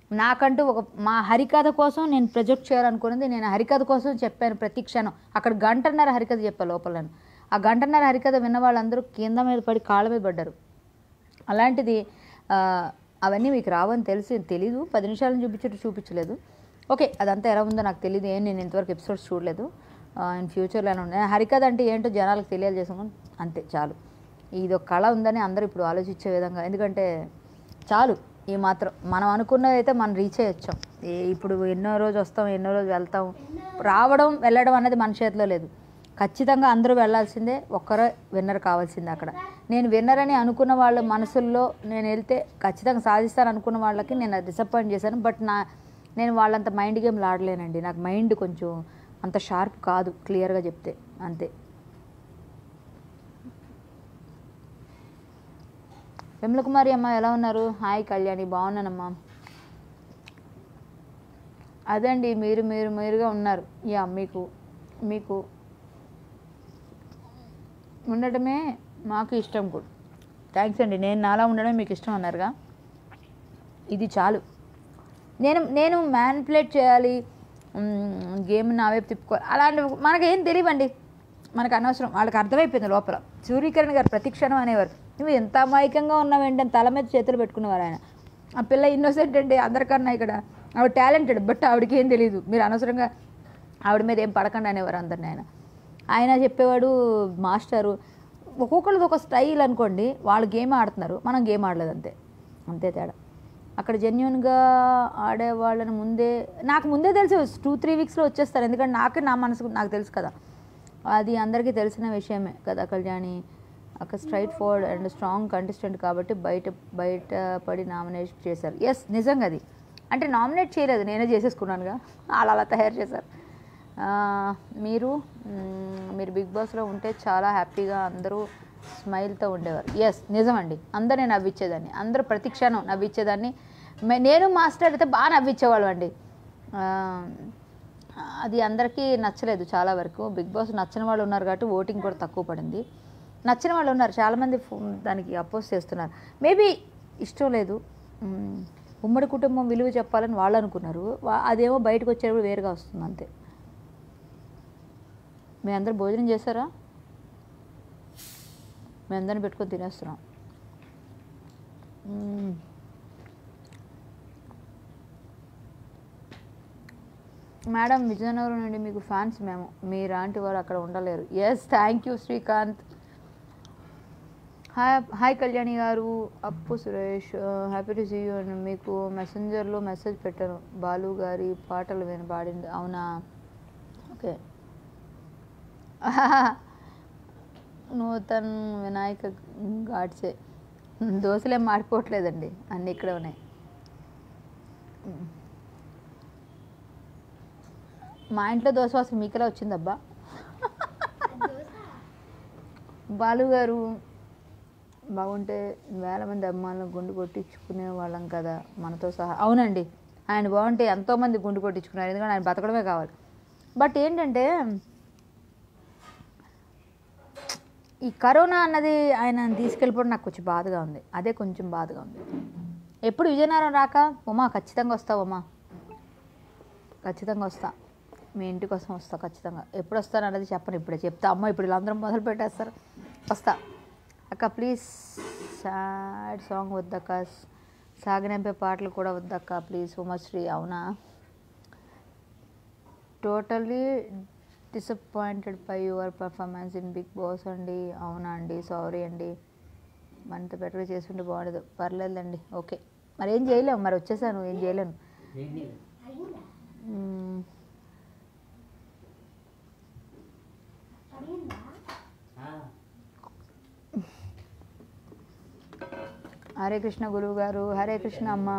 S1: నాకంటూ ఒక మా హరికథ కోసం నేను ప్రొజెక్ట్ చేయాలనుకున్నది నేను హరికథ కోసం చెప్పాను ప్రతి క్షణం అక్కడ గంటన్నర హరికథ చెప్పాను లోపల నేను. ఆ గంటన్నర హరికథ విన్న వాళ్ళందరూ కింద మీద పడి కాళ్ళ మీద పడ్డారు అలాంటిది ఆ, అవన్నీ మీకు రావని తెలిసి తెలీదు పది నిమిషాలను చూపించట్టు చూపించలేదు ఓకే అదంతా ఎలా ఉందో నాకు తెలియదు ఏం నేను ఇంతవరకు ఎపిసోడ్స్ చూడలేదు ఇన్ ఫ్యూచర్లో ఎలా ఉన్నాయి హరికథ అంటే ఏంటో జనాలకు తెలియజేసాము అంతే చాలు ఇది ఒక కళ ఉందని అందరూ ఇప్పుడు ఆలోచించే విధంగా ఎందుకంటే చాలు ఈ మాత్రం మనం అనుకున్నది అయితే మనం రీచ్ అయ్యొచ్చాం ఏ- ఇప్పుడు ఎన్నో రోజు వస్తాం ఎన్నో రోజు వెళ్తాం రావడం వెళ్ళడం అనేది మన చేతిలో లేదు ఖచ్చితంగా అందరూ వెళ్ళాల్సిందే ఒక్కరే విన్నర్ కావాల్సిందే అక్కడ నేను విన్నర్ అని అనుకున్న వాళ్ళ మనసుల్లో నేను వెళ్తే ఖచ్చితంగా సాధిస్తాను అనుకున్న వాళ్ళకి నేను డిసప్పాయింట్ చేశాను బట్ నా నేను వాళ్ళంత మైండ్ గేమ్లు ఆడలేనండి నాకు మైండ్ కొంచెం అంత షార్ప్ కాదు క్లియర్గా చెప్తే అంతే విమలకుమారి అమ్మ ఎలా ఉన్నారు హాయ్ కళ్యాణి బాగున్నానమ్మా అదండి మీరు మీరు మీరుగా ఉన్నారు యా మీకు మీకు ఉండటమే మాకు ఇష్టం కూడా థ్యాంక్స్ అండి నేను నాలా ఉండడమే మీకు ఇష్టం అన్నారుగా ఇది చాలు నేను నేను మ్యానిపులేట్ చేయాలి గేమ్ నా వైపు తిప్పుకోవాలి అలాంటివి మనకేం తెలియవండి మనకు అనవసరం వాళ్ళకి అర్థమైపోయింది లోపల సూర్యకిరణ్ గారు ప్రతిక్షణం అనేవారు నువ్వు ఎంత అమాయకంగా ఉన్నావు ఏంటని తల మీద చేతులు పెట్టుకునేవారు ఆయన ఆ పిల్ల ఇన్నోసెంట్ అండి అందరికన్నా ఇక్కడ ఆవిడ టాలెంటెడ్ బట్ ఆవిడకి ఏం తెలియదు మీరు అనవసరంగా ఆవిడ మీద ఏం పడకండి అనేవారు అందరిని ఆయన ఆయన చెప్పేవాడు మాస్టరు ఒక్కొక్కరిది ఒక స్టైల్ అనుకోండి వాళ్ళు గేమ్ ఆడుతున్నారు మనం గేమ్ ఆడలేదు అంతే అంతే తేడా అక్కడ జెన్యున్గా ఆడే వాళ్ళని ముందే నాకు ముందే తెలిసి టూ త్రీ వీక్స్లో వచ్చేస్తారు ఎందుకంటే నాకు నా మనసు నాకు తెలుసు కదా అది అందరికీ తెలిసిన విషయమే కదా కళ్యాణి అక్కడ straightforward and strong contestant కాబట్టి బయట బయట పడి నామినేట్ చేశారు ఎస్ నిజంగా అది అంటే నామినేట్ చేయలేదు నేనే చేసేసుకున్నానుగా వాళ్ళు అలా తయారు చేశారు ఆ, మీరు మ్మ్, మీరు బిగ్ బాస్లో ఉంటే చాలా హ్యాపీగా అందరూ స్మైల్తో ఉండేవారు ఎస్ నిజమండి అందరూ నేను నవ్వించేదాన్ని అందరూ ప్రతి క్షణం నవ్వించేదాన్ని మే- నేను మాస్టర్ అయితే బాగా నవ్వించేవాళ్ళం అండి ఆ, అది అందరికీ నచ్చలేదు చాలా వరకు బిగ్ బాస్ నచ్చని వాళ్ళు ఉన్నారు కాబట్టి ఓటింగ్ కూడా తక్కువ పడింది నచ్చిన వాళ్ళు ఉన్నారు చాలామంది ఫో- దానికి అపోజ్ చేస్తున్నారు మేబీ ఇష్టం లేదు మ్మ్. ఉమ్మడి కుటుంబం విలువ చెప్పాలని వాళ్ళు అనుకున్నారు వా- అదేమో బయటకు వచ్చేటప్పుడు వేరుగా వస్తుంది అంతే మీ అందరు భోజనం చేశారా మేము అందరిని పెట్టుకొని తినేస్తున్నాం మ్మ్. మేడం విజయనగరం నుండి మీకు ఫ్యాన్స్ మేము మీలాంటి వారు అక్కడ ఉండలేరు yes thank you Srikanth hi hi Kalyani garu Appu Suresh happy to see you and మీకు మెసెంజర్లో మెసేజ్ పెట్టాను బాలు గారి పాటలు విని పాడింది అవునా ఓకే నూతన్ వినాయక ఘాట్సే దోశలేం మాడిపోవట్లేదండి అన్నీ ఇక్కడ ఉన్నాయి మా ఇంట్లో దోశ వాసన మీకెలా వచ్చిందబ్బా బాలు గారు బాగుంటే వేల మంది అమ్మాయిలను గుండు కొట్టించుకునే వాళ్ళం కదా మనతో సహా అవునండి ఆయన బాగుంటే ఎంతోమంది గుండు కొట్టించుకున్నారు ఎందుకంటే ఆయన బతకడమే కావాలి బట్ ఏంటంటే ఈ కరోనా అన్నది ఆయన తీసుకెళ్ళిపోవడం నాకు కొంచెం బాధగా ఉంది అదే కొంచెం బాధగా ఉంది ఎప్పుడు విజయనగరం రాక ఉమా ఖచ్చితంగా వస్తావు ఉమా ఖచ్చితంగా వస్తా మీ ఇంటి కోసం వస్తా ఖచ్చితంగా ఎప్పుడు వస్తాను అన్నది చెప్పను ఇప్పుడే చెప్తా అమ్మ ఇప్పుడు వీళ్ళందరూ మొదలు పెట్టేస్తారు వస్తా అక్క ప్లీజ్ సాడ్ సాంగ్ వద్దక్క సాగనంపే పాటలు కూడా వద్దక్క ప్లీజ్ ఉమశ్రీ అవునా totally disappointed by your performance in Bigg Boss అండి అవునా అండి సారీ అండి మరింత బెటర్గా చేస్తుంటే బాగుండదు పర్లేదండి ఓకే మరి ఏం చేయలేము మరి వచ్చేసాను ఏం చేయలేను
S3: ఏంటి
S1: మ్మ్.
S3: ఆ,
S1: హరే కృష్ణ గురువు గారు హరే కృష్ణ అమ్మ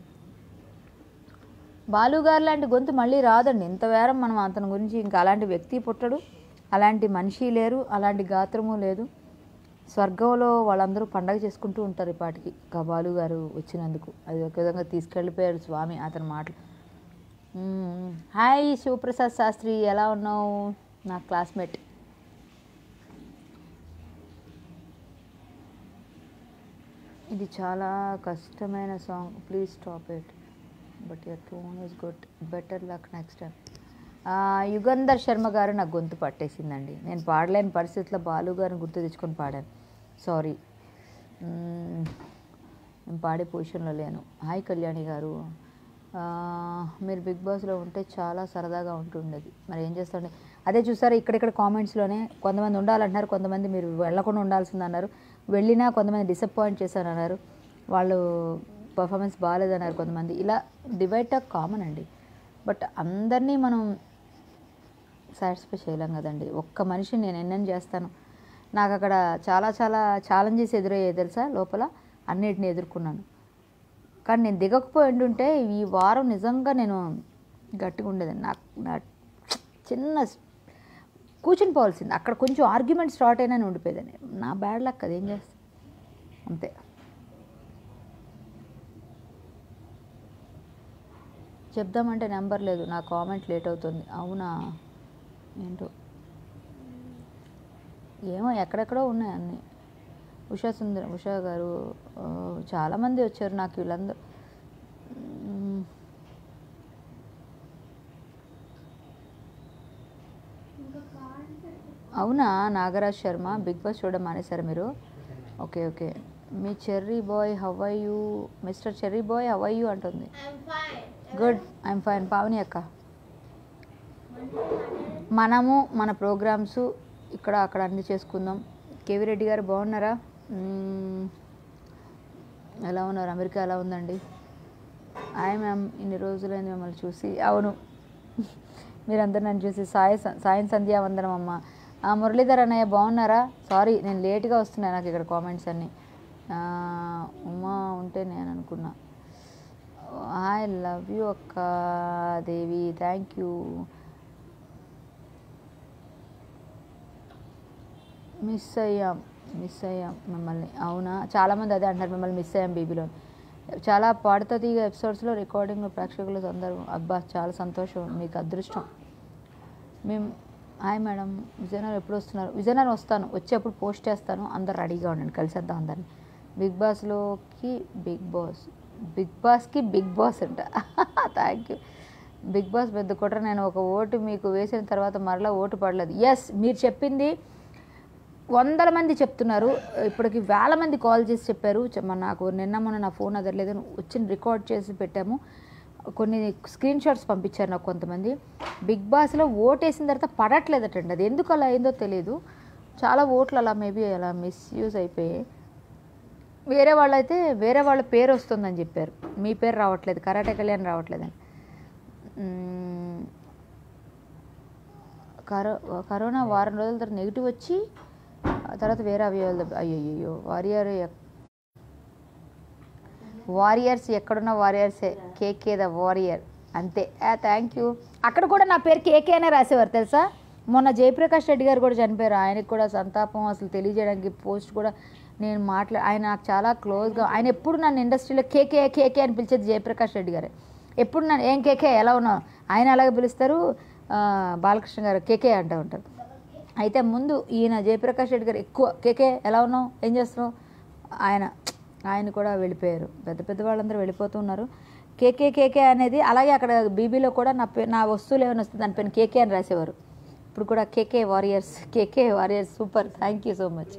S1: బాలు గారు లాంటి గొంతు మళ్ళీ రాదండి ఇంత వేరం మనం అతని గురించి ఇంకా అలాంటి వ్యక్తి పుట్టడు అలాంటి మనిషి లేరు అలాంటి గాత్రము లేదు స్వర్గంలో వాళ్ళందరూ పండగ చేసుకుంటూ ఉంటారు ఇప్పటికి ఇంకా బాలు గారు వచ్చినందుకు అది ఒక విధంగా తీసుకెళ్ళిపోయారు స్వామి అతని మాటలు మ్మ్. హాయ్ శివప్రసాద్ శాస్త్రి ఎలా ఉన్నావు నా క్లాస్మేట్ ఇది చాలా కష్టమైన song please stop it but your tone is good better luck next time Yugandhar Sharma garu నాకు గొంతు పట్టేసిందండి నేను పాడలేని పరిస్థితిలో బాలు గారిని గుర్తు తెచ్చుకొని పాడాను సారీ నేను పాడే పొజిషన్లో లేను హాయ్ కళ్యాణి గారు ఆ, మీరు బిగ్ బాస్లో ఉంటే చాలా సరదాగా ఉంటుండేది మరి ఏం చేస్తాండి అదే చూసారా ఇక్కడిక్కడ కామెంట్స్లోనే కొంతమంది ఉండాలంటున్నారు కొంతమంది మీరు వెళ్ళకుండా ఉండాల్సింది అన్నారు వెళ్ళినా కొంతమంది డిసప్పాయింట్ చేశారన్నారు వాళ్ళు పర్ఫార్మెన్స్ బాగాలేదన్నారు కొంతమంది ఇలా డివైడ్ కామన్ అండి బట్ అందరినీ మనం సాటిస్ఫై చేయలేం కదండి ఒక్క మనిషిని నేను ఎన్నెన్ని చేస్తాను నాకు అక్కడ చాలా చాలా ఛాలెంజెస్ ఎదురయ్యాయి తెలుసా లోపల అన్నిటిని ఎదుర్కొన్నాను కానీ నేను దిగకపోయి ఉంటే ఈ వారం నిజంగా నేను గట్టిగా ఉండేదాన్ని నాకు నా చిన్న స్- కూర్చుని పోవాల్సింది అక్కడ కొంచెం ఆర్గ్యుమెంట్ స్టార్ట్ అయినా నేను ఉండిపోయేదాన్ని నా బ్యాడ్ లక్ అది ఏం చేస్తా అంతే చెప్దామంటే నెంబర్ లేదు నా కామెంట్ లేట్ అవుతుంది అవునా ఏంటో ఏమో ఎక్కడెక్కడో ఉన్నాయి అన్నీ ఉషా సుందర ఉషా గారు ఆ, చాలామంది వచ్చారు నాకు వీళ్ళందరూ మ్మ్. అవునా నాగరాజ్ శర్మ బిగ్ బాస్ చూడడం మానేశారు మీరు ఓకే ఓకే మీ cherry boy how are you mister cherry boy how are you అంటుంది గుడ్ ఐఎమ్ ఫైన్ పావని అక్క మనము మన ప్రోగ్రామ్స్ ఇక్కడ అక్కడ అన్ని చేసుకుందాం కేవీ రెడ్డి గారు బాగున్నారా మ్మ్. ఎలా ఉన్నారు అమెరికా ఎలా ఉందండి హాయ్ మ్యామ్ ఇన్ని రోజులైంది మిమ్మల్ని చూసి అవును మీరందరూ నన్ను చూసి సాయి స- సాయం సంధ్యా వందనం అమ్మ ఆ, మురళీధర్ అన్నయ్య బాగున్నారా సారీ నేను లేట్గా వస్తున్నాను నాకు ఇక్కడ కామెంట్స్ అన్నీ ఆ, ఉమా ఉంటే నేను అనుకున్నా ఐ లవ్ యూ అక్క దేవి థ్యాంక్ యూ మిస్ అయ్యాం మిస్ అయ్యాం మిమ్మల్ని అవునా చాలామంది అదే అంటారు మిమ్మల్ని మిస్ అయ్యాం బీబీలో చాలా పాడుతో తీగ ఎపిసోడ్స్లో రికార్డింగ్లో ప్రేక్షకులు అందరూ అబ్బా చాలా సంతోషం మీకు అదృష్టం మేము హాయ్ మేడం విజయనగరం ఎప్పుడు వస్తున్నారు విజయనగరం వస్తాను వచ్చేప్పుడు పోస్ట్ చేస్తాను అందరు రెడీగా ఉండండి కలిసేద్దాం అందరిని బిగ్ బాస్లోకి బిగ్ బాస్ బిగ్ బాస్కి బిగ్ బాస్ అంట థ్యాంక్ యూ బిగ్ బాస్ పెద్ద కుట్ర నేను ఒక ఓటు మీకు వేసిన తర్వాత మరలా ఓటు పడలేదు ఎస్ మీరు చెప్పింది వందల మంది చెప్తున్నారు ఇప్పటికి వేల మంది కాల్ చేసి చెప్పారు చె- మన నాకు నిన్న మొన్న నా ఫోన్ అదర్లేదు వచ్చిన రికార్డ్ చేసి పెట్టాము కొన్ని స్క్రీన్ షాట్స్ పంపించారు నాకు కొంతమంది బిగ్ బాస్లో ఓటేసిన తర్వాత పడట్లేదటండి అది ఎందుకు అలా అయిందో తెలియదు చాలా ఓట్లు అలా మేబీ అలా మిస్యూజ్ అయిపోయాయి వేరే వాళ్ళైతే వేరే వాళ్ళ పేరు వస్తుందని చెప్పారు మీ పేరు రావట్లేదు కరాటే కళ్యాణ్ రావట్లేదని మ్మ్. కరో కరోనా వారం రోజుల తర్వాత నెగిటివ్ వచ్చి ఆ తర్వాత వేరే అవయవాలు దెబ్బ- అయ్యయ్యో వారియర్ ఎక్- వారియర్స్ ఎక్కడున్న వారియర్సే కేకే ద వారియర్ అంతే థ్యాంక్ యూ అక్కడ కూడా నా పేరు కేకే అనే రాసేవారు తెలుసా మొన్న జయప్రకాష్ రెడ్డి గారు కూడా చనిపోయారు ఆయనకి కూడా సంతాపం అసలు తెలియజేయడానికి పోస్ట్ కూడా నేను మాట్లా ఆయన నాకు చాలా క్లోజ్గా ఆయన ఎప్పుడు నన్ను ఇండస్ట్రీలో కేకే కేకే అని పిలిచేది జయప్రకాష్ రెడ్డి గారే ఎప్పుడు నన్ను ఏం కేకే ఎలా ఉన్నావు ఆయన అలాగే పిలుస్తారు ఆ, బాలకృష్ణ గారు కేకే అంటూ ఉంటారు అయితే ముందు ఈయన జయప్రకాష్ రెడ్డి గారు ఎక్కువ కేకే ఎలా ఉన్నావు ఏం చేస్తున్నావు ఆయన ఆయన కూడా వెళ్ళిపోయారు పెద్ద పెద్ద వాళ్ళందరూ వెళ్ళిపోతూ ఉన్నారు కేకే కేకే అనేది అలాగే అక్కడ బీబీలో కూడా నా పే నా వస్తువులు ఏమైనా వస్తుంది దాని పైన కేకే అని రాసేవారు ఇప్పుడు కూడా KK warriors KK warriors super thank you so much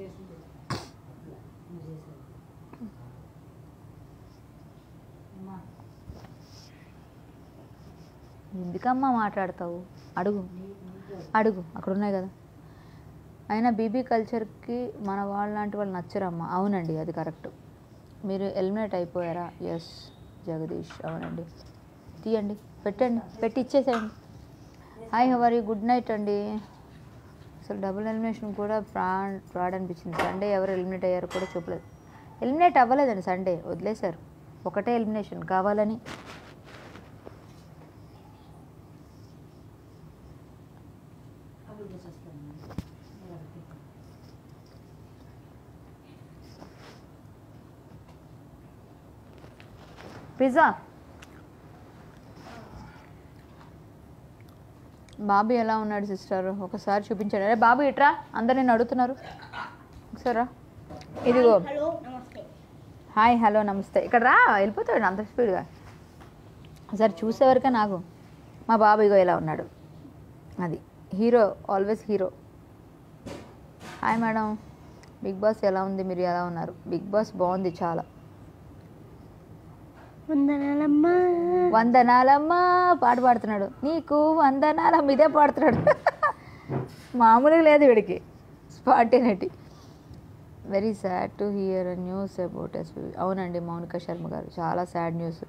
S1: ఎందుకమ్మా మాట్లాడతావు అడుగు అడుగు అక్కడ ఉన్నాయి కదా అయినా బీబీ కల్చర్కి మన వాళ్ళ లాంటి వాళ్ళు నచ్చరమ్మా అవునండి అది కరెక్ట్ మీరు ఎలిమినేట్ అయిపోయారా ఎస్ జగదీష్ అవునండి తీయండి పెట్టండి పెట్టి ఇచ్చేసేయండి హాయ్ హవర్ గుడ్ నైట్ అండి అసలు డబుల్ ఎలిమినేషన్ కూడా ఫ్రాడ్ ఫ్రాడ్ అనిపించింది సండే ఎవరు ఎలిమినేట్ అయ్యారో కూడా చూపలేదు ఎలిమినేట్ అవ్వలేదండి సండే వదిలేశారు ఒకటే ఎలిమినేషన్ కావాలని పిజ్జా బాబు ఎలా ఉన్నాడు సిస్టర్ ఒకసారి చూపించాడు అరే బాబు ఇట్రా అందరు నేను అడుగుతున్నారు ఒకసారి రా ఇదిగో
S2: హలో నమస్తే
S1: హాయ్ హలో నమస్తే ఇక్కడ రా వెళ్ళిపోతాడు అంత స్పీడ్గా సరే చూసేవరకే నాకు మా బాబు ఇగో ఇలా ఉన్నాడు అది hero always hero hi madam Bigg Boss ఎలా ఉంది మీరు ఎలా ఉన్నారు బిగ్ బాస్ బాగుంది చాలా
S2: వందనాలమ్మా
S1: వందనాలమ్మా పాట పాడుతున్నాడు నీకు వందనాలమ్మ ఇదే పాడుతున్నాడు మామూలుగా లేదు వీడికి spontaneity very sad to hear news about yes అవునండి మౌనిక శర్మ గారు చాలా సాడ్ న్యూస్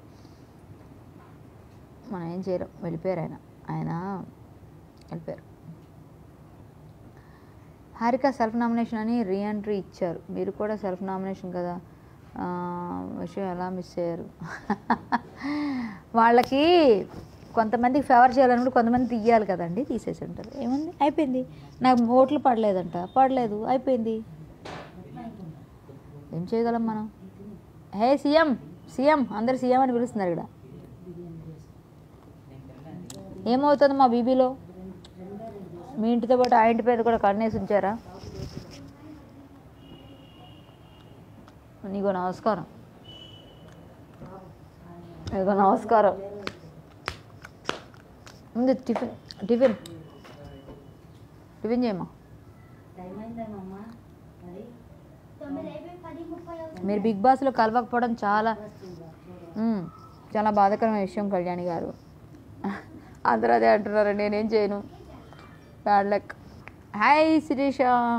S1: మనం ఏం చేయలేం వెళ్ళిపోయారు ఆయన ఆయన వెళ్ళిపోయారు హారిక సెల్ఫ్ నామినేషన్ అని రీఎంట్రీ ఇచ్చారు మీరు కూడా సెల్ఫ్ నామినేషన్ కదా ఆ, విషయం ఎలా మిస్ అయ్యారు వాళ్ళకి కొంతమందికి ఫేవర్ చేయాలన్నప్పుడు కొంతమంది తీయాలి కదండి తీసేసి ఉంటారు ఏముంది అయిపోయింది నాకు ఓట్లు పడలేదంట పడలేదు అయిపోయింది ఏం చేయగలం మనం హే సీఎం సీఎం అందరు సీఎం అని పిలుస్తున్నారు ఇక్కడ ఏమవుతుంది మా బీబీలో మీ ఇంటితో పాటు ఆ ఇంటి పేరు కూడా కన్నేసి ఉంచారా నీకు నమస్కారం నీకు నమస్కారం ముందు టిఫిన్ టిఫిన్ టిఫిన్ చేయమ్మా
S2: తొమ్మిది అయిపోయి పది ముప్పై అవుతుంది
S1: మీరు బిగ్ బాస్లో కలవకపోవడం చాలా మ్మ్, చాలా బాధాకరమైన విషయం కళ్యాణి గారు అందరూ అదే అంటున్నారు నేనేం చేయను బ్యాడ్ లక్ హాయ్ శిరీష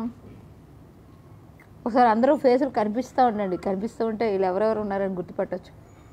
S1: ఒకసారి అందరూ ఫేసులు కనిపిస్తూ ఉండండి కనిపిస్తూ ఉంటే వీళ్ళు ఎవరెవరు ఉన్నారని గుర్తుపట్టచ్చు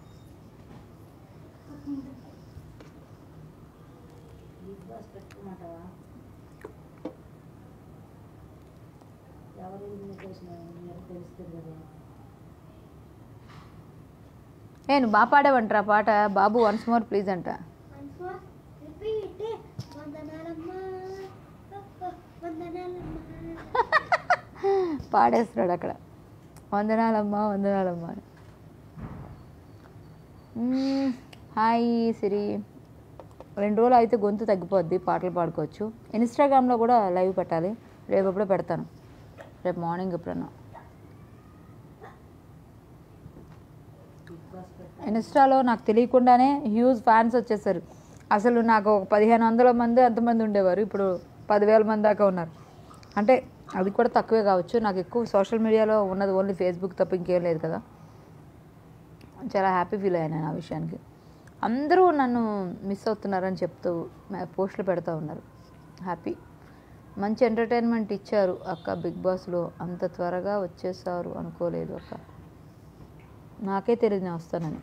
S1: ఏ నువ్వు బాగా పాడావంటరా పాట బాబు వన్స్ మోర్ ప్లీజ్ అంట
S2: Once more, repeat it. వందనాలమ్మా వందనాలమ్మా
S1: పాడేస్తున్నాడు అక్కడ వందనాలమ్మా వందనాలమ్మా అని. మ్మ్. హాయ్ సిరి రెండు రోజులు అయితే గొంతు తగ్గిపోద్ది పాటలు పాడుకోవచ్చు ఇన్స్టాగ్రామ్లో కూడా లైవ్ పెట్టాలి రేపు ఎప్పుడో పెడతాను రేపు మార్నింగ్ ఎప్పుడన్నా ఇన్స్టాలో నాకు తెలియకుండానే హ్యూజ్ ఫ్యాన్స్ వచ్చేసారు అసలు నాకు ఒక పదిహేను వందల మంది అంతమంది ఉండేవారు ఇప్పుడు పదివేల మంది దాకా ఉన్నారు అంటే అది కూడా తక్కువే కావచ్చు నాకు ఎక్కువ సోషల్ మీడియాలో ఉన్నది ఓన్లీ ఫేస్బుక్ తప్ప ఇంకేం లేదు కదా చాలా హ్యాపీ ఫీల్ అయ్యాను నేను ఆ విషయానికి అందరూ నన్ను మిస్ అవుతున్నారని చెప్తూ మ- పోస్టులు పెడతా ఉన్నారు హ్యాపీ మంచి ఎంటర్టైన్మెంట్ ఇచ్చారు అక్క బిగ్ బాస్లో అంత త్వరగా వచ్చేసారు అనుకోలేదు అక్క నాకే తెలియదు నేను వస్తానని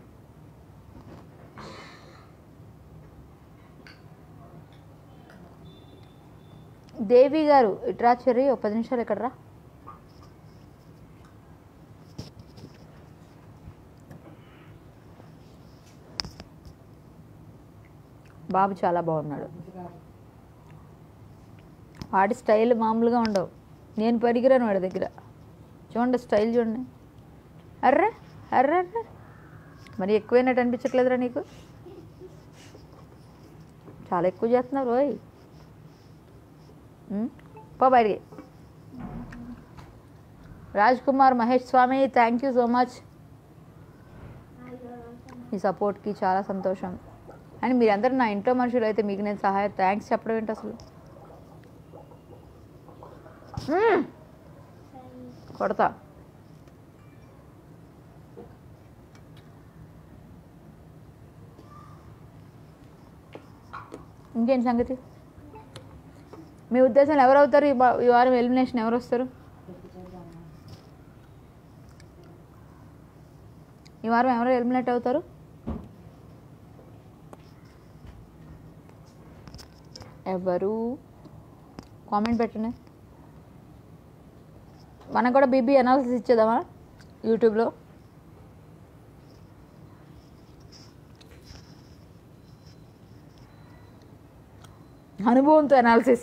S1: దేవి గారు ఇట్రా చెర్రి ఒక పది నిమిషాలు ఇక్కడ రా బాబు చాలా బాగున్నాడు వాడి స్టైల్ మామూలుగా ఉండవు నేను పరిగిరాను వాడి దగ్గర చూడండి స్టైల్ చూడండి అర్రే అర్రే అర్రే మరి ఎక్కువైనట్టు అనిపించట్లేదురా నీకు చాలా ఎక్కువ చేస్తున్నావు రోయ్ ఉమ్, పో బయటికి Raj Kumar Mahesh Swami thank you so much మీ సపోర్ట్కి చాలా సంతోషం అని మీరందరూ నా ఇంట్లో మనుషులు అయితే మీకు నేను సహాయం థ్యాంక్స్ చెప్పడం ఏంటి అసలు మ్మ్. కొడతా ఇంకేం సంగతి మీ ఉద్దేశంలో ఎవరు అవుతారు ఈ వా- ఈ వారం ఎలిమినేషన్ ఎవరు వస్తారు ఈ వారం ఎవరు ఎలిమినేట్ అవుతారు ఎవరు కామెంట్ పెట్టండి మనకు కూడా బీబీ అనాలిసిస్ ఇచ్చేద్దామా యూట్యూబ్లో అనుభవంతో analysis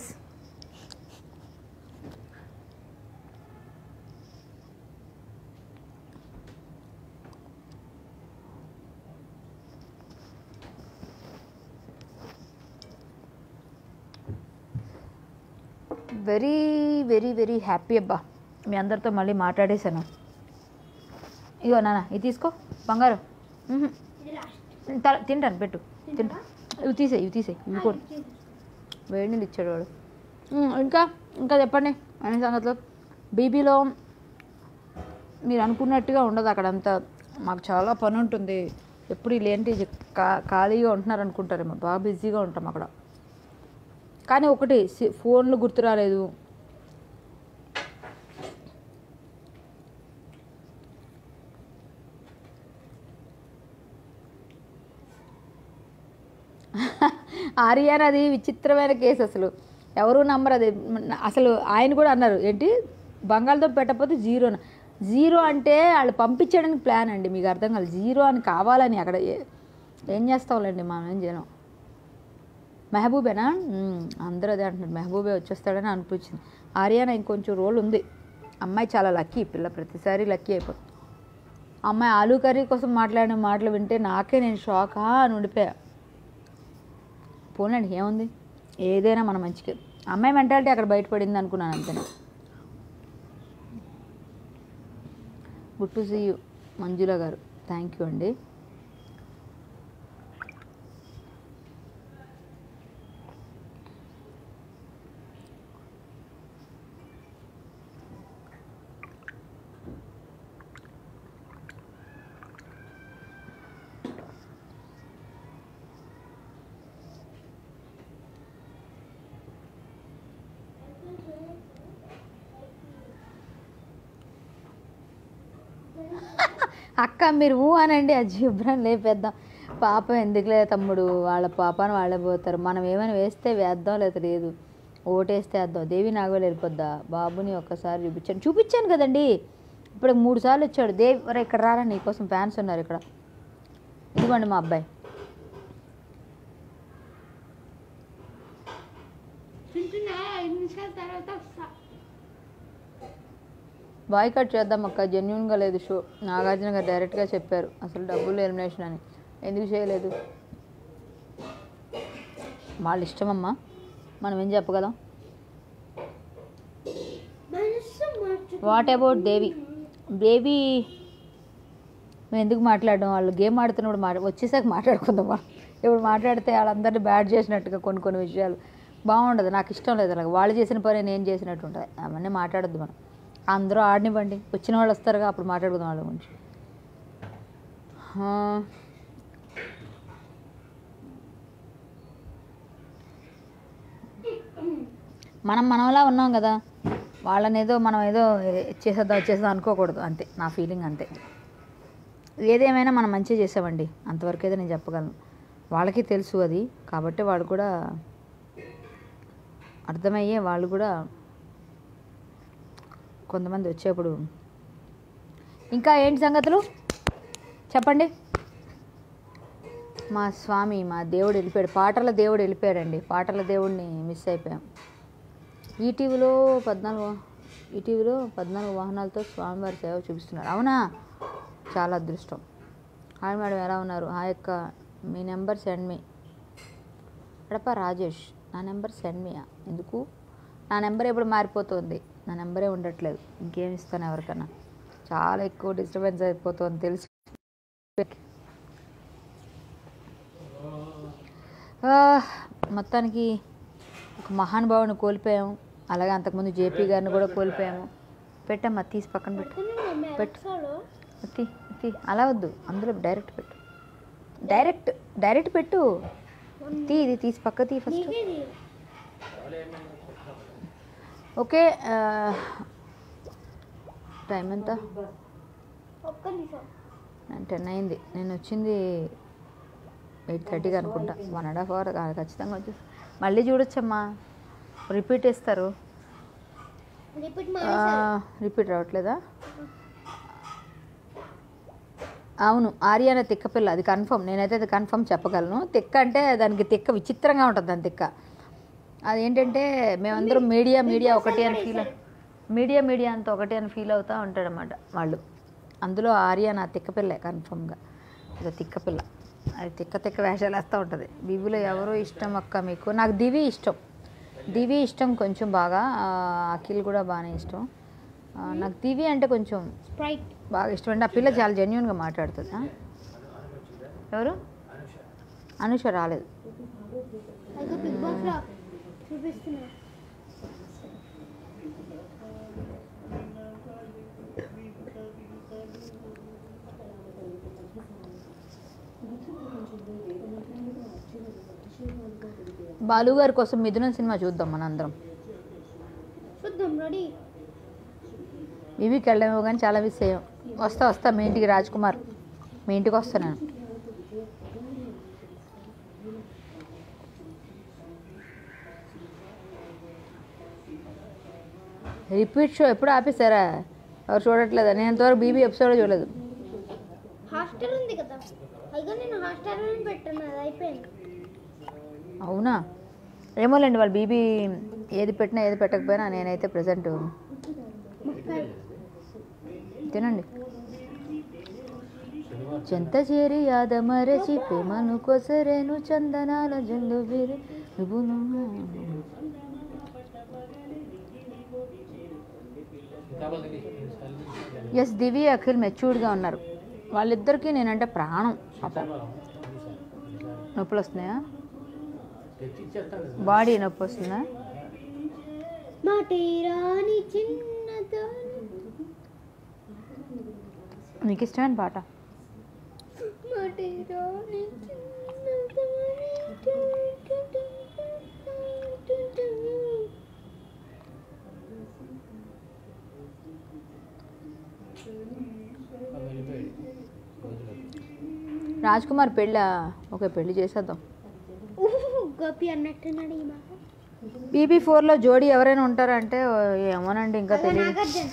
S1: very very very happy అబ్బా మీ అందరితో మళ్ళీ మాట్లాడేశాను ఇగో నాన్న ఇది తీసుకో బంగారు మ్హూ.
S2: ఇది లాస్ట్
S1: త- తింటాను పెట్టు తింటా ఇవి తీసేయి ఇవి తీసేయి ఇవి కూడా వేడి నీళ్ళు ఇచ్చాడు వాడు ఉమ్, ఇంకా ఇంకా చెప్పండి అనే సంగతిలో బీబీలో మీరు అనుకున్నట్టుగా ఉండదు అక్కడంతా మాకు చాలా పని ఉంటుంది ఎప్పుడు ఇలాంటి కా ఖాళీగా ఉంటున్నారు అనుకుంటారేమో బాగా బిజీగా ఉంటాం అక్కడ కానీ ఒకటి సి- ఫోన్లు గుర్తు రాలేదు ఆర్యాన్ అది విచిత్రమైన కేసు అసలు ఎవరు నమ్మరు అది అసలు ఆయన కూడా అన్నారు ఏంటి బంగాళదుంప పెట్టకపోతే జీరో జీరో అంటే వాళ్ళు పంపించడానికి ప్లాన్ అండి మీకు అర్థం కాదు జీరో అని కావాలని అక్కడ ఏ- ఏం చేస్తాంలేండి మనం ఏం చేయలేం మెహబూబేనా మ్మ్. అందరూ అదే అంటున్నారు మెహబూబే వచ్చేస్తాడని అనిపించింది ఆర్యాన ఇంకొంచెం రోల్ ఉంది అమ్మాయి చాలా లక్కీ పిల్ల ప్రతిసారి లక్కీ అయిపోతుంది అమ్మాయి ఆలూ కర్రీ కోసం మాట్లాడిన మాటలు వింటే నాకే నేను షాక్ ఆ అని ఉండిపోయా పోనండి ఏముంది ఏదైనా మన మంచిగా అమ్మాయి మెంటాలిటీ అక్కడ బయటపడింది అనుకున్నాను అంతే good to see you Manjula గారు థ్యాంక్ యూ అండి అక్క మీరు ఊ అనండి ఆ శుభ్రం లేపేద్దాం పాపం ఎందుకులే తమ్ముడు వాళ్ళ పాపాన్ని వాళ్ళే పోతారు మనం ఏమైనా వేస్తే వేద్దాం లేదా లేదు ఓటేస్తే వేద్దాం దేవి నాగోలు వెళ్ళిపోద్దా బాబుని ఒక్కసారి చూపించాను చూపించాను కదండి ఇప్పుడు మూడు సార్లు వచ్చాడు దేవి ఒరే ఇక్కడ రారా నీకోసం ఫ్యాన్స్ ఉన్నారు ఇక్కడ ఇదిగోండి మా అబ్బాయి
S2: తింటున్నా ఐదు నిమిషాల తర్వాత వస్తా
S1: బాయ్ కట్ చేద్దాం అక్క జెన్యున్గా లేదు షో నాగార్జున గారు డైరెక్ట్గా చెప్పారు అసలు డబ్బులు ఎలిమినేషన్ అని ఎందుకు చేయలేదు వాళ్ళ ఇష్టమమ్మా మనం ఏం చెప్పగలం
S2: మనసు మార్చు
S1: వాట్ అబౌట్ దేవి దేవి మేము ఎందుకు మాట్లాడడం వాళ్ళు గేమ్ ఆడుతున్నప్పుడు మాట వచ్చేసాక మాట్లాడుకుందాం మనం ఇప్పుడు మాట్లాడితే వాళ్ళందరినీ బ్యాడ్ చేసినట్టుగా కొన్ని కొన్ని విషయాలు బాగుండదు నాకు ఇష్టం లేదు అలాగ వాళ్ళు చేసిన పని నేను చేసినట్టు ఉంటుంది అవన్నీ మాట్లాడొద్దు మనం అందరూ ఆడనివ్వండి వచ్చిన వాళ్ళు వస్తారుగా అప్పుడు మాట్లాడుకుందాం వాళ్ళ గురించి ఆ, మనం మనలా ఉన్నాం కదా వాళ్ళని ఏదో మనం ఏదో చేసేద్దాం చేసేద్దాం అనుకోకూడదు అంతే నా ఫీలింగ్ అంతే ఏదేమైనా మనం మంచిగా చేసామండి అంతవరకు అయితే నేను చెప్పగలను వాళ్ళకి తెలుసు అది కాబట్టి వాళ్ళు కూడా అర్థమయ్యే వాళ్ళు కూడా కొంతమంది వచ్చేప్పుడు ఇంకా ఏంటి సంగతులు చెప్పండి మా స్వామి మా దేవుడు వెళ్ళిపోయాడు పాటల దేవుడు వెళ్ళిపోయాడండి పాటల దేవుడిని మిస్ అయిపోయాం ఈటీవీలో పద్నాలుగు ఈటీవీలో పద్నాలుగు వాహనాలతో స్వామివారి సేవ చూపిస్తున్నారు అవునా చాలా అదృష్టం హాయ్ మేడం ఎలా ఉన్నారు హాయ్ అక్క మీ నెంబర్ సెండ్ మీ ఎడప రాజేష్ నా నెంబర్ సెండ్ మీ ఎందుకు నా నెంబర్ ఎప్పుడు మారిపోతుంది నా నెంబరే ఉండట్లేదు ఇంకేం ఇస్తాను ఎవరికన్నా చాలా ఎక్కువ డిస్టర్బెన్స్ అయిపోతుంది తెలుసు ఆ, మొత్తానికి ఒక మహానుభావుని కోల్పోయాము అలాగే అంతకుముందు జేపీ గారిని కూడా కోల్పోయాము పెట్టమ్మా తీసి పక్కన పెట్టు పెట్టు తీ తీ అలా వద్దు అందులో డైరెక్ట్ పెట్టు డైరెక్ట్ డైరెక్ట్ పెట్టు తీ ఇది తీసి పక్క తీ ఫస్ట్ ఓకే ఆ, టైం ఎంత
S2: ఒక్క నిమిషం
S1: నైన్ టెన్ అయింది నేను వచ్చింది ఎయిట్ థర్టీకి అనుకుంటా వన్ అండ్ హాఫ్ అవర్ ఖచ్చితంగా వచ్చేసి మళ్ళీ చూడొచ్చమ్మా రిపీట్ ఇస్తారు
S2: రిపీట్
S1: రిపీట్ రావట్లేదా అవును ఆర్యాన తిక్క పిల్ల అది కన్ఫర్మ్ నేనైతే అది కన్ఫర్మ్ చెప్పగలను తిక్క అంటే దానికి తిక్క విచిత్రంగా ఉంటుంది దాని తిక్క అదేంటంటే మేమందరం మీడియా మీడియా ఒకటి అని ఫీల్ మీడియా మీడియా అంతా ఒకటి అని ఫీల్ అవుతూ ఉంటాడనమాట వాళ్ళు అందులో ఆర్య నా తిక్క పిల్లే కన్ఫర్మ్గా ఇది తిక్క పిల్ల అది తిక్క తిక్క వేషాలు వేస్తూ ఉంటుంది దివిలో ఎవరో ఇష్టం అక్క మీకు నాకు దివి ఇష్టం దివి ఇష్టం కొంచెం బాగా ఆ, అఖిల్ కూడా బాగానే ఇష్టం ఆ, నాకు దివి అంటే కొంచెం
S2: స్ప్రైట్
S1: బాగా ఇష్టం అంటే ఆ పిల్ల చాలా జెన్యున్గా మాట్లాడుతుంది ఆ? ఎవరు అనుష రాలేదు
S2: అయితే బిగ్ బాస్ లో చూపిస్తున్నా
S1: బాలు గారి కోసం మిథునం సినిమా చూద్దాం మనందరం
S2: చూద్దాం రెడీ
S1: బీబీకి వెళ్ళామేమో కానీ చాలా మిస్ అయ్యాం వస్తా వస్తా మీ ఇంటికి రాజ్ కుమార్ మీ ఇంటికి వస్తా నేను రిపీట్ షో ఎప్పుడు ఆపేశారా ఎవరు చూడట్లేదా నేను ఇంతవరకు బీబీ ఎపిసోడ్ చూడలేదు
S2: హాస్టల్ ఉంది కదా అయిగా నేను హాస్టల్ పెట్టాను అది అయిపోయింది
S1: అవునా ఏమోలేండి వాళ్ళు బీబీ ఏది పెట్టినా ఏది పెట్టకపోయినా నేనైతే ప్రజెంట్
S2: ముప్పై
S1: తినండి చెంత చేరి యాద మరచి ప్రేమను కొసరేను చందనాల జల్లు వీరి నువ్వును ఎస్ దివి అఖిల్ మెచ్యూర్డ్గా ఉన్నారు వాళ్ళిద్దరికీ నేనంటే ప్రాణం పాపం నొప్పులు వస్తున్నాయా బాడీ నొప్పి వస్తుందా
S2: మాటేరాని చిన్నదాని
S1: మీకు ఇష్టమైన పాట
S2: మాటేరాని చిన్నదాని
S1: రాజ్ కుమార్ పెళ్ళ ఓకే పెళ్ళి చేసేద్దాం
S2: ఊహు, గోపి అన్నట్టున్నాడు ఈ మాట
S1: బీబీ ఫోర్లో జోడీ ఎవరైనా ఉంటారంటే ఓ, ఏమోనండి ఇంకా
S2: అదే
S1: తెలియదు
S2: నాగార్జున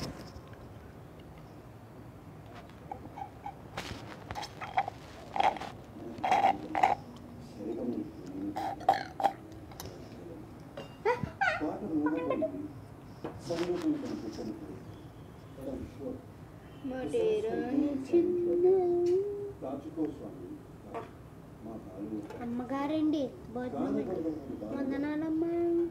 S2: మాటేరాని చిన్నదాని అమ్మగారండి భోజనం పెట్టి వందనాలమ్మా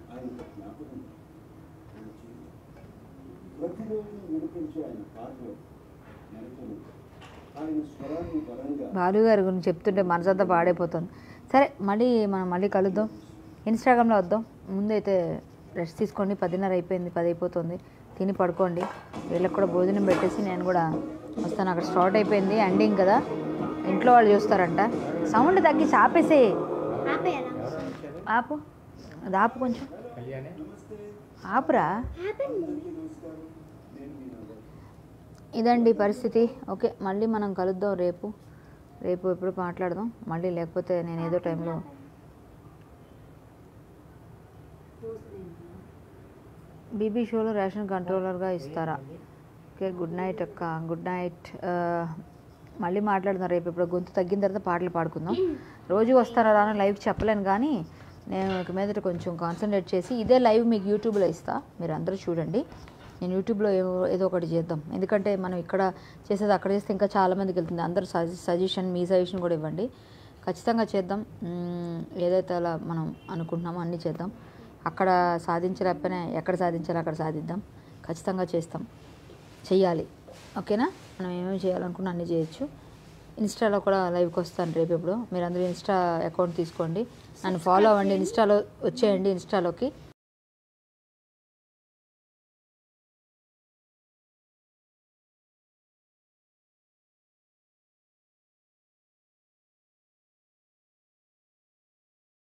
S4: ప్రతిరోజు వినిపించే ఆయన పాటలు మనసును ఆయన స్వరాన్ని బలంగా
S1: బాలు గారి గురించి చెప్తుంటే మనసంతా పాడైపోతుంది సరే మళ్ళీ మనం మళ్ళీ కలుద్దాం ఇన్స్టాగ్రామ్లో వద్దాం ముందైతే రెస్ట్ తీసుకోండి పదిన్నర అయిపోయింది పది అయిపోతుంది తిని పడుకోండి వీళ్ళకి కూడా భోజనం పెట్టేసి నేను కూడా వస్తాను అక్కడ స్టార్ట్ అయిపోయింది ఎండింగ్ కదా ఇంట్లో వాళ్ళు చూస్తారంట సౌండ్ తగ్గించి ఆపేసే
S2: ఆపేయాలా
S1: ఆపు అది ఆపు కొంచెం ఆపురా
S2: ఆపండి
S1: ఇదండి పరిస్థితి ఓకే మళ్ళీ మనం కలుద్దాం రేపు రేపు ఎప్పుడు మాట్లాడదాం మళ్ళీ లేకపోతే నేను ఏదో టైంలో బీబీ షోలో రేషన్ కంట్రోలర్గా ఇస్తారా ఓకే గుడ్ నైట్ అక్క గుడ్ నైట్ ఆ, మళ్ళీ మాట్లాడదాం రేపు ఇప్పుడు గొంతు తగ్గిన తర్వాత పాటలు పాడుకుందాం రోజు వస్తారా రాను లైవ్ చెప్పలేను కానీ నేను ఇక మీదట కొంచెం కాన్సన్ట్రేట్ చేసి ఇదే లైవ్ మీకు యూట్యూబ్లో ఇస్తా మీరు అందరూ చూడండి నేను యూట్యూబ్లో ఏవో- ఏదో ఒకటి చేద్దాం ఎందుకంటే మనం ఇక్కడ చేసేది అక్కడ చేస్తే ఇంకా చాలామందికి వెళ్తుంది అందరూ సజె సజెషన్ మీ సజెషన్ కూడా ఇవ్వండి ఖచ్చితంగా చేద్దాం మ్మ్, ఏదైతే అలా మనం అనుకుంటున్నామో అన్నీ చేద్దాం అక్కడ సాధించలేకపోయినా ఎక్కడ సాధించాలో అక్కడ సాధిద్దాం ఖచ్చితంగా చేస్తాం చెయ్యాలి ఓకేనా మనం ఏమేమి చేయాలనుకున్నా అన్నీ చేయొచ్చు ఇన్స్టాలో కూడా లైవ్కి వస్తాను రేపు ఎప్పుడు మీరు అందరూ ఇన్స్టా అకౌంట్ తీసుకోండి నన్ను ఫాలో అవ్వండి ఇన్స్టాలో వచ్చేయండి ఇన్స్టాలోకి